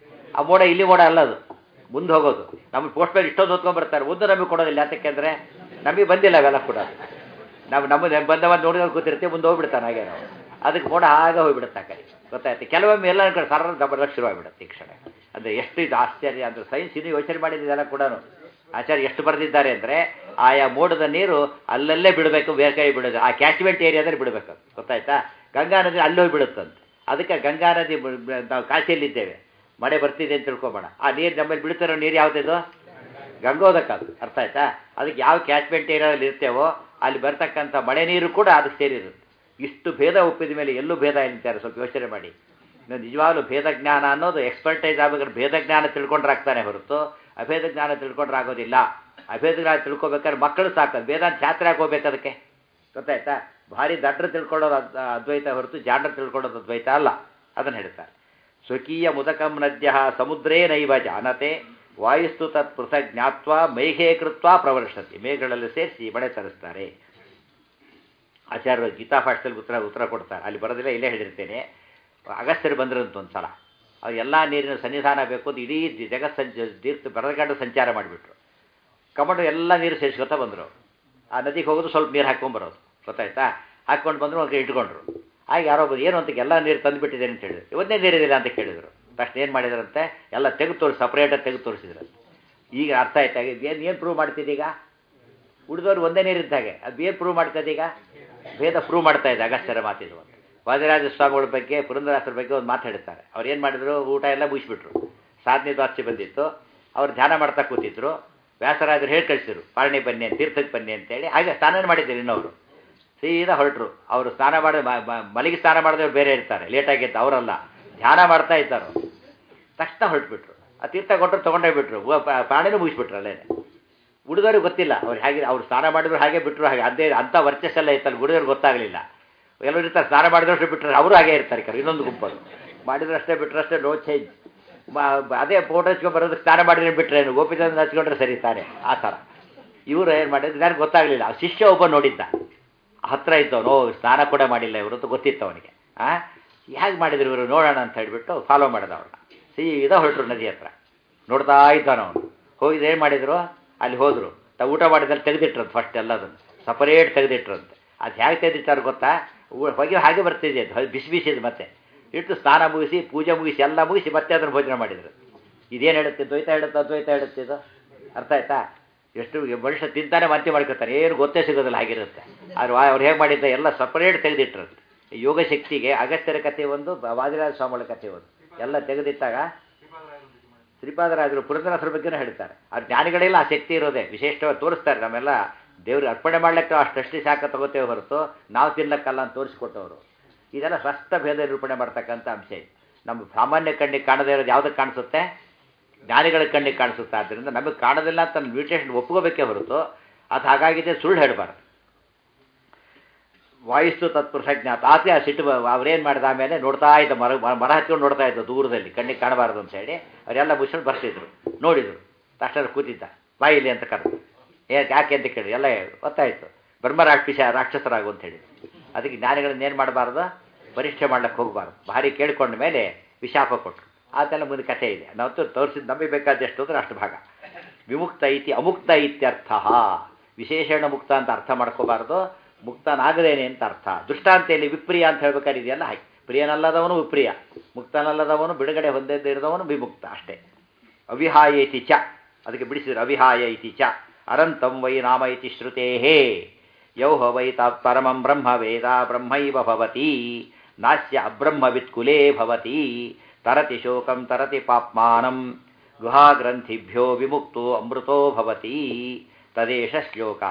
ಆ ಮೋಡ ಇಲ್ಲಿ ಮೋಡ ಅಲ್ಲ ಅದು ಮುಂದೆ ಹೋಗೋದು ನಮಗೆ ಪೋಸ್ಟ್ ಮೇಲೆ ಇಷ್ಟೊಂದು ಹೊತ್ಕೊಂಡ್ಬರ್ತಾರೆ ಒಂದು ನಮಗೆ ಕೊಡೋದಿಲ್ಲ ಯಾತಕ್ಕೆ ಅಂದರೆ ನಮಗೆ ಬಂದಿಲ್ಲ ಅವೆಲ್ಲ ಕೂಡ ನಾವು ನಮ್ಮ ಬಂದವ ನೋಡಿದ್ರೆ ಕೂತಿರ್ತೀವಿ ಮುಂದೆ ಹೋಗ್ಬಿಡ್ತಾನೆ ಹಾಗೆ ನಾವು ಅದಕ್ಕೆ ಮೋಡ ಆಗ ಹೋಗ್ಬಿಡುತ್ತೆ ಆ ಕಡೆ ಗೊತ್ತಾಯ್ತು ಕೆಲವೊಮ್ಮೆ ಎಲ್ಲ ಕಡೆ ಸರ ದಬ್ಬರಕ್ಕೆ ಶುರುವಾಗಿಬಿಡುತ್ತೆ ಈ ಕ್ಷಣ ಅಂದರೆ ಎಷ್ಟು ಇದು ಆಶ್ಚರ್ಯ ಅಂದರೆ ಸೈನ್ಸ್ ಇನ್ನೂ ಯೋಚನೆ ಮಾಡಿದ್ದೆಲ್ಲ ಕೂಡ ಆಚಾರ್ಯ ಎಷ್ಟು ಬರೆದಿದ್ದಾರೆ ಅಂದರೆ ಆಯಾ ಮೋಡದ ನೀರು ಅಲ್ಲಲ್ಲೇ ಬಿಡಬೇಕು ಬೇರೆ ಕೈ ಬಿಡೋದು ಆ ಕ್ಯಾಚ್ಮೆಂಟ್ ಏರಿಯಾದಲ್ಲಿ ಬಿಡಬೇಕು ಗೊತ್ತಾಯ್ತಾ ಗಂಗಾ ನದಿ ಅಲ್ಲಿ ಹೋಗಿ ಬಿಡುತ್ತಂತೆ ಅದಕ್ಕೆ ಗಂಗಾ ನದಿ ನಾವು ಕಾಶಿಯಲ್ಲಿದ್ದೇವೆ ಮಳೆ ಬರ್ತಿದೆ ಅಂತ ತಿಳ್ಕೊಬೇಡ ಆ ನೀರು ನಮ್ಮಲ್ಲಿ ಬೀಳ್ತಿರೋ ನೀರು ಯಾವುದಿದು ಗಂಗೋದಕ್ಕದು ಅರ್ಥ ಆಯ್ತಾ ಅದಕ್ಕೆ ಯಾವ ಕ್ಯಾಚ್ಮೆಂಟ್ ಏರಿಯಾದಲ್ಲಿ ಇರ್ತೇವೋ ಅಲ್ಲಿ ಬರ್ತಕ್ಕಂಥ ಮಳೆ ನೀರು ಕೂಡ ಅದಕ್ಕೆ ಸೇರಿರುತ್ತೆ ಇಷ್ಟು ಭೇದ ಒಪ್ಪಿದ ಮೇಲೆ ಎಲ್ಲೂ ಭೇದ ಎಂತಾರೆ ಸ್ವಲ್ಪ ಯೋಚನೆ ಮಾಡಿ ನಿಜವಾಗ್ಲೂ ಭೇದ ಜ್ಞಾನ ಅನ್ನೋದು ಎಕ್ಸ್ಪರ್ಟೈಸ್ ಆಗ್ಬೇಕಾದ್ರೆ ಭೇದ ಜ್ಞಾನ ತಿಳ್ಕೊಂಡ್ರೆ ಆಗ್ತಾನೆ ಹೊರತು ಅಭೇದ ಜ್ಞಾನ ತಿಳ್ಕೊಂಡ್ರೆ ಆಗೋದಿಲ್ಲ ಅಭೇದ ಜ್ಞಾನ ತಿಳ್ಕೊಬೇಕಾದ್ರೆ ಮಕ್ಕಳು ಸಾಕೋದು ವೇದಾಂತ ಛಾತ್ರ ಹೋಗ್ಬೇಕು ಅದಕ್ಕೆ ಗೊತ್ತಾಯ್ತಾ ಭಾರಿ ದಡ್ರ ತಿಳ್ಕೊಳ್ಳೋದು ಅದ್ವೈತ ಹೊರತು ಜಾಡ್ರ ತಿಳ್ಕೊಳ್ಳೋದು ಅದ್ವೈತ ಅಲ್ಲ ಅದನ್ನು ಹೇಳ್ತಾರೆ ಸ್ವಕೀಯ ಮುದಕಂ ನದ್ಯ ಸಮುದ್ರೇ ನೈವ ಜಾನತೆ ವಾಯುಸ್ತು ತತ್ ಪೃಥಕ್ ಜ್ಞಾತ್ವ ಮೇಘೇ ಕೃತ್ವ ಪ್ರವರ್ಷತಿ ಮೇಘಗಳಲ್ಲಿ ಸೇರಿಸಿ ಮಳೆ ತರಿಸ್ತಾರೆ ಆಚಾರ್ಯರು ಗೀತಾ ಭಾಷೆಯಲ್ಲಿ ಉತ್ತರ ಉತ್ತರ ಕೊಡ್ತಾರೆ ಅಲ್ಲಿ ಬರೋದಿಲ್ಲ ಇಲ್ಲೇ ಹೇಳಿರ್ತೇನೆ ಅಗಸ್ತ್ಯರು ಬಂದ್ರಂತ ಒಂದು ಸಲ ಅವ್ರು ಎಲ್ಲ ನೀರಿನ ಸನ್ನಿಧಾನ ಬೇಕು ಅಂತ ಇಡೀ ಜಗತ್ ಸಂಚ ತೀರ್ಥ ಬರಗಂಡು ಸಂಚಾರ ಮಾಡಿಬಿಟ್ರು ಕಮಂಡು ಎಲ್ಲ ನೀರು ಸೇರಿಸ್ಕೊತಾ ಬಂದರು ಆ ನದಿಗೆ ಹೋಗೋದು ಸ್ವಲ್ಪ ನೀರು ಹಾಕ್ಕೊಂಬರೋದು ಗೊತ್ತಾಯ್ತಾ ಹಾಕ್ಕೊಂಡು ಬಂದರು ಅವ್ರಿಗೆ ಇಟ್ಕೊಂಡ್ರು ಆಗ ಯಾರೋ ಬಂದು ಏನು ಅಂತ ಎಲ್ಲ ನೀರು ತಂದುಬಿಟ್ಟಿದ್ದೇನೆ ಅಂತ ಹೇಳಿದ್ರು ಇವತ್ತೇ ನೀರಿದಿಲ್ಲ ಅಂತ ಕೇಳಿದರು ತಕ್ಷಣ ಏನು ಮಾಡಿದ್ರಂತೆ ಎಲ್ಲ ತೆಗೆದು ತೋರಿಸಿ ಸಪ್ರೇಟಾಗಿ ತೆಗೆದು ತೋರಿಸಿದ್ರು ಈಗ ಅರ್ಥ ಆಯ್ತಾ ಏನು ಏನು ಪ್ರೂವ್ ಮಾಡ್ತಿದ್ದೀಗ ಉಳಿದವ್ರು ಒಂದೇ ನೀರಿದ್ದ ಹಾಗೆ ಅದು ಏನು ಪ್ರೂವ್ ಮಾಡ್ತದೆ ಈಗ ಭೇದ ಪ್ರೂವ್ ಮಾಡ್ತಾ ಇದೆ ಅಗಸ್ತ್ಯರ ಮಾತಿದು ವಾದಿರಾಜ ಸ್ವಾಮಿಗಳ ಬಗ್ಗೆ ಪುರಂದರಾಸರ ಬಗ್ಗೆ ಒಂದು ಮಾತಾಡ್ತಾರೆ ಅವ್ರು ಏನು ಮಾಡಿದ್ರು ಊಟ ಎಲ್ಲ ಮುಗಿಸ್ಬಿಟ್ರು ಸಾಧನೆ ದ್ವಾರ್ಚೆ ಬಂದಿತ್ತು ಅವ್ರು ಧ್ಯಾನ ಮಾಡ್ತಾ ಕೂತಿದ್ರು ವ್ಯಾಸರಾಜರು ಹೇಳಿ ಕಳಿಸಿದ್ರು ಪಾರಣಿ ಬನ್ನಿ ಅಂತ ತೀರ್ಥಕ್ಕೆ ಬನ್ನಿ ಅಂತೇಳಿ ಹಾಗೆ ಸ್ನಾನ ಮಾಡಿದ್ರು ಇನ್ನವರು ಸೀದಾ ಹೊರಟರು ಅವರು ಸ್ನಾನ ಮಾಡಿ ಮಲಗಿ ಸ್ನಾನ ಮಾಡಿದವ್ರು ಬೇರೆ ಇರ್ತಾರೆ ಲೇಟಾಗಿದ್ದು ಅವರಲ್ಲ ಧ್ಯಾನ ಮಾಡ್ತಾ ಇದ್ದಾರೆ ತಕ್ಷಣ ಹೊರಟ್ಬಿಟ್ರು ಆ ತೀರ್ಥ ಕೊಟ್ಟರು ತೊಗೊಂಡೇ ಬಿಟ್ರು ಪ್ರಾಣಿನೂ ಮುಗಿಸ್ಬಿಟ್ರು ಅಲ್ಲೇನೆ ಉಳಿದವ್ರಿಗೆ ಗೊತ್ತಿಲ್ಲ ಅವ್ರು ಹೇಗೆ ಅವ್ರು ಸ್ನಾನ ಮಾಡಿದ್ರು ಹಾಗೆ ಬಿಟ್ಟರು ಹಾಗೆ ಅದೇ ಅಂಥ ವರ್ಚಸ್ಸೆಲ್ಲ ಇತ್ತಲ್ಲ ಉಳಿದವ್ರಿಗೆ ಗೊತ್ತಾಗಲಿಲ್ಲ ಎಲ್ಲರೂ ಇರ್ತಾರೆ ಸ್ನಾನ ಮಾಡಿದಷ್ಟು ಬಿಟ್ಟರೆ ಅವರು ಹಾಗೆ ಇರ್ತಾರೆ ಕರೆ ಇನ್ನೊಂದು ಗುಂಪರು ಮಾಡಿದ್ರಷ್ಟೇ ಬಿಟ್ಟರಷ್ಟೇ ನೋ ಚೇಂಜ್ ಅದೇ ಫೋಟೋ ಹಚ್ಕೊಂಡು ಬರೋದಕ್ಕೆ ಸ್ನಾನ ಮಾಡಿದ್ರೆ ಬಿಟ್ಟರೆ ಏನು ಗೋಪಿಚಂದ್ರ ಹಚ್ಕೊಂಡ್ರೆ ಸರಿ ತಾನೆ ಆ ಥರ ಇವರು ಏನು ಮಾಡಿದ್ರು ನನಗೆ ಗೊತ್ತಾಗಲಿಲ್ಲ ಶಿಷ್ಯ ಒಬ್ಬ ನೋಡಿದ್ದ ಹತ್ರ ಇದ್ದವನು ಓ ಸ್ನಾನ ಕೂಡ ಮಾಡಿಲ್ಲ ಇವರು ಅಂತ ಗೊತ್ತಿತ್ತು ಅವನಿಗೆ ಹಾಂ ಹೇಗೆ ಮಾಡಿದ್ರು ಇವರು ನೋಡೋಣ ಅಂತ ಹೇಳಿಬಿಟ್ಟು ಫಾಲೋ ಮಾಡಿದ ಅವ್ರನ್ನ ಸೀದಾ ಹೊರಟರು ನದಿ ಹತ್ರ ನೋಡ್ತಾ ಇದ್ದಾನ ಅವನು ಹೋಗಿದ್ದು ಏನು ಮಾಡಿದರು ಅಲ್ಲಿ ಹೋದರು ತ ಊಟ ಮಾಡಿದಲ್ಲಿ ತೆಗೆದಿಟ್ರಂತೆ ಫಸ್ಟ್ ಎಲ್ಲದನ್ನು ಸಪರೇಟ್ ತೆಗೆದಿಟ್ರಂತೆ ಅದು ಹೇಗೆ ತೆಗೆದಿಟ್ಟಾರು ಗೊತ್ತಾ ಹೊಗೆ ಹಾಗೆ ಬರ್ತಿದೆ ಅದು ಬಿಸಿ ಬಿಸಿದು ಮತ್ತೆ ಇಟ್ಟು ಸ್ನಾನ ಮುಗಿಸಿ ಪೂಜೆ ಮುಗಿಸಿ ಎಲ್ಲ ಮುಗಿಸಿ ಮತ್ತೆ ಅದನ್ನು ಭೋಜನ ಮಾಡಿದರು ಇದೇನು ಹೇಳುತ್ತೆ ದ್ವೈತ ಹೇಳುತ್ತೆ ಅದ್ವೈತ ಹೇಳುತ್ತೆ ಇದು ಅರ್ಥ ಆಯ್ತಾ ಎಷ್ಟು ಮನುಷ್ಯ ತಿಂತಾನೆ ವಾಂತಿ ಮಾಡ್ಕೊತಾರೆ ಏನು ಗೊತ್ತೇ ಸಿಗೋದಿಲ್ಲ ಹಾಗಿರುತ್ತೆ ಆದ್ರೆ ಅವ್ರು ಹೇಗೆ ಮಾಡಿದ್ದ ಎಲ್ಲ ಸಪರೇಟ್ ತೆಗೆದಿಟ್ರಂತೆ ಯೋಗ ಶಕ್ತಿಗೆ ಅಗತ್ಯರ ಕಥೆ ಒಂದು ವಾದಿರಾಜ ಸ್ವಾಮಿಗಳ ಕಥೆ ಒಂದು ಎಲ್ಲ ತೆಗೆದಿಟ್ಟಾಗ ಶ್ರೀಪಾದರಾಜರು ಪುರಂದರಸರ ಬಗ್ಗೆನೂ ಹೇಳ್ತಾರೆ ಆ ಜ್ಞಾನಿಗಳೆಲ್ಲ ಆ ಶಕ್ತಿ ಇರೋದೇ ವಿಶೇಷವಾಗಿ ತೋರಿಸ್ತಾರೆ ನಮ್ಮೆಲ್ಲ ದೇವ್ರಿಗೆ ಅರ್ಪಣೆ ಮಾಡ್ಲಿಕ್ಕೆ ಅಷ್ಟಷ್ಟು ಶಾಖ ತಗೋತೇವೆ ಹೊರತು ನಾವು ತಿನ್ನಕ್ಕಲ್ಲ ಅಂತ ತೋರಿಸ್ಕೊಟ್ಟವರು ಇದೆಲ್ಲ ಸ್ಪಷ್ಟ ಭೇದ ನಿರೂಪಣೆ ಮಾಡ್ತಕ್ಕಂಥ ಅಂಶ ಇದೆ ನಮ್ಮ ಸಾಮಾನ್ಯ ಕಣ್ಣಿಗೆ ಕಾಣದೇ ಇರೋದು ಯಾವುದಕ್ಕೆ ಕಾಣಿಸುತ್ತೆ ಜ್ಞಾನಿಗಳ ಕಣ್ಣಿಗೆ ಕಾಣಿಸುತ್ತೆ ಆದ್ದರಿಂದ ನಮಗೆ ಕಾಣೋದಿಲ್ಲ ಅಂತ ಮ್ಯೂಟೇಷನ್ ಒಪ್ಕೋಬೇಕೇ ಹೊರತು ಅದು ಹಾಗಾಗಿದೆ ಸುಳ್ಳು ಹೇಳಬಾರ್ದು ವಾಯಿಸ್ತು ತತ್ಪುರುಷಜ್ಞಾತ ಆತ ಆ ಸಿಟ್ಟು ಅವ್ರೇನು ಮಾಡಿದ ಆಮೇಲೆ ನೋಡ್ತಾ ಇದ್ದ ಮರ ಮರ ಹತ್ಕೊಂಡು ನೋಡ್ತಾ ಇದ್ದ ದೂರದಲ್ಲಿ ಕಣ್ಣಿಗೆ ಕಾಣಬಾರ್ದು ಅಂತ ಹೇಳಿ ಅವರೆಲ್ಲ ಮುಚ್ಕೊಂಡು ಬರ್ತಿದ್ರು ನೋಡಿದರು ತಕ್ಷಣ ಕೂತಿದ್ದ ಬಾಯಿಲಿ ಅಂತ ಕರೆದು ಯಾಕೆ ಅಂತ ಕೇಳಿ ಎಲ್ಲ ಗೊತ್ತಾಯಿತು ಬ್ರಹ್ಮ ರಾಕ್ಷಸ ರಾಕ್ಷಸರಾಗು ಅಂತ ಹೇಳಿ ಅದಕ್ಕೆ ಜ್ಞಾನಿಗಳನ್ನ ಏನು ಮಾಡಬಾರ್ದು ಪರೀಕ್ಷೆ ಮಾಡ್ಲಿಕ್ಕೆ ಹೋಗಬಾರ್ದು ಭಾರಿ ಕೇಳಿಕೊಂಡ ಮೇಲೆ ವಿಶಾಪ ಕೊಟ್ಟರು ಅದೆಲ್ಲ ಮುಂದೆ ಕಥೆ ಇದೆ ನಾವು ತೋರಿಸಿದ್ದು ನಮಗೆ ಬೇಕಾದಷ್ಟು ಅಂದ್ರೆ ಅಷ್ಟು ಭಾಗ ವಿಮುಕ್ತ ಇತಿ ಅಮುಕ್ತ ಇತ್ಯರ್ಥ ವಿಶೇಷಣ ಮುಕ್ತ ಅಂತ ಅರ್ಥ ಮಾಡ್ಕೋಬಾರ್ದು ಮುಕ್ತನಾಗದೇನೆ ಅಂತ ಅರ್ಥ ದೃಷ್ಟಾಂತೆಯಲ್ಲಿ ವಿಪ್ರಿಯ ಅಂತ ಹೇಳ್ಬೇಕಾದ್ರೆ ಇದೆಯಲ್ಲ ಹಾಗೆ ಪ್ರಿಯನಲ್ಲದವನು ವಿಪ್ರಿಯ ಮುಕ್ತನಲ್ಲದವನು ಬಿಡುಗಡೆ ಹೊಂದದೇ ಇರದವನು ವಿಮುಕ್ತ ಅಷ್ಟೇ ಅವಿಹಾಯ ಇತಿ ಚ ಅದಕ್ಕೆ ಬಿಡಿಸಿದ್ರು ಅವಿಹಾಯ ಇತಿ ಚ ಅರಂತಂ ವೈ ನಾಮ ಇತಿ ಶ್ರುತೇಹೇ ಯೌಹ ವೈ ತಾತ್ ಪರಮಂ ಬ್ರಹ್ಮ ವೇದ ಬ್ರಹ್ಮೈವ ಭವತಿ ನಾಸ್ಯ ಅಬ್ರಹ್ಮವಿತ್ಕುಲೇ ಭವತಿ ತರತಿ ಶೋಕಂ ತರತಿ ಪಾಪ್ಮಾನಂ ಗುಹಾಗ್ರಂಥಿಭ್ಯೋ ವಿಮುಕ್ತೋ ಅಮೃತೋ ಭವತಿ ತದೇಶ ಶ್ಲೋಕ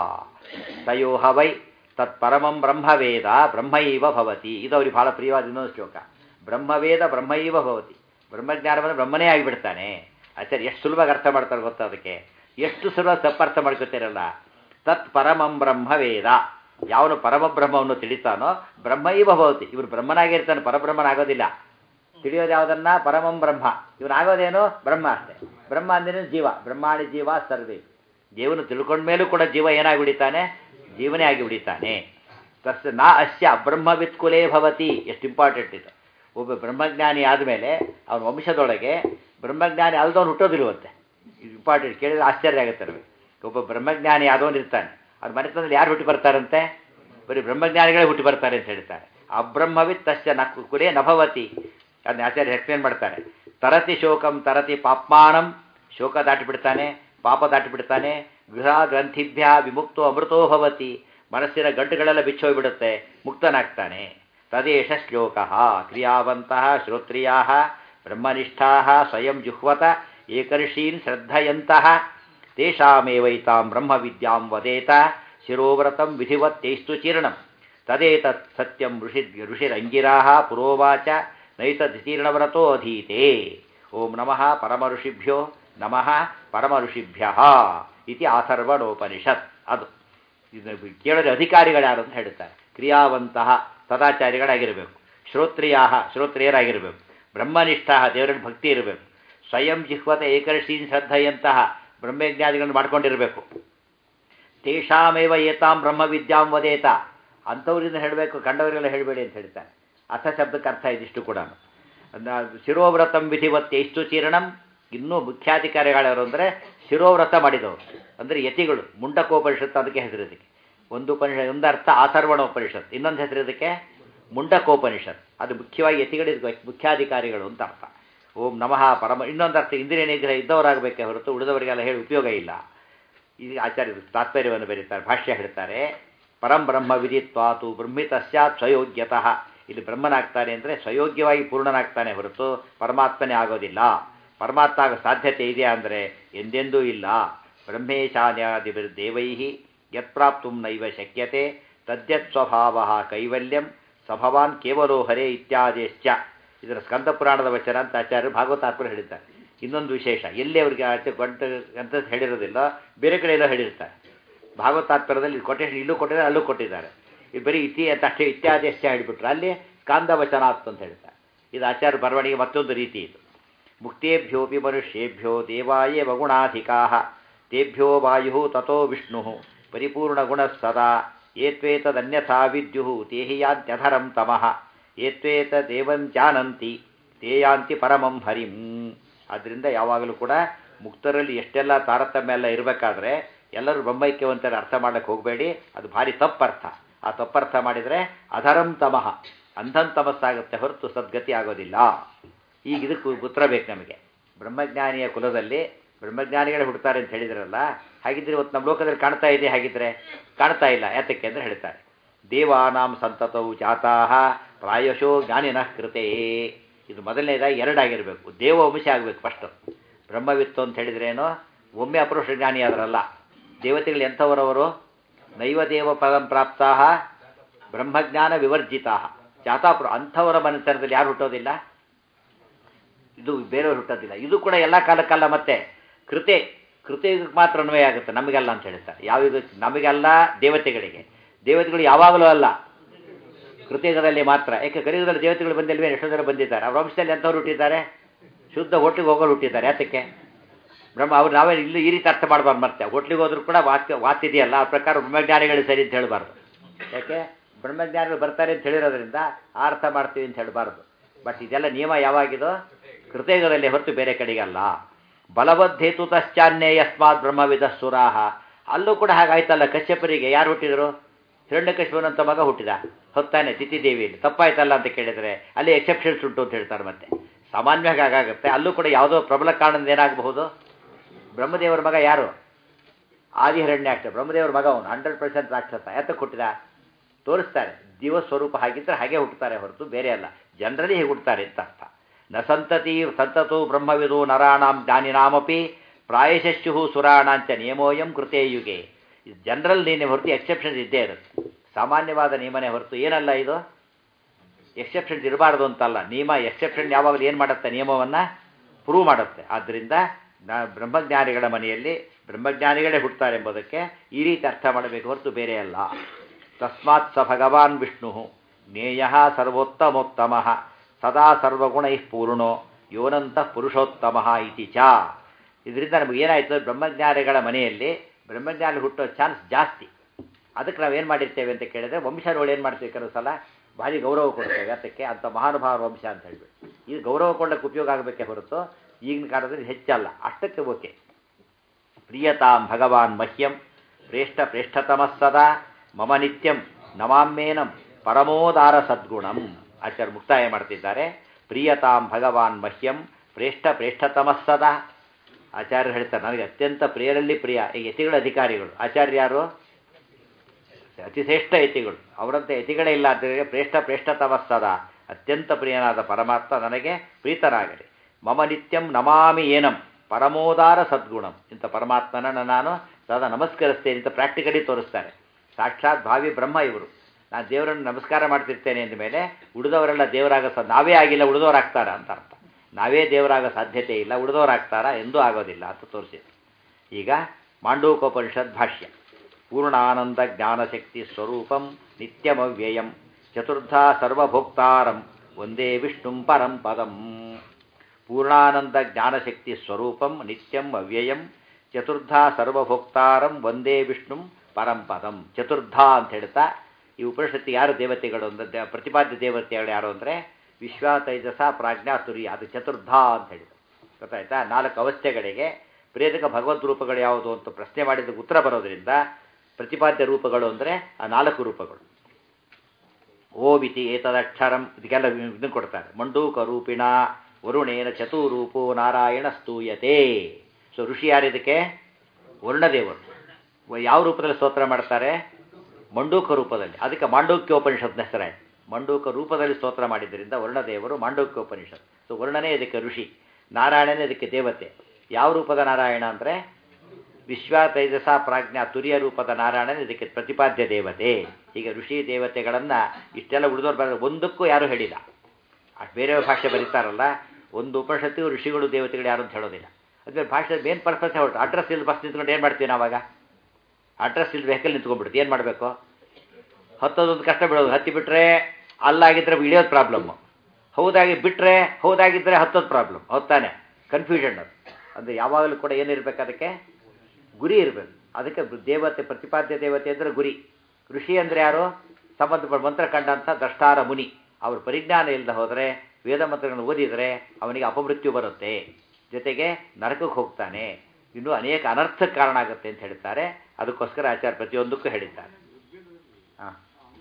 ತಯೋ ವೈ ತತ್ಪರಮಂ ಬ್ರಹ್ಮವೇದ ಬ್ರಹ್ಮೈವ ಭವತಿ ಇದು ಅವ್ರಿಗೆ ಬಹಳ ಪ್ರಿಯವಾದ ಇನ್ನೊಂದು ಶ್ಲೋಕ ಬ್ರಹ್ಮವೇದ ಬ್ರಹ್ಮೈವ ಭವತಿ ಬ್ರಹ್ಮಜ್ಞಾನವನ್ನು ಬ್ರಹ್ಮನೇ ಆಗಿಬಿಡ್ತಾನೆ ಆಚಾರ್ಯ ಎಷ್ಟು ಸುಲಭವಾಗಿ ಅರ್ಥ ಮಾಡ್ತಾರೆ ಗೊತ್ತಾ ಅದಕ್ಕೆ ಎಷ್ಟು ಸುಲಭ ತಪ್ಪು ಅರ್ಥ ಮಾಡ್ಕೊತೀರಲ್ಲ ತತ್ ಪರಮಂ ಬ್ರಹ್ಮವೇದ ಯಾವನು ಪರಮಬ್ರಹ್ಮವನ್ನು ತಿಳಿತಾನೋ ಬ್ರಹ್ಮೈವ ಭವತಿ ಇವರು ಬ್ರಹ್ಮನಾಗಿರ್ತಾನೆ ಪರಬ್ರಹ್ಮನಾಗೋದಿಲ್ಲ ತಿಳಿಯೋದು ಯಾವುದನ್ನ ಪರಮಂ ಬ್ರಹ್ಮ ಇವನಾಗೋದೇನು ಬ್ರಹ್ಮ ಅಷ್ಟೇ ಬ್ರಹ್ಮ ಅಂದ್ರೆ ಜೀವ ಬ್ರಹ್ಮಾಣಿ ಜೀವ ಸರ್ವೇ ದೇವನು ತಿಳ್ಕೊಂಡ ಮೇಲೂ ಕೂಡ ಜೀವ ಏನಾಗಿ ಬಿಡಿತಾನೆ ಜೀವನೇ ಆಗಿ ಬಿಡಿತಾನೆ ತಸ್ ನಾ ಅಸ್ಯ ಅಬ್ರಹ್ಮವಿತ್ ಕುಲೇ ಭವತಿ ಎಷ್ಟು ಇಂಪಾರ್ಟೆಂಟ್ ಇದು ಒಬ್ಬ ಬ್ರಹ್ಮಜ್ಞಾನಿ ಆದಮೇಲೆ ಅವನ ವಂಶದೊಳಗೆ ಬ್ರಹ್ಮಜ್ಞಾನಿ ಅಲ್ದವನು ಹುಟ್ಟೋದಿರುವಂತೆ ಇಂಪಾರ್ಟೆಂಟ್ ಕೇಳಿದ್ರೆ ಆಶ್ಚರ್ಯ ಆಗುತ್ತೆ ನಮಗೆ ಒಬ್ಬ ಬ್ರಹ್ಮಜ್ಞಾನಿ ಆದವನು ಇರ್ತಾನೆ ಅವ್ರ ಮನೆತನದಲ್ಲಿ ಯಾರು ಹುಟ್ಟಿ ಬರ್ತಾರಂತೆ ಬರೀ ಬ್ರಹ್ಮಜ್ಞಾನಿಗಳೇ ಹುಟ್ಟಿ ಬರ್ತಾರೆ ಅಂತ ಹೇಳ್ತಾರೆ ಅಬ್ರಹ್ಮವಿತ್ ತಸ್ಯ ನ ಕುಲೇ ನಭವತಿ ಅದನ್ನ ಆಚಾರ್ಯ ಎಕ್ಸ್ಪ್ಲೇನ್ ಮಾಡ್ತಾರೆ ತರತಿ ಶೋಕಂ ತರತಿ ಪಾಪ್ಮಾನಂ ಶೋಕ ದಾಟಿಬಿಡ್ತಾನೆ ಪಾಪ ದಾಟಿಬಿಡ್ತಾನೆ ಗೃಹ ಗ್ರಂಥಿಭ್ಯ ವಿಮುಕ್ತೋ ಅಮೃತೋ ಭವತಿ ಮನಸ್ಸಿನ ಗಂಟುಗಳೆಲ್ಲ ಬಿಚ್ಚೋಗ್ಬಿಡುತ್ತೆ ಮುಕ್ತನಾಗ್ತಾನೆ ತದೇಶ ಶ್ಲೋಕ ಕ್ರಿಯಾವಂತಹ ಶ್ರೋತ್ರಿಯಾ ಬ್ರಹ್ಮನಿಷ್ಠಾ ಸ್ವಯಂ ಜುಹ್ವತ ಏಕರ್ಷೀನ್ ಶ್ರದ್ಧಯಂತಹ ತೇಷಾಮೇವೈತಾಂ ಬ್ರಹ್ಮವಿದ್ಯಾಂ ವದೇತ ಶಿರೋವ್ರತಂ ವಿಧಿವತ್ತೈಸ್ತು ಚೀರ್ಣಂ ತದೇತತ್ ಸತ್ಯಂ ಋಷಿ ಋಷಿರಂಗಿರಾ ಪುರೋವಾಚ ನೈತತೀರ್ಣವ್ರತೋ ಅಧೀತೆ ಓಂ ನಮಃ ಪರಮಋಷಿಭ್ಯೋ ನಮಃ ಪರಮಋಷಿಭ್ಯ ಇತಿ ಆಥರ್ವಣೋಪನಿಷತ್ ಅದು ಇದು ಕೇಳಿದ್ರೆ ಅಧಿಕಾರಿಗಳು ಯಾರು ಅಂತ ಹೇಳ್ತಾರೆ ಕ್ರಿಯಾವಂತಹ ಸದಾಚಾರಿಗಳಾಗಿರಬೇಕು ಶ್ರೋತ್ರಿಯ ಶ್ರೋತ್ರಿಯರಾಗಿರಬೇಕು ಬ್ರಹ್ಮನಿಷ್ಠ ದೇವರಲ್ಲಿ ಭಕ್ತಿ ಇರಬೇಕು ಸ್ವಯಂ ಜಿಹ್ವತ ಏಕರ್ಷೀನ್ ಶ್ರದ್ಧೆಯಂತಹ ಬ್ರಹ್ಮಜ್ಞಾನಿಗಳನ್ನು ಮಾಡ್ಕೊಂಡಿರಬೇಕು ತೇಷಾಮೇವ ಏತಾಂ ಬ್ರಹ್ಮವಿದ್ಯಾಂ ವದೇತ ಅಂಥವ್ರಿಂದ ಹೇಳಬೇಕು ಕಂಡವರಿಗೆಲ್ಲ ಹೇಳಬೇಡಿ ಅಂತ ಹೇಳ್ತಾರೆ ಅರ್ಥ ಶಬ್ದಕ್ಕೆ ಅರ್ಥ ಇದಿಷ್ಟು ಕೂಡ ಶಿರೋವ್ರತಂ ವಿಧಿವತ್ತೆ ಎಷ್ಟು ಚೀರಣಂ ಇನ್ನೂ ಮುಖ್ಯಾಧಿಕಾರಿಗಳವರು ಅಂದರೆ ಶಿರೋವ್ರತ ಮಾಡಿದವರು ಅಂದರೆ ಯತಿಗಳು ಮುಂಡಕೋಪನಿಷತ್ತು ಅದಕ್ಕೆ ಹೆಸರಿದಕ್ಕೆ ಒಂದು ಉಪನಿಷತ್ ಒಂದು ಅರ್ಥ ಆಥರ್ವಣ ಉಪನಿಷತ್ ಇನ್ನೊಂದು ಹೆಸರಿದಕ್ಕೆ ಮುಂಡಕೋಪನಿಷತ್ ಅದು ಮುಖ್ಯವಾಗಿ ಯತಿಗಳಿದ ಮುಖ್ಯಾಧಿಕಾರಿಗಳು ಅಂತ ಅರ್ಥ ಓಂ ನಮಃ ಪರಮ ಇನ್ನೊಂದು ಅರ್ಥ ಇಂದ್ರಿಯ ನಿಗ್ರಹ ಇದ್ದವರಾಗಬೇಕೆ ಹೊರತು ಉಳಿದವರಿಗೆಲ್ಲ ಹೇಳಿ ಉಪಯೋಗ ಇಲ್ಲ ಈ ಆಚಾರ್ಯರು ತಾತ್ಪರ್ಯವನ್ನು ಬರೀತಾರೆ ಭಾಷ್ಯ ಹೇಳ್ತಾರೆ ಪರಂ ಬ್ರಹ್ಮ ವಿದಿತ್ವಾತು ಬ್ರಹ್ಮಿತ ಸ್ಯಾತ್ ಸ್ವಯೋಗ್ಯತಃ ಇಲ್ಲಿ ಬ್ರಹ್ಮನಾಗ್ತಾನೆ ಅಂದರೆ ಸ್ವಯೋಗ್ಯವಾಗಿ ಪೂರ್ಣನಾಗ್ತಾನೆ ಹೊರತು ಪರಮಾತ್ಮನೇ ಆಗೋದಿಲ್ಲ ಪರಮಾತ್ಮ ಆಗೋ ಸಾಧ್ಯತೆ ಇದೆಯಾ ಅಂದರೆ ಎಂದೆಂದೂ ಇಲ್ಲ ಬ್ರಹ್ಮೇಶಾನ್ಯಾದಿರ್ದೇವೈ ಯತ್ಪ್ರಾಪ್ತು ನೈವ ಶಕ್ಯತೆ ತದ್ಯತ್ ಸ್ವಭಾವ ಕೈವಲ್ಯಂ ಸಭವಾನ್ ಕೇವಲೋ ಹರೇ ಇತ್ಯಾದಿಶ್ಚ ಇದರ ಸ್ಕಂದ ಪುರಾಣದ ವಚನ ಅಂತ ಆಚಾರ್ಯರು ಭಾಗವತಾತ್ಮರು ಹೇಳಿದ್ದಾರೆ ಇನ್ನೊಂದು ವಿಶೇಷ ಎಲ್ಲಿ ಅವರಿಗೆ ಆಚೆ ಗಂಟ ಅಂತ ಹೇಳಿರೋದಿಲ್ಲ ಬೇರೆ ಕಡೆ ಎಲ್ಲ ಹೇಳಿರ್ತಾರೆ ಭಾಗವತಾತ್ಮರದಲ್ಲಿ ಕೊಟೇಶನ್ ಇಲ್ಲೂ ಕೊಟ್ಟಿದ್ದಾರೆ ಅಲ್ಲೂ ಕೊಟ್ಟಿದ್ದಾರೆ ಇದು ಬರೀ ಇತಿ ಅಂತ ಅಷ್ಟೇ ಇತ್ಯಾದಿ ಅಷ್ಟೇ ಹೇಳಿಬಿಟ್ರು ಅಲ್ಲಿ ಸ್ಕಾಂದ ವಚನಾತ್ ಅಂತ ಹೇಳ್ತಾರೆ ಇದು ಆಚಾರ್ಯ ಬರವಣಿಗೆ ಮತ್ತೊಂದು ರೀತಿ ಇದು ಮುಕ್ತೇಭ್ಯೋಪಿ ಮನುಷ್ಯೇಭ್ಯೋ ದೇವಾಯೇ ವಗುಣಾಧಿಕಾ ತೇಭ್ಯೋ ವಾಯು ತಥೋ ವಿಷ್ಣು ಪರಿಪೂರ್ಣಗುಣ ಸದಾ ಏತ್ವೇತದನ್ಯಥಾ ವಿದ್ಯು ತೇಹಿಯಾಂತ್ಯಧರಂ ತಮಃ ಏತ್ವೇತದೇವಂತ್ಯಾನಂತಿ ತೇಯಾಂತಿ ಪರಮಂ ಹರಿಂ ಆದ್ದರಿಂದ ಯಾವಾಗಲೂ ಕೂಡ ಮುಕ್ತರಲ್ಲಿ ಎಷ್ಟೆಲ್ಲ ತಾರತಮ್ಯ ಎಲ್ಲ ಇರಬೇಕಾದ್ರೆ ಎಲ್ಲರೂ ಬ್ರಹ್ಮೈಕ್ಯವಂತರ ಅರ್ಥ ಮಾಡಕ್ಕೆ ಹೋಗಬೇಡಿ ಅದು ಭಾರಿ ತಪ್ಪರ್ಥ ಆ ತಪ್ಪರ್ಥ ಮಾಡಿದರೆ ಅಧರಂ ತಮಃ ಅಂಧನ್ ತಮಸ್ಸಾಗುತ್ತೆ ಹೊರತು ಸದ್ಗತಿ ಆಗೋದಿಲ್ಲ ಈಗ ಇದಕ್ಕೆ ಉತ್ತರ ಬೇಕು ನಮಗೆ ಬ್ರಹ್ಮಜ್ಞಾನಿಯ ಕುಲದಲ್ಲಿ ಬ್ರಹ್ಮಜ್ಞಾನಿಗಳೇ ಹುಡ್ತಾರೆ ಅಂತ ಹೇಳಿದ್ರಲ್ಲ ಹಾಗಿದ್ರೆ ಇವತ್ತು ನಮ್ಮ ಲೋಕದಲ್ಲಿ ಕಾಣ್ತಾ ಇದೆ ಹಾಗಿದ್ರೆ ಕಾಣ್ತಾ ಇಲ್ಲ ಯಾತಕ್ಕೆ ಅಂದರೆ ಹೇಳ್ತಾರೆ ದೇವಾನಾಂ ಸಂತತವು ಜಾತಾಹ ಪ್ರಾಯಶೋ ಜ್ಞಾನಿನಃ ಕೃತೇ ಇದು ಮೊದಲನೇದಾಗಿ ಎರಡಾಗಿರಬೇಕು ದೇವ ವಂಶ ಆಗಬೇಕು ಫಸ್ಟು ಬ್ರಹ್ಮವಿತ್ತು ಅಂತ ಹೇಳಿದ್ರೇನು ಒಮ್ಮೆ ಅಪುರುಷ ಜ್ಞಾನಿ ಆದ್ರಲ್ಲ ದೇವತೆಗಳು ಎಂಥವರವರು ನೈವ ದೇವ ಪದಂ ಪ್ರಾಪ್ತಾ ಬ್ರಹ್ಮಜ್ಞಾನ ವಿವರ್ಜಿತಾ ಜಾತಾಪುರ ಅಂಥವರ ಮನೆತನದಲ್ಲಿ ಯಾರು ಹುಟ್ಟೋದಿಲ್ಲ ಇದು ಬೇರೆಯವರು ಹುಟ್ಟೋದಿಲ್ಲ ಇದು ಕೂಡ ಎಲ್ಲ ಕಾಲಕ್ಕಲ್ಲ ಮತ್ತೆ ಕೃತೆ ಕೃತೆಗೆ ಮಾತ್ರ ಅನ್ವಯ ಆಗುತ್ತೆ ನಮಗೆಲ್ಲ ಅಂತ ಹೇಳ್ತಾರೆ ಯಾವ ಯುಗಕ್ಕೆ ನಮಗೆಲ್ಲ ದೇವತೆಗಳಿಗೆ ದೇವತೆಗಳು ಯಾವಾಗಲೂ ಅಲ್ಲ ಕೃತಯುಗದಲ್ಲಿ ಮಾತ್ರ ಯಾಕೆ ಕಲಿಯುಗದಲ್ಲಿ ದೇವತೆಗಳು ಬಂದಿಲ್ವೇ ಎಷ್ಟೋ ಜನ ಬಂದಿದ್ದಾರೆ ಅವ್ರ ವಂಶದಲ್ಲಿ ಎಂಥವ್ರು ಹುಟ್ಟಿದ್ದಾರೆ ಶುದ್ಧ ಹೋಟ್ಲಿಗೆ ಹೋಗೋರು ಹುಟ್ಟಿದ್ದಾರೆ ಯಾತಕ್ಕೆ ಬ್ರಹ್ಮ ಅವ್ರು ನಾವೇ ಇಲ್ಲಿ ಈ ರೀತಿ ಅರ್ಥ ಮಾಡಬಾರ್ದು ಮತ್ತೆ ಹೋಟ್ಲಿಗೆ ಹೋದ್ರು ಕೂಡ ವಾಕ್ಯ ವಾತಿದೆಯಲ್ಲ ಆ ಪ್ರಕಾರ ಬ್ರಹ್ಮಜ್ಞಾನಿಗಳು ಸರಿ ಅಂತ ಹೇಳಬಾರ್ದು ಯಾಕೆ ಬ್ರಹ್ಮಜ್ಞಾನಿಗಳು ಬರ್ತಾರೆ ಅಂತ ಹೇಳಿರೋದ್ರಿಂದ ಆ ಅರ್ಥ ಮಾಡ್ತೀವಿ ಅಂತ ಹೇಳಬಾರ್ದು ಬಟ್ ಇದೆಲ್ಲ ನಿಯಮ ಯಾವಾಗಿದೋ ಕೃತಯುಗದಲ್ಲಿ ಹೊರತು ಬೇರೆ ಕಡೆಗಲ್ಲ ಬಲವದ್ಧೇತು ತಶ್ಚಾನ್ಯೇ ಯಸ್ಮಾತ್ ಬ್ರಹ್ಮವಿದ ಸುರಾಹ ಅಲ್ಲೂ ಕೂಡ ಹಾಗಾಯ್ತಲ್ಲ ಕಶ್ಯಪರಿಗೆ ಯಾರು ಹುಟ್ಟಿದರು ಹಿರಣ್ಯಕಶ್ಯಪನಂತ ಮಗ ಹುಟ್ಟಿದ ಹೊತ್ತಾನೆ ತಿಥಿದೇವಿಯಲ್ಲಿ ತಪ್ಪಾಯ್ತಲ್ಲ ಅಂತ ಕೇಳಿದರೆ ಅಲ್ಲಿ ಎಕ್ಸೆಪ್ಷನ್ಸ್ ಉಂಟು ಅಂತ ಹೇಳ್ತಾರೆ ಮತ್ತೆ ಸಾಮಾನ್ಯವಾಗಿ ಹಾಗಾಗುತ್ತೆ ಅಲ್ಲೂ ಕೂಡ ಯಾವುದೋ ಪ್ರಬಲ ಕಾರಣದಿಂದ ಏನಾಗಬಹುದು ಬ್ರಹ್ಮದೇವರ ಮಗ ಯಾರು ಆದಿಹಿರಣ್ಯಾಕ್ಷ ಬ್ರಹ್ಮದೇವರ ಮಗ ಅವನು ಹಂಡ್ರೆಡ್ ಪರ್ಸೆಂಟ್ ರಾಕ್ಷಸ ಯಾತಕ್ಕೆ ಹುಟ್ಟಿದ ತೋರಿಸ್ತಾರೆ ಜೀವ ಸ್ವರೂಪ ಹಾಗಿದ್ದರೆ ಹಾಗೆ ಹುಟ್ಟುತ್ತಾರೆ ಹೊರತು ಬೇರೆ ಅಲ್ಲ ಜನರಲಿ ಹೇಗೆ ಹುಟ್ಟುತ್ತಾರೆ ಅಂತ ಅರ್ಥ ನ ಸಂತತಿ ಸಂತತು ಬ್ರಹ್ಮವಿದು ನರಾಣಾಂ ಜ್ಞಾನಿನಾಮಪಿ ಪ್ರಾಯಶಸ್ಯು ಸುರಾಣಾಂಚ ನಿಯಮೋಯಂ ಕೃತೇ ಯುಗೆ ಇದು ಜನರಲ್ ನೀನೆ ಹೊರತು ಎಕ್ಸೆಪ್ಷನ್ಸ್ ಇದ್ದೇ ಇರುತ್ತೆ ಸಾಮಾನ್ಯವಾದ ನಿಯಮನೇ ಹೊರತು ಏನಲ್ಲ ಇದು ಎಕ್ಸೆಪ್ಷನ್ಸ್ ಇರಬಾರ್ದು ಅಂತಲ್ಲ ನಿಯಮ ಎಕ್ಸೆಪ್ಷನ್ ಯಾವಾಗಲೂ ಏನು ಮಾಡುತ್ತೆ ನಿಯಮವನ್ನು ಪ್ರೂವ್ ಮಾಡುತ್ತೆ ಆದ್ದರಿಂದ ನಾ ಬ್ರಹ್ಮಜ್ಞಾನಿಗಳ ಮನೆಯಲ್ಲಿ ಬ್ರಹ್ಮಜ್ಞಾನಿಗಳೇ ಹುಟ್ಟುತ್ತಾರೆ ಎಂಬುದಕ್ಕೆ ಈ ರೀತಿ ಅರ್ಥ ಮಾಡಬೇಕು ಹೊರತು ಬೇರೆ ಅಲ್ಲ ತಸ್ಮಾತ್ ಸ ಭಗವಾನ್ ವಿಷ್ಣು ಜ್ಞೇಯ ಸರ್ವೋತ್ತಮೋತ್ತಮ ಸದಾ ಸರ್ವಗುಣೈ ಪೂರ್ಣೋ ಯೋನಂತ ಪುರುಷೋತ್ತಮ ಇತಿ ಚ ಇದರಿಂದ ನಮಗೆ ಏನಾಯಿತು ಬ್ರಹ್ಮಜ್ಞಾನಿಗಳ ಮನೆಯಲ್ಲಿ ಬ್ರಹ್ಮಜ್ಞಾನಿ ಹುಟ್ಟೋ ಚಾನ್ಸ್ ಜಾಸ್ತಿ ಅದಕ್ಕೆ ನಾವು ಏನು ಮಾಡಿರ್ತೇವೆ ಅಂತ ಕೇಳಿದ್ರೆ ವಂಶಗಳು ಏನು ಮಾಡ್ತೀವಿ ಕೆಲವು ಸಲ ಭಾರಿ ಗೌರವ ಕೊಡ್ತೇವೆ ಅದಕ್ಕೆ ಅಂಥ ಮಹಾನುಭಾವ ವಂಶ ಅಂತ ಹೇಳ್ಬಿಟ್ಟು ಇದು ಗೌರವ ಕೊಡೋಕ್ಕೆ ಉಪಯೋಗ ಆಗಬೇಕೇ ಹೊರತು ಈಗಿನ ಕಾಲದಲ್ಲಿ ಹೆಚ್ಚಲ್ಲ ಅಷ್ಟಕ್ಕೆ ಓಕೆ ಪ್ರಿಯತಾಂ ಭಗವಾನ್ ಮಹ್ಯಂ ಪ್ರೇಷ್ಠ ಪ್ರೇಷ್ಠತಮಃ ಸದಾ ಮಮ ನಿತ್ಯಂ ನಮಾಮ್ಯೇನಂ ಪರಮೋದಾರ ಸದ್ಗುಣಂ ಆಚಾರ್ಯ ಮುಕ್ತಾಯ ಮಾಡ್ತಿದ್ದಾರೆ ಪ್ರಿಯತಾಂ ಭಗವಾನ್ ಮಹ್ಯಂ ಪ್ರೇಷ್ಠ ಪ್ರೇಷ್ಠತಮಃ ಸದಾ ಆಚಾರ್ಯರು ಹೇಳ್ತಾರೆ ನನಗೆ ಅತ್ಯಂತ ಪ್ರಿಯರಲ್ಲಿ ಪ್ರಿಯ ಈ ಯತಿಗಳ ಅಧಿಕಾರಿಗಳು ಆಚಾರ್ಯ ಯಾರು ಅತಿಶ್ರೇಷ್ಠ ಯತಿಗಳು ಅವರಂತೆ ಯತಿಗಳೇ ಇಲ್ಲ ಅಂದರೆ ಪ್ರೇಷ್ಠ ಪ್ರೇಷ್ಠತಮಃ ಸದಾ ಅತ್ಯಂತ ಪ್ರಿಯನಾದ ಪರಮಾತ್ಮ ನನಗೆ ಪ್ರೀತನಾಗಲಿ ಮಮ ನಿತ್ಯಂ ನಮಾಮಿ ಏನಂ ಪರಮೋದಾರ ಸದ್ಗುಣಂ ಇಂಥ ಪರಮಾತ್ಮನನ್ನು ನಾನು ಸದಾ ನಮಸ್ಕರಿಸ್ತೇನೆ ಅಂತ ಪ್ರಾಕ್ಟಿಕಲಿ ತೋರಿಸ್ತಾರೆ ಸಾಕ್ಷಾತ್ ಭಾವಿ ಬ್ರಹ್ಮ ಇವರು ನಾನು ದೇವರನ್ನು ನಮಸ್ಕಾರ ಮಾಡ್ತಿರ್ತೇನೆ ಅಂದ ಮೇಲೆ ಉಳಿದವರೆಲ್ಲ ದೇವರಾಗ ಸ ನಾವೇ ಆಗಿಲ್ಲ ಉಳಿದವರಾಗ್ತಾರ ಅಂತ ಅರ್ಥ ನಾವೇ ದೇವರಾಗೋ ಸಾಧ್ಯತೆ ಇಲ್ಲ ಉಳಿದವರಾಗ್ತಾರ ಎಂದೂ ಆಗೋದಿಲ್ಲ ಅಂತ ತೋರಿಸಿದೆ ಈಗ ಮಾಂಡೂಕೋಪನಿಷತ್ ಭಾಷ್ಯ ಪೂರ್ಣಾನಂದ ಜ್ಞಾನಶಕ್ತಿ ಸ್ವರೂಪಂ ನಿತ್ಯಮವ್ಯಯಂ ಚತುರ್ಧಾ ಸರ್ವಭೋಕ್ತಾರಂ ಒಂದೇ ವಿಷ್ಣುಂ ಪರಂ ಪದಂ ಪೂರ್ಣಾನಂದ ಜ್ಞಾನಶಕ್ತಿ ಸ್ವರೂಪಂ ನಿತ್ಯಂ ಅವ್ಯಯಂ ಚತುರ್ಧಾ ಸರ್ವಭೋಕ್ತಾರಂ ಒಂದೇ ವಿಷ್ಣುಂ ಪರಂಪದಂ ಚತುರ್ಧಾ ಅಂತ ಹೇಳ್ತಾ ಈ ಉಪನಿಷತ್ತು ಯಾರು ದೇವತೆಗಳು ಅಂದ್ರೆ ಪ್ರತಿಪಾದ್ಯ ದೇವತೆಗಳು ಯಾರು ಅಂದರೆ ವಿಶ್ವ ತೈಜಸ ಪ್ರಾಜ್ಞಾ ತುರಿ ಅದು ಚತುರ್ಧಾ ಅಂತ ಹೇಳಿದ್ರು ಗೊತ್ತಾಯ್ತಾ ನಾಲ್ಕು ಅವಸ್ಥೆಗಳಿಗೆ ಪ್ರೇರಕ ಭಗವದ್ ರೂಪಗಳು ಯಾವುದು ಅಂತ ಪ್ರಶ್ನೆ ಮಾಡಿದ್ದಕ್ಕೆ ಉತ್ತರ ಬರೋದ್ರಿಂದ ಪ್ರತಿಪಾದ್ಯ ರೂಪಗಳು ಅಂದರೆ ಆ ನಾಲ್ಕು ರೂಪಗಳು ಓಬಿತಿ ಏತದಕ್ಷರಂ ಇದಕ್ಕೆಲ್ಲ ಇದನ್ನು ಕೊಡ್ತಾರೆ ಮಂಡೂಕ ರೂಪಿಣ ವರುಣೇನ ಚತುರೂಪೋ ನಾರಾಯಣ ಸ್ತೂಯತೆ ಸೊ ಋಷಿ ಯಾರಿದಕ್ಕೆ ವರುಣದೇವರು ಯಾವ ರೂಪದಲ್ಲಿ ಸ್ತೋತ್ರ ಮಾಡ್ತಾರೆ ಮಂಡೂಕ ರೂಪದಲ್ಲಿ ಅದಕ್ಕೆ ಮಾಂಡೂಕ್ಯೋಪನಿಷತ್ನ ಹೆಸರಾಯ್ತು ಮಂಡೂಕ ರೂಪದಲ್ಲಿ ಸ್ತೋತ್ರ ಮಾಡಿದ್ದರಿಂದ ವರುಣದೇವರು ಮಾಂಡೂಕ್ಯೋಪನಿಷತ್ ಸೊ ವರುಣನೇ ಇದಕ್ಕೆ ಋಷಿ ನಾರಾಯಣನೇ ಇದಕ್ಕೆ ದೇವತೆ ಯಾವ ರೂಪದ ನಾರಾಯಣ ಅಂದರೆ ವಿಶ್ವ ತೈಜಸ ಪ್ರಾಜ್ಞಾ ತುರಿಯ ರೂಪದ ನಾರಾಯಣನೇ ಇದಕ್ಕೆ ಪ್ರತಿಪಾದ್ಯ ದೇವತೆ ಈಗ ಋಷಿ ದೇವತೆಗಳನ್ನು ಇಷ್ಟೆಲ್ಲ ಉಳಿದವ್ರು ಬರ ಒಂದಕ್ಕೂ ಯಾರೂ ಹೇಳಿಲ್ಲ ಅಷ್ಟು ಬೇರೆ ಭಾಷೆ ಬರೀತಾರಲ್ಲ ಒಂದು ಉಪನಿಷತ್ತು ಋಷಿಗಳು ದೇವತೆಗಳು ಯಾರು ಅಂತ ಹೇಳೋದಿಲ್ಲ ಅದ್ರ ಭಾಷೆ ಮೇನ್ ಪರ್ಪಸ್ ಹೊರಟು ಅಡ್ರೆಸ್ ಇಲ್ಲಿ ಬಸ್ ನಿಂತ್ಕೊಂಡು ಏನು ಮಾಡ್ತೀವಿ ನಾವಾಗ ಅಡ್ರೆಸ್ ಇಲ್ಲಿ ವೆಹಿಕಲ್ ನಿಂತ್ಕೊಂಡ್ಬಿಡ್ತು ಏನು ಮಾಡಬೇಕು ಹತ್ತೋದೊಂದು ಕಷ್ಟ ಬಿಡೋದು ಹತ್ತಿ ಬಿಟ್ಟರೆ ಅಲ್ಲಾಗಿದ್ದರೆ ಇಳಿಯೋದು ಪ್ರಾಬ್ಲಮ್ಮು ಹೌದಾಗಿ ಬಿಟ್ಟರೆ ಹೌದಾಗಿದ್ದರೆ ಹತ್ತೋದು ಪ್ರಾಬ್ಲಮ್ ಹೌದಾನೆ ಕನ್ಫ್ಯೂಷನ್ ಅದು ಅಂದರೆ ಯಾವಾಗಲೂ ಕೂಡ ಏನಿರಬೇಕು ಅದಕ್ಕೆ ಗುರಿ ಇರಬೇಕು ಅದಕ್ಕೆ ದೇವತೆ ಪ್ರತಿಪಾದ್ಯ ದೇವತೆ ಅಂದರೆ ಗುರಿ ಋಷಿ ಅಂದರೆ ಯಾರು ಸಂಬಂಧಪಟ್ಟ ಮಂತ್ರ ಕಂಡಂಥ ದ್ರಷ್ಟಾರ ಮುನಿ ಅವ್ರ ಪರಿಜ್ಞಾನ ಇಲ್ಲದೆ ಹೋದರೆ ವೇದ ಮಂತ್ರಗಳನ್ನು ಓದಿದರೆ ಅವನಿಗೆ ಅಪಮೃತ್ಯು ಬರುತ್ತೆ ಜೊತೆಗೆ ನರಕಕ್ಕೆ ಹೋಗ್ತಾನೆ ಇನ್ನೂ ಅನೇಕ ಅನರ್ಥಕ್ಕೆ ಕಾರಣ ಆಗುತ್ತೆ ಅಂತ ಹೇಳ್ತಾರೆ ಅದಕ್ಕೋಸ್ಕರ ಆಚಾರ್ಯ ಪ್ರತಿಯೊಂದಕ್ಕೂ ಹೇಳಿದ್ದಾರೆ ಹಾಂ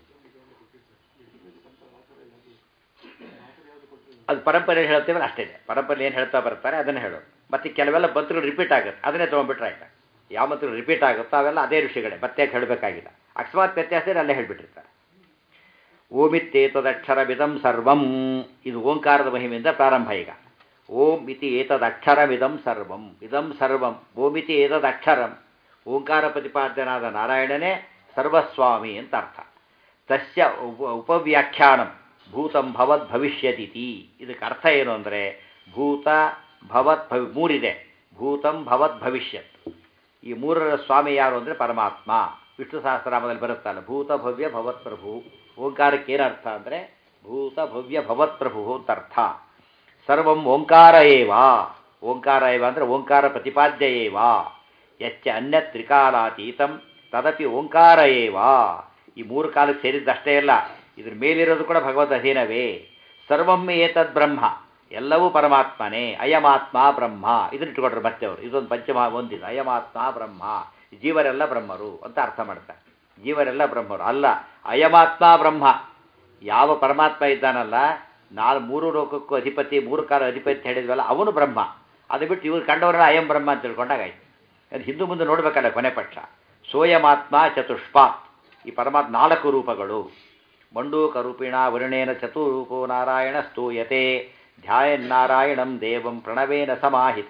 ಅದು ಪರಂಪರೆ ಹೇಳ್ತೇವಲ್ಲ ಅಷ್ಟೇ ಪರಂಪರೆ ಏನು ಹೇಳ್ತಾ ಬರ್ತಾರೆ ಅದನ್ನೇ ಹೇಳೋದು ಮತ್ತು ಕೆಲವೆಲ್ಲ ಮಂತ್ರಗಳು ರಿಪೀಟ್ ಆಗುತ್ತೆ ಅದನ್ನೇ ತೊಗೊಂಡ್ಬಿಟ್ರೆ ಆಯ್ತಾ ಯಾವ ಮಂತ್ರಗಳು ರಿಪೀಟ್ ಆಗುತ್ತೋ ಅವೆಲ್ಲ ಅದೇ ಋಷಿಗಳೇ ಮತ್ತೆ ಹೇಳಬೇಕಾಗಿಲ್ಲ ಅಕಸ್ಮಾತ್ ವ್ಯತ್ಯಾಸ ಇದ್ರೆ ಅಲ್ಲೇ ಹೇಳಿಬಿಟ್ಟಿರ್ತಾರೆ ಓಮಿತ್ತೇತದಕ್ಷರವಿದಂ ಸರ್ವಂ ಇದು ಓಂಕಾರದ ಮಹಿಮೆಯಿಂದ ಪ್ರಾರಂಭ ಈಗ ಓಂ ಇತಿ ಏತದಕ್ಷರಮಿದಂ ಸರ್ವಂ ಇದಂ ಸರ್ವಂ ಓಮಿತಿ ಏತದಕ್ಷರಂ ಓಂಕಾರ ಪ್ರತಿಪಾದ್ಯನಾದ ನಾರಾಯಣನೇ ಸರ್ವಸ್ವಾಮಿ ಅಂತ ಅರ್ಥ ತಸ್ಯ ಉಪ ಉಪವ್ಯಾಖ್ಯಾನಂ ಭೂತಂ ಭವದ್ ಭವಿಷ್ಯದಿತಿ ಇದಕ್ಕೆ ಅರ್ಥ ಏನು ಅಂದರೆ ಭೂತ ಭವತ್ ಭವಿ ಮೂರಿದೆ ಭೂತಂ ಭವತ್ ಭವಿಷ್ಯತ್ ಈ ಮೂರರ ಸ್ವಾಮಿ ಯಾರು ಅಂದರೆ ಪರಮಾತ್ಮ ವಿಷ್ಣು ಸಹಸ್ರನಾಮದಲ್ಲಿ ಬರುತ್ತಲ್ಲ ಭೂತ ಭವ್ಯ ಭವತ್ ಪ್ರಭು ಓಂಕಾರಕ್ಕೆ ಏನು ಅರ್ಥ ಅಂದರೆ ಭೂತ ಭವ್ಯ ಭವತ್ ಪ್ರಭು ಅಂತ ಅರ್ಥ ಸರ್ವಂ ಓಂಕಾರ ಏವ ಓಂಕಾರ ಏವ ಅಂದರೆ ಓಂಕಾರ ಪ್ರತಿಪಾದ್ಯ ಏವ ಎಚ್ಚ ಅನ್ಯ ತ್ರಿಕಾಲಾತೀತಂ ತದಪಿ ಓಂಕಾರ ಏವ ಈ ಮೂರು ಕಾಲಕ್ಕೆ ಸೇರಿದ್ದಷ್ಟೇ ಅಲ್ಲ ಇದ್ರ ಮೇಲಿರೋದು ಕೂಡ ಭಗವದ್ ಅಧೀನವೇ ಸರ್ವಮ್ಮೆ ಏತದ್ ಬ್ರಹ್ಮ ಎಲ್ಲವೂ ಪರಮಾತ್ಮನೇ ಅಯಮಾತ್ಮ ಬ್ರಹ್ಮ ಇದನ್ನ ಇಟ್ಕೊಟ್ರು ಮತ್ತೆ ಅವರು ಇದೊಂದು ಪಂಚಮ ಒಂದಿದೆ ಅಯಮಾತ್ಮ ಬ್ರಹ್ಮ ಜೀವರೆಲ್ಲ ಬ್ರಹ್ಮರು ಅಂತ ಅರ್ಥ ಮಾಡ್ತಾರೆ ಜೀವರೆಲ್ಲ ಬ್ರಹ್ಮರು ಅಲ್ಲ ಅಯಮಾತ್ಮ ಬ್ರಹ್ಮ ಯಾವ ಪರಮಾತ್ಮ ಇದ್ದಾನಲ್ಲ ನಾಲ್ ಮೂರು ಲೋಕಕ್ಕೂ ಅಧಿಪತಿ ಮೂರು ಕಾಲ ಅಧಿಪತಿ ಅಂತ ಹೇಳಿದ್ವಲ್ಲ ಅವನು ಬ್ರಹ್ಮ ಅದು ಬಿಟ್ಟು ಇವ್ರು ಕಂಡವರೆಲ್ಲ ಅಯಂ ಬ್ರಹ್ಮ ಅಂತ ತಿಳ್ಕೊಂಡಾಗಾಯ್ತು ಅದು ಹಿಂದೂ ಮುಂದೆ ನೋಡ್ಬೇಕಲ್ಲ ಕೊನೆ ಪಕ್ಷ ಸೋಯಮಾತ್ಮ ಚತುಷ್ಪಾತ್ ಈ ಪರಮಾತ್ಮ ನಾಲ್ಕು ರೂಪಗಳು ಮಂಡೂಕ ರೂಪಿಣ ವರುಣೇನ ಚತುರೂಪೋ ನಾರಾಯಣ ಸ್ತೂಯತೆ ಧ್ಯಾಯನ್ನಾರಾಯಣಂ ದೇವಂ ಪ್ರಣವೇನ ಸಮಾಹಿತ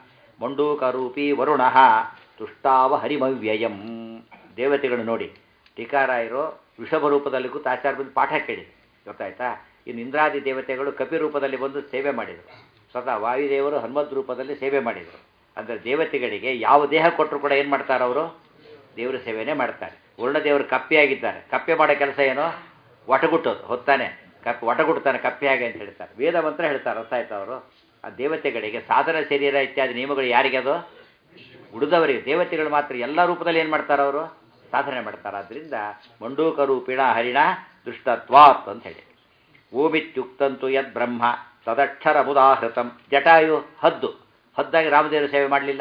ಮಂಡೂಕರೂಪಿ ವರುಣ ತುಷ್ಟಾವ ಹರಿಮವ್ಯಯಂ ದೇವತೆಗಳು ನೋಡಿ ಟೀಕಾರಾಯರು ವೃಷಭ ರೂಪದಲ್ಲಿ ಕೂತು ಆಚಾರ್ಯ ಬಂದು ಪಾಠ ಕೇಳಿ ಗೊತ್ತಾಯ್ತಾ ಇನ್ನು ಇಂದ್ರಾದಿ ದೇವತೆಗಳು ಕಪಿ ರೂಪದಲ್ಲಿ ಬಂದು ಸೇವೆ ಮಾಡಿದರು ಸ್ವತಃ ವಾಯುದೇವರು ಹನುಮದ್ ರೂಪದಲ್ಲಿ ಸೇವೆ ಮಾಡಿದರು ಅಂದರೆ ದೇವತೆಗಳಿಗೆ ಯಾವ ದೇಹ ಕೊಟ್ಟರು ಕೂಡ ಏನು ಮಾಡ್ತಾರೆ ಅವರು ದೇವರ ಸೇವೆನೇ ಮಾಡ್ತಾರೆ ದೇವರು ಕಪ್ಪೆಯಾಗಿದ್ದಾರೆ ಕಪ್ಪೆ ಮಾಡೋ ಕೆಲಸ ಏನು ಒಟಗುಟ್ಟೋದು ಹೊತ್ತಾನೆ ಕಪ್ಪೆ ಒಟಗುಡ್ತಾನೆ ಕಪ್ಪೆಯಾಗಿ ಅಂತ ಹೇಳ್ತಾರೆ ವೇದ ಮಂತ್ರ ಹೇಳ್ತಾರೆ ಅರ್ಥ ಆಯ್ತು ಅವರು ಆ ದೇವತೆಗಳಿಗೆ ಸಾಧನ ಶರೀರ ಇತ್ಯಾದಿ ನಿಯಮಗಳು ಯಾರಿಗೆ ಅದು ಉಳಿದವರಿಗೆ ದೇವತೆಗಳು ಮಾತ್ರ ಎಲ್ಲ ರೂಪದಲ್ಲಿ ಏನು ಮಾಡ್ತಾರೆ ಅವರು ಸಾಧನೆ ಮಾಡ್ತಾರೆ ಆದ್ದರಿಂದ ಮಂಡೂಕ ರೂಪಿಣ ಹರಿಣ ದುಷ್ಟತ್ವಾತ್ ಅಂತ ಹೇಳಿ ಓಮಿತ್ಯುಕ್ತಂತು ಯದ್ ಬ್ರಹ್ಮ ತದಕ್ಷರ ಮುದಾಹೃತಂ ಜಟಾಯು ಹದ್ದು ಹದ್ದಾಗಿ ರಾಮದೇವರು ಸೇವೆ ಮಾಡಲಿಲ್ಲ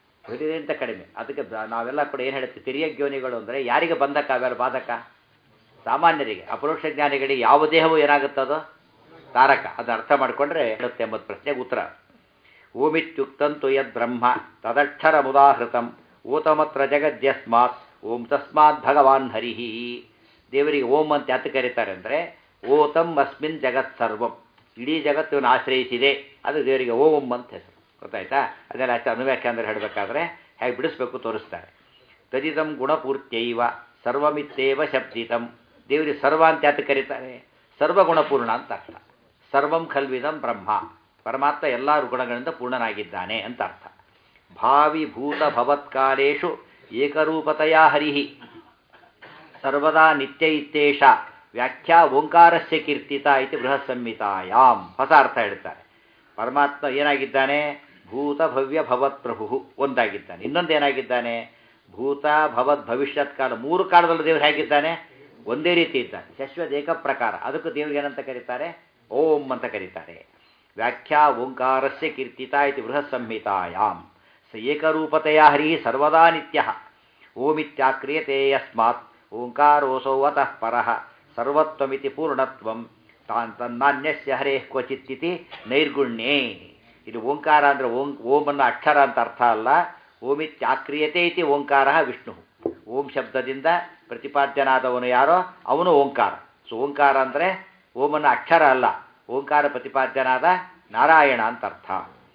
ಅಂತ ಕಡಿಮೆ ಅದಕ್ಕೆ ನಾವೆಲ್ಲ ಕೂಡ ಏನು ಹೇಳ್ತೀವಿ ತಿರಿಯಜ್ಞೋನಿಗಳು ಅಂದರೆ ಯಾರಿಗೆ ಬಂಧಕ ಅವೆಲ್ಲ ಬಾಧಕ ಸಾಮಾನ್ಯರಿಗೆ ಅಪರೋಕ್ಷ ಜ್ಞಾನಿಗಳಿಗೆ ಯಾವ ದೇಹವೂ ಏನಾಗುತ್ತದೋ ತಾರಕ ಅದನ್ನ ಅರ್ಥ ಮಾಡಿಕೊಂಡ್ರೆ ಹೇಳುತ್ತೆ ಎಂಬುದು ಪ್ರಶ್ನೆಗೆ ಉತ್ತರ ಓಮಿತ್ಯುಕ್ತಂತು ಯದ್ ಬ್ರಹ್ಮ ತದಕ್ಷರ ಮುದಾಹೃತಂ ಓತಮತ್ರ ಜಗದ್ಯಸ್ಮಾತ್ ಓಂ ತಸ್ಮಾತ್ ಭಗವಾನ್ ಹರಿಹಿ ದೇವರಿಗೆ ಓಂ ಅಂತ ಯಾತ ಕರೀತಾರೆ ಅಂದರೆ ಓತಂ ಅಸ್ಮಿನ್ ಜಗತ್ ಸರ್ವಂ ಇಡೀ ಜಗತ್ತನ್ನು ಆಶ್ರಯಿಸಿದೆ ಅದು ದೇವರಿಗೆ ಓಂ ಅಂತ ಹೆಸರು ಗೊತ್ತಾಯ್ತಾ ಅದೆಲ್ಲ ಅಷ್ಟು ಅನುವ್ಯಾಖ್ಯಾನ ಹೇಳಬೇಕಾದ್ರೆ ಹೇಗೆ ಬಿಡಿಸ್ಬೇಕು ತೋರಿಸ್ತಾರೆ ತದಿದಂ ಗುಣಪೂರ್ತ್ಯೈವ ಸರ್ವಮಿತ್ತೇವ ಶಬ್ದಿತಂ ದೇವರಿಗೆ ಸರ್ವ ಅಂತ ಯಾತ ಕರೀತಾರೆ ಸರ್ವಗುಣಪೂರ್ಣ ಅಂತ ಅರ್ಥ ಸರ್ವಂ ಖಲ್ವಿದಂ ಬ್ರಹ್ಮ ಪರಮಾತ್ಮ ಎಲ್ಲ ಗುಣಗಳಿಂದ ಪೂರ್ಣನಾಗಿದ್ದಾನೆ ಅಂತ ಅರ್ಥ ಭಾವಿ ಭೂತ ಭವತ್ಕಾಲೇಶು ಏಕರೂಪತೆಯ ಹರಿಹಿ ಸರ್ವದಾ ನಿತ್ಯ ಇತ್ತೇಷ ವ್ಯಾಖ್ಯಾ ಓಂಕಾರಸ್ಯ ಕೀರ್ತಿತ ಇತಿ ಬೃಹತ್ ಸಂಹಿತಾಯಾಮ್ ಹೊಸ ಅರ್ಥ ಹೇಳ್ತಾರೆ ಪರಮಾತ್ಮ ಏನಾಗಿದ್ದಾನೆ ಭೂತ ಭವ್ಯ ಭವತ್ ಪ್ರಭು ಒಂದಾಗಿದ್ದಾನೆ ಇನ್ನೊಂದು ಏನಾಗಿದ್ದಾನೆ ಭೂತ ಭವತ್ ಭವಿಷ್ಯತ್ ಕಾಲ ಮೂರು ಕಾಲದಲ್ಲೂ ದೇವರು ಹೇಗಿದ್ದಾನೆ ಒಂದೇ ರೀತಿ ಇದ್ದಾನೆ ಶಶ್ವತ್ ಏಕ ಪ್ರಕಾರ ಅದಕ್ಕೂ ದೇವ್ರಿಗೆ ಏನಂತ ಕರೀತಾರೆ ಓಂ ಅಂತ ಕರೀತಾರೆ ವ್ಯಾಖ್ಯಾ ಓಂಕಾರಸ್ಯ ಕೀರ್ತಿತ ಇತಿ ಬೃಹತ್ ಸಂಹಿತಾಯಾಮ್ ಸ ಏಕರೂಪತೆಯ ಹರಿ ಸರ್ವದಾ ನಿತ್ಯ ಓಮಿತ್ಯಾಕ್ರಿಯತೆ ಯಸ್ಮಾತ್ ಓಂಕಾರೋಸೌ ಅತಃ ಪರಃ ಸರ್ವತ್ವಮಿತಿ ಪೂರ್ಣತ್ವಂ ತಾನ್ ತನ್ನಾನ್ಯಸ್ಯ ಹರೇ ಕ್ವಚಿತ್ತಿತಿ ನೈರ್ಗುಣ್ಯೇ ಇದು ಓಂಕಾರ ಅಂದರೆ ಓಂ ಓಂ ಅನ್ನೋ ಅಕ್ಷರ ಅಂತ ಅರ್ಥ ಅಲ್ಲ ಓಮಿತ್ಯಾಕ್ರಿಯತೆ ಇತಿ ಓಂಕಾರ ವಿಷ್ಣು ಓಂ ಶಬ್ದದಿಂದ ಪ್ರತಿಪಾದ್ಯನಾದವನು ಯಾರೋ ಅವನು ಓಂಕಾರ ಸೊ ಓಂಕಾರ ಅಂದರೆ ಓಮನ ಅಕ್ಷರ ಅಲ್ಲ ಓಂಕಾರ ಪ್ರತಿಪಾದ್ಯನಾದ ನಾರಾಯಣ ಅಂತ ಅರ್ಥ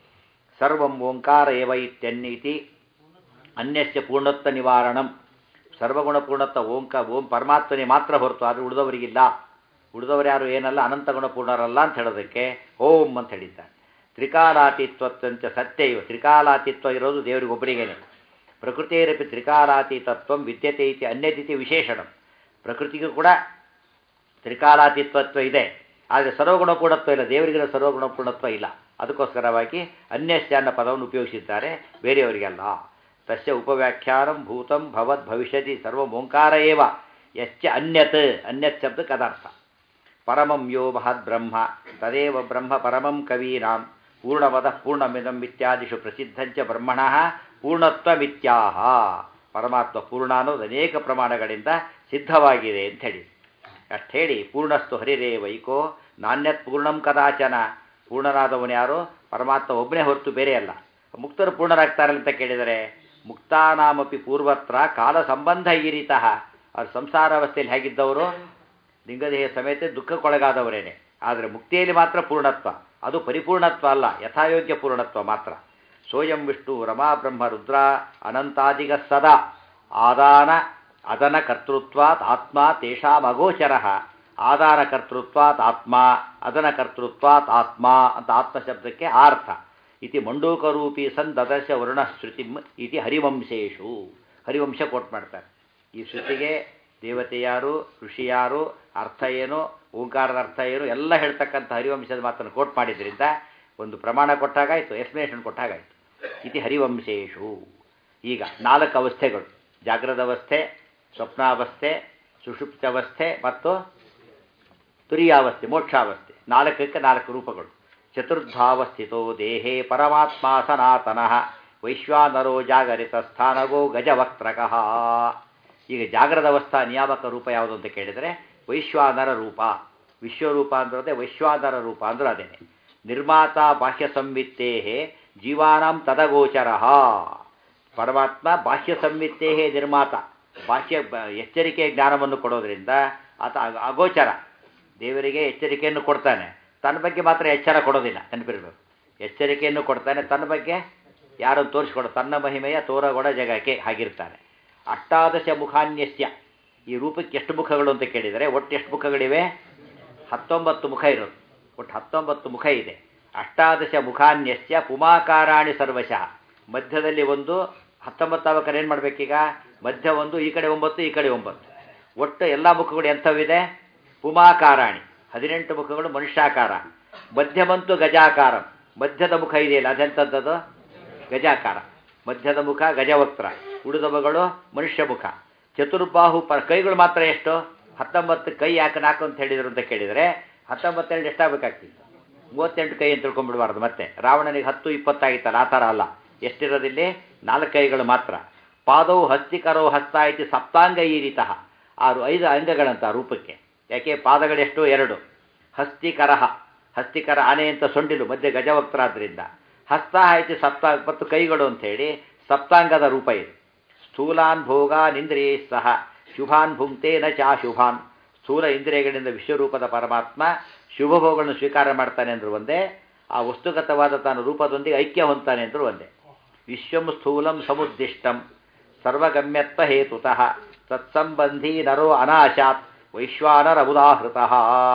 ಸರ್ವಂ ಓಂಕಾರ ಏವ ಇತ್ಯನ್ನಿತಿ ಅನ್ಯಸ್ಯ ಪೂರ್ಣತ್ವ ನಿವಾರಣಂ ಸರ್ವಗುಣ ಪೂರ್ಣತ್ವ ಓಂಕ ಓಂ ಪರಮಾತ್ಮನೇ ಮಾತ್ರ ಹೊರತು ಆದರೆ ಉಳಿದವರಿಗಿಲ್ಲ ಉಳಿದವರು ಯಾರು ಏನಲ್ಲ ಅನಂತ ಗುಣಪೂರ್ಣರಲ್ಲ ಅಂತ ಹೇಳೋದಕ್ಕೆ ಓಂ ಅಂತ ಹೇಳಿದ್ದಾನೆ ತ್ರಿಕಾಲಾತೀತ್ವಂಚ ಸತ್ಯ ಇವ ತ್ರಿಕಾಲಾತೀತ್ವ ಇರೋದು ದೇವರಿಗೊಬ್ಬರಿಗೇನೆ ಪ್ರಕೃತಿಯರಪಿ ತ್ರಿಕಾಲಾತೀತತ್ವ ವಿದ್ಯತೆ ಇತಿ ಅನ್ಯತಿಥಿ ವಿಶೇಷಣ ಪ್ರಕೃತಿಗೂ ಕೂಡ ತ್ರಿಕಾಲಾತೀತ್ವತ್ವ ಇದೆ ಆದರೆ ಸರ್ವಗುಣಪೂರ್ಣತ್ವ ಇಲ್ಲ ದೇವರಿಗಿರೋ ಸರ್ವಗುಣಪೂರ್ಣತ್ವ ಇಲ್ಲ ಅದಕ್ಕೋಸ್ಕರವಾಗಿ ಅನ್ಯಸ್ಯ ಅನ್ನೋ ಪದವನ್ನು ಉಪಯೋಗಿಸಿದ್ದಾರೆ ಬೇರೆಯವರಿಗೆಲ್ಲ ತಸ್ಯ ಉಪವ್ಯಾಖ್ಯಾನಂ ಭೂತಂ ಭವದ್ ಭವಿಷ್ಯತಿ ಸರ್ವ ಓಂಕಾರ ಏವ ಯಶ್ಚ ಅನ್ಯತ್ ಅನ್ಯತ್ ಶಬ್ದಕ್ಕೆ ಅದರ್ಥ ಪರಮಂ ಯೋ ಮಹದ್ ಬ್ರಹ್ಮ ತದೇವ ಬ್ರಹ್ಮ ಪರಮಂ ಕವೀನಾಂ ಪೂರ್ಣವದ ಪೂರ್ಣಮಿದಂ ಇತ್ಯಾದಿಷು ಪ್ರಸಿದ್ಧಂಚ ಬ್ರಹ್ಮಣಃ ಪೂರ್ಣತ್ವಮಿತ್ಯಾಹ ಪರಮಾತ್ಮ ಪೂರ್ಣ ಅನ್ನೋದು ಅನೇಕ ಪ್ರಮಾಣಗಳಿಂದ ಸಿದ್ಧವಾಗಿದೆ ಅಂತ ಹೇಳಿ ಅಷ್ಟು ಹೇಳಿ ಪೂರ್ಣಸ್ತು ಹರಿರೇ ವೈಕೋ ನಾಣ್ಯತ್ ಪೂರ್ಣಂ ಕದಾಚನ ಪೂರ್ಣನಾದವನು ಯಾರು ಪರಮಾತ್ಮ ಒಬ್ಬನೇ ಹೊರತು ಬೇರೆ ಅಲ್ಲ ಮುಕ್ತರು ಪೂರ್ಣರಾಗ್ತಾರಲ್ಲ ಅಂತ ಕೇಳಿದರೆ ಮುಕ್ತಾನಾಮಪಿ ಪೂರ್ವತ್ರ ಕಾಲ ಸಂಬಂಧ ಈರಿತಃ ಅವ್ರು ಸಂಸಾರಾವಸ್ಥೆಯಲ್ಲಿ ಹೇಗಿದ್ದವರು ಲಿಂಗದೇಹ ಸಮೇತ ದುಃಖಕ್ಕೊಳಗಾದವರೇನೆ ಆದರೆ ಮುಕ್ತಿಯಲ್ಲಿ ಮಾತ್ರ ಪೂರ್ಣತ್ವ ಅದು ಪರಿಪೂರ್ಣತ್ವ ಅಲ್ಲ ಯಥಾಯೋಗ್ಯ ಪೂರ್ಣತ್ವ ಮಾತ್ರ ಸೋಯಂ ವಿಷ್ಣು ರಮಾ ಬ್ರಹ್ಮ ರುದ್ರ ಅನಂತಾದಿಗ ಸದಾ ಆದಾನ ಅದನ ಕರ್ತೃತ್ವಾತ್ ಆತ್ಮ ತೇಷಾಂ ಅಗೋಚರ ಆದಾನ ಕರ್ತೃತ್ವಾತ್ ಆತ್ಮ ಅದನ ಕರ್ತೃತ್ವಾತ್ ಆತ್ಮ ಅಂತ ಆತ್ಮ ಶಬ್ದಕ್ಕೆ ಅರ್ಥ ಇತಿ ಮಂಡೂಕರೂಪಿ ಸನ್ ದದಶ ವರ್ಣಶ್ರುತಿ ಇತಿ ಹರಿವಂಶೇಶು ಹರಿವಂಶ ಕೋಟ್ ಮಾಡ್ತಾರೆ ಈ ಶ್ರುತಿಗೆ ದೇವತೆ ಯಾರು ಋಷಿ ಯಾರು ಅರ್ಥ ಏನು ಓಂಕಾರದ ಅರ್ಥ ಏನು ಎಲ್ಲ ಹೇಳ್ತಕ್ಕಂಥ ಹರಿವಂಶದ ಮಾತನ್ನು ಕೋಟ್ ಮಾಡಿದ್ರಿಂದ ಒಂದು ಪ್ರಮಾಣ ಕೊಟ್ಟಾಗಾಯಿತು ಎಕ್ಸ್ಪ್ಲನೇಷನ್ ಕೊಟ್ಟಾಗಾಯಿತು ಇತಿ ಹರಿವಂಶೇಶು ಈಗ ನಾಲ್ಕು ಅವಸ್ಥೆಗಳು ಜಾಗ್ರದ ಅವಸ್ಥೆ ಸ್ವಪ್ನಾವಸ್ಥೆ ಸುಷುಪ್ತಾವಸ್ಥೆ ಮತ್ತು ತುರಿಯಾವಸ್ಥೆ ಮೋಕ್ಷಾವಸ್ಥೆ ನಾಲ್ಕಕ್ಕೆ ನಾಲ್ಕು ರೂಪಗಳು ಚತುರ್ಧಾವಸ್ಥಿತೋ ದೇಹೇ ಪರಮಾತ್ಮ ಸನಾತನಃ ವೈಶ್ವಾನರೋ ಜಾಗರಿತ ಸ್ಥಾನಗೋ ಗಜವಕ್ತ್ರಕಃ ಈಗ ಜಾಗ್ರದ ಅವಸ್ಥಾ ನಿಯಾಮಕ ರೂಪ ಯಾವುದು ಅಂತ ಕೇಳಿದರೆ ವೈಶ್ವಾನರ ರೂಪ ವಿಶ್ವರೂಪ ಅಂದ್ರೆ ವೈಶ್ವಾನರ ರೂಪ ಅಂದ್ರೆ ಅದೇನೆ ನಿರ್ಮಾತ ಬಾಹ್ಯ ಸಂವಿತ್ತೇ ಜೀವಾನಾಂ ತದಗೋಚರ ಪರಮಾತ್ಮ ಬಾಹ್ಯ ಸಂವಿತ್ತೇ ನಿರ್ಮಾತ ಬಾಹ್ಯ ಬ- ಎಚ್ಚರಿಕೆ ಜ್ಞಾನವನ್ನು ಕೊಡೋದ್ರಿಂದ ಆತ ಅಗ- ಅಗೋಚರ ದೇವರಿಗೆ ಎಚ್ಚರಿಕೆಯನ್ನು ಕೊಡ್ತಾನೆ ತನ್ನ ಬಗ್ಗೆ ಮಾತ್ರ ಎಚ್ಚರ ಕೊಡೋದಿಲ್ಲ ನೆನಪಿರ್ಬೇಕು ಎಚ್ಚರಿಕೆಯನ್ನು ಕೊಡ್ತಾನೆ ತನ್ನ ಬಗ್ಗೆ ಯಾರನ್ನು ತೋರಿಸ್ಕೊಡೋ ತನ್ನ ಮಹಿಮೆಯ ತೋರಗೊಡ ಜಗಕ್ಕೆ ಹಾಗಿರ್ತಾನೆ ಅಷ್ಟಾದಶ ಮುಖಾನ್ಯಸ್ಯ ಈ ರೂಪಕ್ಕೆ ಎಷ್ಟು ಮುಖಗಳು ಅಂತ ಕೇಳಿದರೆ ಒಟ್ಟು ಎಷ್ಟು ಮುಖಗಳಿವೆ ಹತ್ತೊಂಬತ್ತು ಮುಖ ಇರೋದು ಒಟ್ಟು ಹತ್ತೊಂಬತ್ತು ಮುಖ ಇದೆ ಅಷ್ಟಾದಶ ಮುಖಾನ್ಯಸ್ಯ ಪುಮಾಕಾರಾಣಿ ಸರ್ವಶಃ ಮಧ್ಯದಲ್ಲಿ ಒಂದು ಹತ್ತೊಂಬತ್ತು ಅವಕರು ಏನು ಮಾಡಬೇಕೀಗ ಮಧ್ಯ ಒಂದು ಈ ಕಡೆ ಒಂಬತ್ತು ಈ ಕಡೆ ಒಂಬತ್ತು ಒಟ್ಟು ಎಲ್ಲ ಮುಖಗಳು ಎಂಥವಿದೆ ಪುಮಾಕಾರಾಣಿ ಹದಿನೆಂಟು ಮುಖಗಳು ಮನುಷ್ಯಾಕಾರ ಮಧ್ಯಮಂತು ಗಜಾಕಾರ ಮಧ್ಯದ ಮುಖ ಇದೆಯಲ್ಲ ಅದೆಂಥದ್ದು ಗಜಾಕಾರ ಮಧ್ಯದ ಮುಖ ಗಜವಕ್ತ್ರ ಉಳಿದವುಗಳು ಮನುಷ್ಯ ಮುಖ ಚತುರ್ಬಾಹು ಪ ಕೈಗಳು ಮಾತ್ರ ಎಷ್ಟು ಹತ್ತೊಂಬತ್ತು ಕೈ ಯಾಕೆ ನಾಲ್ಕು ಅಂತ ಹೇಳಿದ್ರು ಅಂತ ಕೇಳಿದರೆ ಹತ್ತೊಂಬತ್ತೆರಡು ಎಷ್ಟಾಗಬೇಕಾಗ್ತಿತ್ತು ಮೂವತ್ತೆಂಟು ಕೈ ಅಂತ ತಿಳ್ಕೊಂಡ್ಬಿಡಬಾರ್ದು ಮತ್ತೆ ರಾವಣನಿಗೆ ಹತ್ತು ಇಪ್ಪತ್ತಾಗಿತ್ತಲ್ಲ ಆ ಥರ ಅಲ್ಲ ಎಷ್ಟಿರೋದಿಲ್ಲಿ ನಾಲ್ಕು ಕೈಗಳು ಮಾತ್ರ ಪಾದವು ಹಸ್ತಿಕರೋ ಹಸ್ತ ಇತಿ ಸಪ್ತಾಂಗ ಈ ರೀತಃ ಆರು ಐದು ಅಂಗಗಳಂತ ಆ ರೂಪಕ್ಕೆ ಯಾಕೆ ಪಾದಗಳೆಷ್ಟು ಎರಡು ಹಸ್ತಿಕರಹ ಹಸ್ತಿಕರ ಆನೆ ಅಂತ ಸೊಂಡಿಲು ಮಧ್ಯೆ ಗಜವಕ್ತರ ಆದ್ದರಿಂದ ಹಸ್ತ ಇತಿ ಸಪ್ತ ಮತ್ತು ಕೈಗಳು ಅಂಥೇಳಿ ಸಪ್ತಾಂಗದ ರೂಪ ಇದೆ ಸ್ಥೂಲಾನ್ ಭೋಗಾನಿಂದ್ರಿಯೇ ಸಹ ಶುಭಾನ್ ಭುಂಕ್ತೆ ನ ಚಾ ಶುಭಾನ್ ಸ್ಥೂಲ ಇಂದ್ರಿಯಗಳಿಂದ ವಿಶ್ವರೂಪದ ಪರಮಾತ್ಮ ಶುಭ ಭೋಗಗಳನ್ನು ಸ್ವೀಕಾರ ಮಾಡ್ತಾನೆ ಅಂದ್ರು ಒಂದೇ ಆ ವಸ್ತುಗತವಾದ ತಾನು ರೂಪದೊಂದಿಗೆ ಐಕ್ಯ ಹೊಂದ್ತಾನೆ ಅಂದ್ರು ಒಂದೇ ವಿಶ್ವಂ ಸ್ಥೂಲಂ ಸಮುದ್ದಿಷ್ಟಂ ಸರ್ವಗಮ್ಯತ್ವ ಹೇತುತಃ ತತ್ಸಂಬಂಧಿ ನರೋ ಅನಾಶಾತ್ ವೈಶ್ವಾನರ ಉದಾಹೃತಃ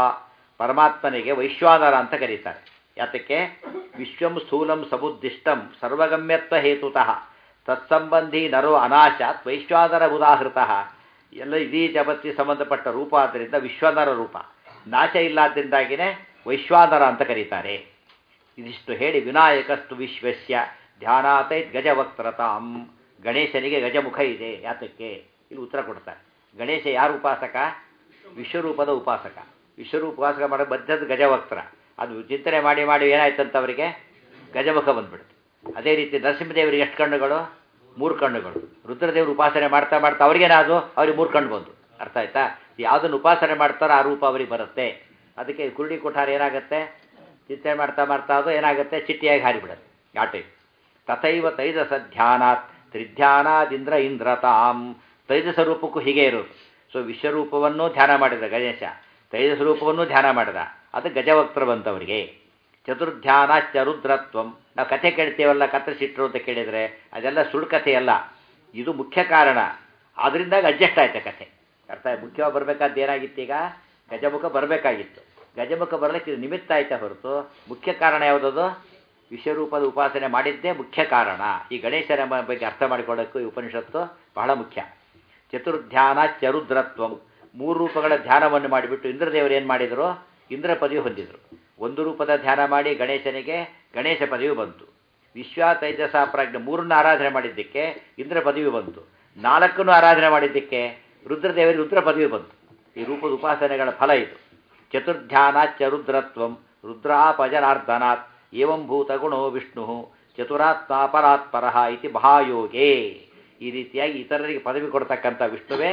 ಪರಮಾತ್ಮನಿಗೆ ವೈಶ್ವಾನರ ಅಂತ ಕರೀತಾರೆ ಯಾತಕ್ಕೆ ವಿಶ್ವಂ ಸ್ಥೂಲಂ ಸಮುದ್ದಿಷ್ಟಂ ಸರ್ವಗಮ್ಯತ್ವ ಹೇತುತಃ ತತ್ಸಂಬಂಧಿ ನರೋ ಅನಾಶಾತ್ ವೈಶ್ವಾನರ ಉದಾಹೃತಃ ಎಲ್ಲ ಇಡೀ ಜಗತ್ತಿಗೆ ಸಂಬಂಧಪಟ್ಟ ರೂಪ ಆದ್ದರಿಂದ ವಿಶ್ವಾನರ ರೂಪ ನಾಶ ಇಲ್ಲಾದ್ದರಿಂದಾಗಿನೇ ವೈಶ್ವಾನರ ಅಂತ ಕರೀತಾರೆ ಇದಿಷ್ಟು ಹೇಳಿ ವಿನಾಯಕಸ್ತು ವಿಶ್ವಸ್ಯ ಧ್ಯಾನಾತೈತ್ ಗಜವಕ್ತ್ರತಾಂ ಗಣೇಶನಿಗೆ ಗಜಮುಖ ಇದೆ ಯಾತಕ್ಕೆ ಇಲ್ಲಿ ಉತ್ತರ ಕೊಡ್ತಾರೆ ಗಣೇಶ ಯಾರು ಉಪಾಸಕ ವಿಶ್ವರೂಪದ ಉಪಾಸಕ ವಿಶ್ವರೂಪ ಉಪಾಸಕ ಮಾಡೋ ಬದ್ಧದ ಗಜವಕ್ತ್ರ ಅದು ಚಿಂತನೆ ಮಾಡಿ ಮಾಡಿ ಏನಾಯ್ತಂತ ಅವರಿಗೆ ಗಜಮುಖ ಬಂದ್ಬಿಡ್ತು ಅದೇ ರೀತಿ ನರಸಿಂಹದೇವರಿಗೆ ಎಷ್ಟು ಕಣ್ಣುಗಳು ಮೂರು ಕಣ್ಣುಗಳು ರುದ್ರದೇವರು ಉಪಾಸನೆ ಮಾಡ್ತಾ ಮಾಡ್ತಾ ಅವ್ರಿಗೇನಾದ್ರು ಅವ್ರಿಗೆ ಮೂರು ಕಣ್ಣು ಬಂದು ಅರ್ಥ ಆಯ್ತಾ ಯಾವುದನ್ನು ಉಪಾಸನೆ ಮಾಡ್ತಾರೋ ಆ ರೂಪ ಅವ್ರಿಗೆ ಬರುತ್ತೆ ಅದಕ್ಕೆ ಕುರುಡಿ ಕೊಠಾರ ಏನಾಗುತ್ತೆ ಚಿಂತನೆ ಮಾಡ್ತಾ ಮಾಡ್ತಾ ಅದು ಏನಾಗುತ್ತೆ ಚಿಟ್ಟಿಯಾಗಿ ಹಾರಿಬಿಡುತ್ತೆ ಆ ಟೈಪ್ ತಥೈವ ತೈಜಸ ಧ್ಯಾನಾತ್ ತ್ರಿಧ್ಯಾನಾದಿಂದ್ರ ಇಂದ್ರತಾಂ ತೈಜಸ ರೂಪಕ್ಕೂ ಹೀಗೆ ಇರೋದು ಸೊ ವಿಶ್ವರೂಪವನ್ನು ಧ್ಯಾನ ಮಾಡಿದ ಗಣೇಶ ತೈಜಸ ರೂಪವನ್ನು ಧ್ಯಾನ ಮಾಡಿದ ಅದು ಗಜವಕ್ತ್ರ ಬಂತವರಿಗೆ ಚತುರ್ಧ್ಯಾನಾಚ ರುದ್ರತ್ವಂ ನಾವು ಕಥೆ ಕೇಳ್ತೇವಲ್ಲ ಕತ್ತರಿಸಿಟ್ರು ಅಂತ ಕೇಳಿದರೆ ಅದೆಲ್ಲ ಸುಳ್ಳು ಕಥೆಯಲ್ಲ ಇದು ಮುಖ್ಯ ಕಾರಣ ಅದರಿಂದಾಗಿ ಅಡ್ಜಸ್ಟ್ ಆಯ್ತು ಕಥೆ ಅರ್ಥ ಮುಖ್ಯವಾಗಿ ಬರಬೇಕಾದ್ದು ಏನಾಗಿತ್ತು ಈಗ ಗಜಮುಖ ಬರಬೇಕಾಗಿತ್ತು ಗಜಮುಖ ಬರಲಿಕ್ಕೆ ಇದು ನಿಮಿತ್ತ ಆಯ್ತಾ ಹೊರತು ಮುಖ್ಯ ಕಾರಣ ಯಾವುದದು ವಿಶ್ವರೂಪದ ಉಪಾಸನೆ ಮಾಡಿದ್ದೇ ಮುಖ್ಯ ಕಾರಣ ಈ ಗಣೇಶನ ಮ- ಬಗ್ಗೆ ಅರ್ಥ ಮಾಡಿಕೊಳ್ಳೋಕ್ಕೂ ಈ ಉಪನಿಷತ್ತು ಬಹಳ ಮುಖ್ಯ ಚತುರ್ಧ್ಯಾನ ಚರುದ್ರತ್ವಂ ಮೂರು ರೂಪಗಳ ಧ್ಯಾನವನ್ನು ಮಾಡಿಬಿಟ್ಟು ಇಂದ್ರದೇವರು ಏನು ಮಾಡಿದರು ಇಂದ್ರ ಪದವಿ ಹೊಂದಿದರು ಒಂದು ರೂಪದ ಧ್ಯಾನ ಮಾಡಿ ಗಣೇಶನಿಗೆ ಗಣೇಶ ಪದವಿ ಬಂತು ವಿಶ್ವ ತೈಜಸ ಪ್ರಾಜ್ಞೆ ಮೂರನ್ನು ಆರಾಧನೆ ಮಾಡಿದ್ದಕ್ಕೆ ಇಂದ್ರ ಪದವಿ ಬಂತು ನಾಲ್ಕನ್ನು ಆರಾಧನೆ ಮಾಡಿದ್ದಕ್ಕೆ ರುದ್ರದೇವರಿಗೆ ರುದ್ರ ಪದವಿ ಬಂತು ಈ ರೂಪದ ಉಪಾಸನೆಗಳ ಫಲ ಇದು ಚತುರ್ಧ್ಯಾನಾಚ್ಚ ರುದ್ರತ್ವಂ ರುದ್ರಾಪಜನಾರ್ದನಾತ್ ಏವಂ ಭೂತಗುಣೋ ವಿಷ್ಣು ಚತುರಾತ್ಮ ಪರಾತ್ಪರ ಇತಿ ಮಹಾಯೋಗೇ ಈ ರೀತಿಯಾಗಿ ಇತರರಿಗೆ ಪದವಿ ಕೊಡ್ತಕ್ಕಂಥ ವಿಷ್ಣುವೇ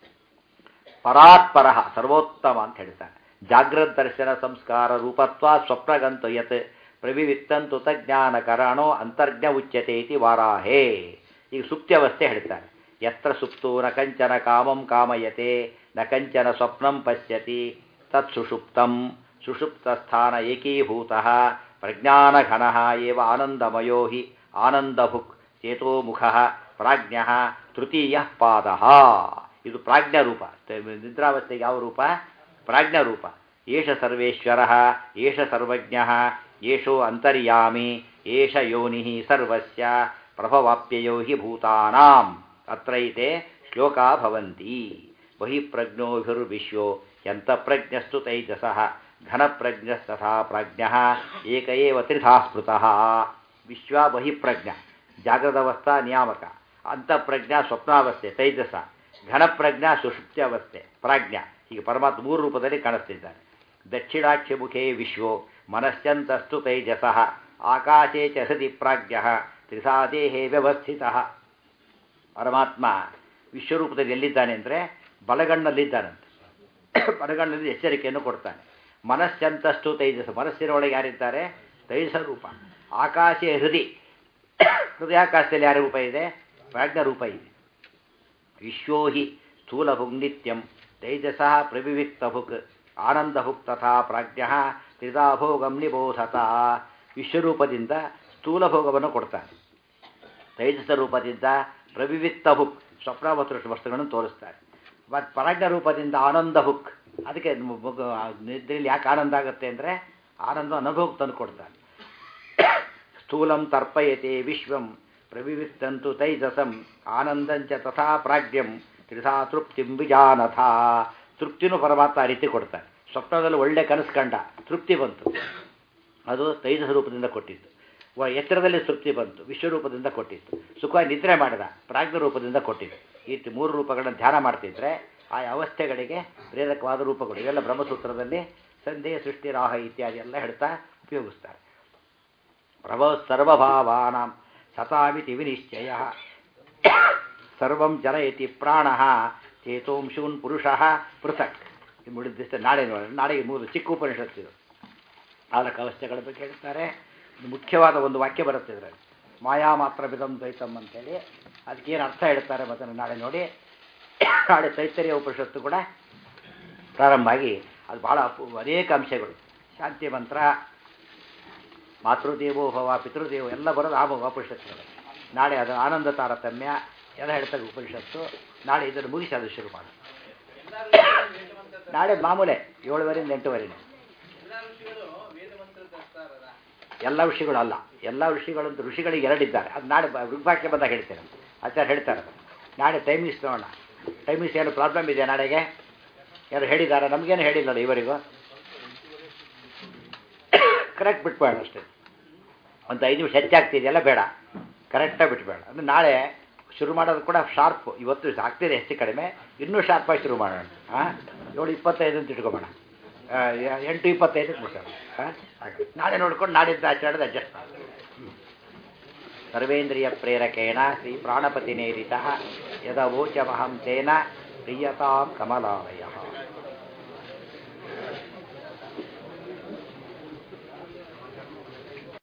ಪರಾತ್ಪರ ಸರ್ವೋತ್ತಮ ಅಂತ ಹೇಳ್ತಾನೆ ಜಾಗ್ರತ್ ದರ್ಶನ ಸಂಸ್ಕಾರ ರೂಪತ್ವ ಸ್ವಪ್ನಗಂತು ಯತ್ ಪ್ರವಿವಿತ್ತಂತು ತಜ್ಞಾನಕರಣೋ ಅಂತರ್ಜ್ಞ ಉಚ್ಯತೆ ಇತಿ ವಾರಾಹೇ ಈಗ ಸುಪ್ತ್ಯವಸ್ಥೆ ಹೇಳ್ತಾರೆ ಯತ್ರ ಸುಪ್ತು ನ ಕಂಚನ ಕಾಮಂ ಕಾಮಯತೆ ನ ಕಂಚನ ಸ್ವಪ್ನಂ ಪಶ್ಯತಿ ತತ್ ಸುಷುಪ್ತಂ ಸುಷುಪ್ತಸ್ಥಾನ ಏಕೀಭೂತ ಪ್ರಜ್ಞಾನಘನ ಏವ ಆನಂದಮಯೋ ಹಿ ಆನಂದಭುಕ್ ಚೇತೋಮುಖ ಪ್ರಾಜ್ಞ ತೃತೀಯ ಪಾದ ಇದು ಪ್ರಾಜ್ಞ ರೂಪ ನಿದ್ರಾವಸ್ಥೆಗೆ ಯಾವ ರೂಪ ಪ್ರಾಜ್ಞ ರೂಪ ಏಷ ಸರ್ವೇಶ್ವರ ಏಷ ಸರ್ವಜ್ಞ ಏಷೋ ಅಂತರ್ಯಾಮಿ ಏಷ ಯೋನಿ ಸರ್ವಸ್ಯ ಪ್ರಭವಾಪ್ಯಯೋ ಹಿ ಭೂತಾನಾಂ ಅತ್ರೈತೆ ಶ್ಲೋಕಾ ಭವಂತಿ ಬಹಿಪ್ರಜ್ಞೋಭಿರ್ವಿಶ್ವೋ ಯಂತಪ್ರಜ್ಞಸ್ತು ತೈಜಸಃ ಘನಪ್ರಜ್ಞಸ್ತಥಾ ಪ್ರಾಜ್ಞ ಏಕ ಏವ ತ್ರಿಧಾ ಸ್ಮೃತಃ ವಿಶ್ವ ಬಹಿಪ್ರಜ್ಞ ಜಾಗೃತಾವಸ್ಥಾ ನಿಯಾಮಕ ಅಂತಃಪ್ರಜ್ಞಾ ಸ್ವಪ್ನಾವಸ್ಥೆ ತೈಜಸ ಘನಪ್ರಜ್ಞಾ ಸುಷುಪ್ತ್ಯವಸ್ಥೆ ಪ್ರಾಜ್ಞ ಹೀಗೆ ಪರಮಾತ್ಮ ಮೂರು ರೂಪದಲ್ಲಿ ಕಾಣಿಸ್ತಿದ್ದಾರೆ ದಕ್ಷಿಣಾಕ್ಷಿಮುಖೇ ವಿಶ್ವೋ ಮನಶ್ಚಂತಸ್ತು ತೈಜಸಃ ಆಕಾಶೇ ಚ ಹೃದಿ ಪ್ರಾಜ್ಞ ತ್ರಿಸಾದೇಹೇ ವ್ಯವಸ್ಥಿತ ಪರಮಾತ್ಮ ವಿಶ್ವರೂಪದಲ್ಲಿ ಎಲ್ಲಿದ್ದಾನೆ ಅಂದರೆ ಬಲಗಣ್ಣಲ್ಲಿದ್ದಾನಂತೆ ಬಲಗಣ್ಣಲ್ಲಿ ಎಚ್ಚರಿಕೆಯನ್ನು ಕೊಡ್ತಾನೆ ಮನಸ್ಸಂತಸ್ತು ತೈಜಸ ಮನಸ್ಸಿನೊಳಗೆ ಯಾರಿದ್ದಾರೆ ತೈಜಸ ರೂಪ ಆಕಾಶೇ ಹೃದಯ ಹೃದಯಾಕಾಶದಲ್ಲಿ ಯಾರ ರೂಪ ಇದೆ ಪ್ರಾಜ್ಞ ರೂಪ ಇದೆ ವಿಶ್ವೋ ಹಿ ಸ್ಥೂಲಭುಗ್ ನಿತ್ಯಂ ತೈಜಸ ಪ್ರವಿವಿಕ್ತಭುಕ್ ಆನಂದಭುಕ್ ತಥಾ ಪ್ರಾಜ್ಞ ತ್ರಿದಾಭೋಗಂ ನಿಬೋಧತ ವಿಶ್ವರೂಪದಿಂದ ಸ್ಥೂಲ ಭೋಗವನ್ನು ಕೊಡ್ತಾನೆ ತೈಜಸ ರೂಪದಿಂದ ಪ್ರವಿವಿಕ್ತ ಹುಕ್ ಸ್ವಪ್ನಾವತೃಷ್ಟ ವಸ್ತುಗಳನ್ನು ತೋರಿಸ್ತಾರೆ ಮತ್ತು ಪರಾಜ್ಞ ರೂಪದಿಂದ ಆನಂದ ಹುಕ್ ಅದಕ್ಕೆ ನಿದ್ರೆಯಲ್ಲಿ ಯಾಕೆ ಆನಂದ ಆಗುತ್ತೆ ಅಂದರೆ ಆನಂದ ಅನುಭವ ತಂದು ಕೊಡ್ತಾನೆ ಸ್ಥೂಲಂ ತರ್ಪಯತೆ ವಿಶ್ವಂ ಪ್ರವಿವಿಕ್ತಂತು ತೈಜಸಂ ಆನಂದಂಚ ತಥಾ ಪ್ರಾಗ್ಯಂ ತ್ರಿಸಾ ತೃಪ್ತಿಂ ವಿಜಾನಥ ತೃಪ್ತಿನೂ ಪರಮಾತ್ಮ ಆ ರೀತಿ ಕೊಡ್ತಾನೆ ಸ್ವಪ್ನದಲ್ಲಿ ಒಳ್ಳೆ ಕನಸು ಕಂಡ ತೃಪ್ತಿ ಬಂತು ಅದು ತೈಜಸ ರೂಪದಿಂದ ಕೊಟ್ಟಿತ್ತು ವ- ಎತ್ತರದಲ್ಲಿ ತೃಪ್ತಿ ಬಂತು ವಿಶ್ವರೂಪದಿಂದ ಕೊಟ್ಟಿತ್ತು ಸುಖವಾಗಿ ನಿದ್ರೆ ಮಾಡಿದ ಪ್ರಾಜ್ಞ ರೂಪದಿಂದ ಕೊಟ್ಟಿತ್ತು ಈ ರೀತಿ ಮೂರು ರೂಪಗಳನ್ನು ಧ್ಯಾನ ಮಾಡ್ತಿದ್ರೆ ಆ ಅವಸ್ಥೆಗಳಿಗೆ ಪ್ರೇರಕವಾದ ರೂಪಗಳು ಇವೆಲ್ಲ ಬ್ರಹ್ಮಸೂತ್ರದಲ್ಲಿ ಸಂದೇಹ ಸೃಷ್ಟಿ ರಾಹ ಇತ್ಯಾದಿ ಎಲ್ಲ ಹೇಳ್ತಾ ಉಪಯೋಗಿಸ್ತಾರೆ ಪ್ರಭವ ಸರ್ವಭಾವಾನಾಂ ಸತಾಮಿತಿ ವಿನಿಶ್ಚಯ ಸರ್ವಂ ಜನಯತಿ ಪ್ರಾಣ ಚೇತೋಂಶೂನ್ ಪುರುಷ ಪೃಥಕ್ ಮುಡಿದ ದಿವಸ ನಾಳೆ ನೋಡಿ ನಾಳೆಗೆ ಮೂರು ಚಿಕ್ಕ ಉಪನಿಷತ್ತಿದು ನಾಲ್ಕು ಅವಸ್ಥೆಗಳ ಬಗ್ಗೆ ಹೇಳ್ತಾರೆ ಇದು ಮುಖ್ಯವಾದ ಒಂದು ವಾಕ್ಯ ಬರುತ್ತೆ ಇದರಲ್ಲಿ ಮಾಯಾ ಮಾತ್ರ ಬಿದಂ ದ್ವೈತಂ ಅಂತೇಳಿ ಅದಕ್ಕೇನು ಅರ್ಥ ಹೇಳ್ತಾರೆ ಮತ್ತು ನಾಳೆ ನೋಡಿ ನಾಳೆ ತೈತರಿಯ ಉಪನಿಷತ್ತು ಕೂಡ ಪ್ರಾರಂಭ ಆಗಿ ಅದು ಬಹಳ ಅಪು- ಅನೇಕ ಅಂಶಗಳು ಶಾಂತಿ ಮಂತ್ರ ಮಾತೃದೇವೋ ಭವ ಪಿತೃದೇವೋ ಎಲ್ಲ ಬರೋದು ಆ ಉಪನಿಷತ್ತುಗಳು ನಾಳೆ ಅದು ಆನಂದ ತಾರತಮ್ಯ ಎಲ್ಲ ಹೇಳ್ತಾರೆ ಉಪನಿಷತ್ತು ನಾಳೆ ಇದನ್ನು ಮುಗಿಸಿ ಅದು ಶುರು ಮಾಡಿ ನಾಳೆ ಮಾಮೂಲೆ ಏಳುವರೆಯಿಂದ ಎಂಟುವರೆನೇ ಎಲ್ಲ ಋಷಿಗಳು ಅಲ್ಲ ಎಲ್ಲ ಋಷಿಗಳು ಅಂತ ಋಷಿಗಳಿಗೆ ಎರಡಿದ್ದಾರೆ ಅದು ನಾಳೆ ಬ- ಋಗ್ವಾಕ್ಯ ಬಂದಾಗ ಹೇಳ್ತೇನೆ ಆಚಾರ್ಯ ಹೇಳ್ತಾರೆ ಅದು. ನಾಳೆ ಟೈಮಿಂಗ್ಸ್ ನೋಡೋಣ ಟೈಮಿಂಗ್ಸ್ ಏನು ಪ್ರಾಬ್ಲಮ್ ಇದೆ ನಾಳೆಗೆ ಯಾರು ಹೇಳಿದ್ದಾರೆ ನಮಗೇನು ಹೇಳಿಲ್ಲಲ್ಲ ಇವರಿಗೂ ಕರೆಕ್ಟ್ ಬಿಟ್ಬೇಡ ಅಷ್ಟೇ ಒಂದು ಐದು ನಿಮಿಷ ಹೆಚ್ಚಾಗ್ತಿದೆಯಲ್ಲ ಬೇಡ ಕರೆಕ್ಟಾಗಿ ಬಿಟ್ಬೇಡ ಅಂದರೆ ನಾಳೆ ಶುರು ಮಾಡೋದು ಕೂಡ ಶಾರ್ಪ್ ಇವತ್ತು ಆಗ್ತಿದೆ ಹೆಚ್ಚು ಕಡಿಮೆ ಇನ್ನೂ ಶಾರ್ಪಾಗಿ ಶುರು ಮಾಡೋಣ ಹಾಂ ಏಳು ಇಪ್ಪತ್ತೈದು ಅಂತ ಇಟ್ಕೊಬೇಡ ಆ, ಎ- ಎಂಟು ಇಪ್ಪತ್ತೈದಕ್ಕೆ ಮುಗಿಸೋಣ ಹಾಂ ಹಾಗೆ ನಾಳೆ ನೋಡ್ಕೊಂಡು ನಾಡಿದ್ದು ಆಚರಣೆದು ಅಡ್ಜಸ್ಟ್ ಮಾಡಿ ಸರ್ವೇಂದ್ರಿಯ ಪ್ರೇರಕೇಣ ಶ್ರೀ ಪ್ರಾಣಪತಿನೇರಿತ ಯದವೋಚಮಹಂ ತೇನ ಪ್ರಿಯತಾಂ ಕಮಲಾಲಯ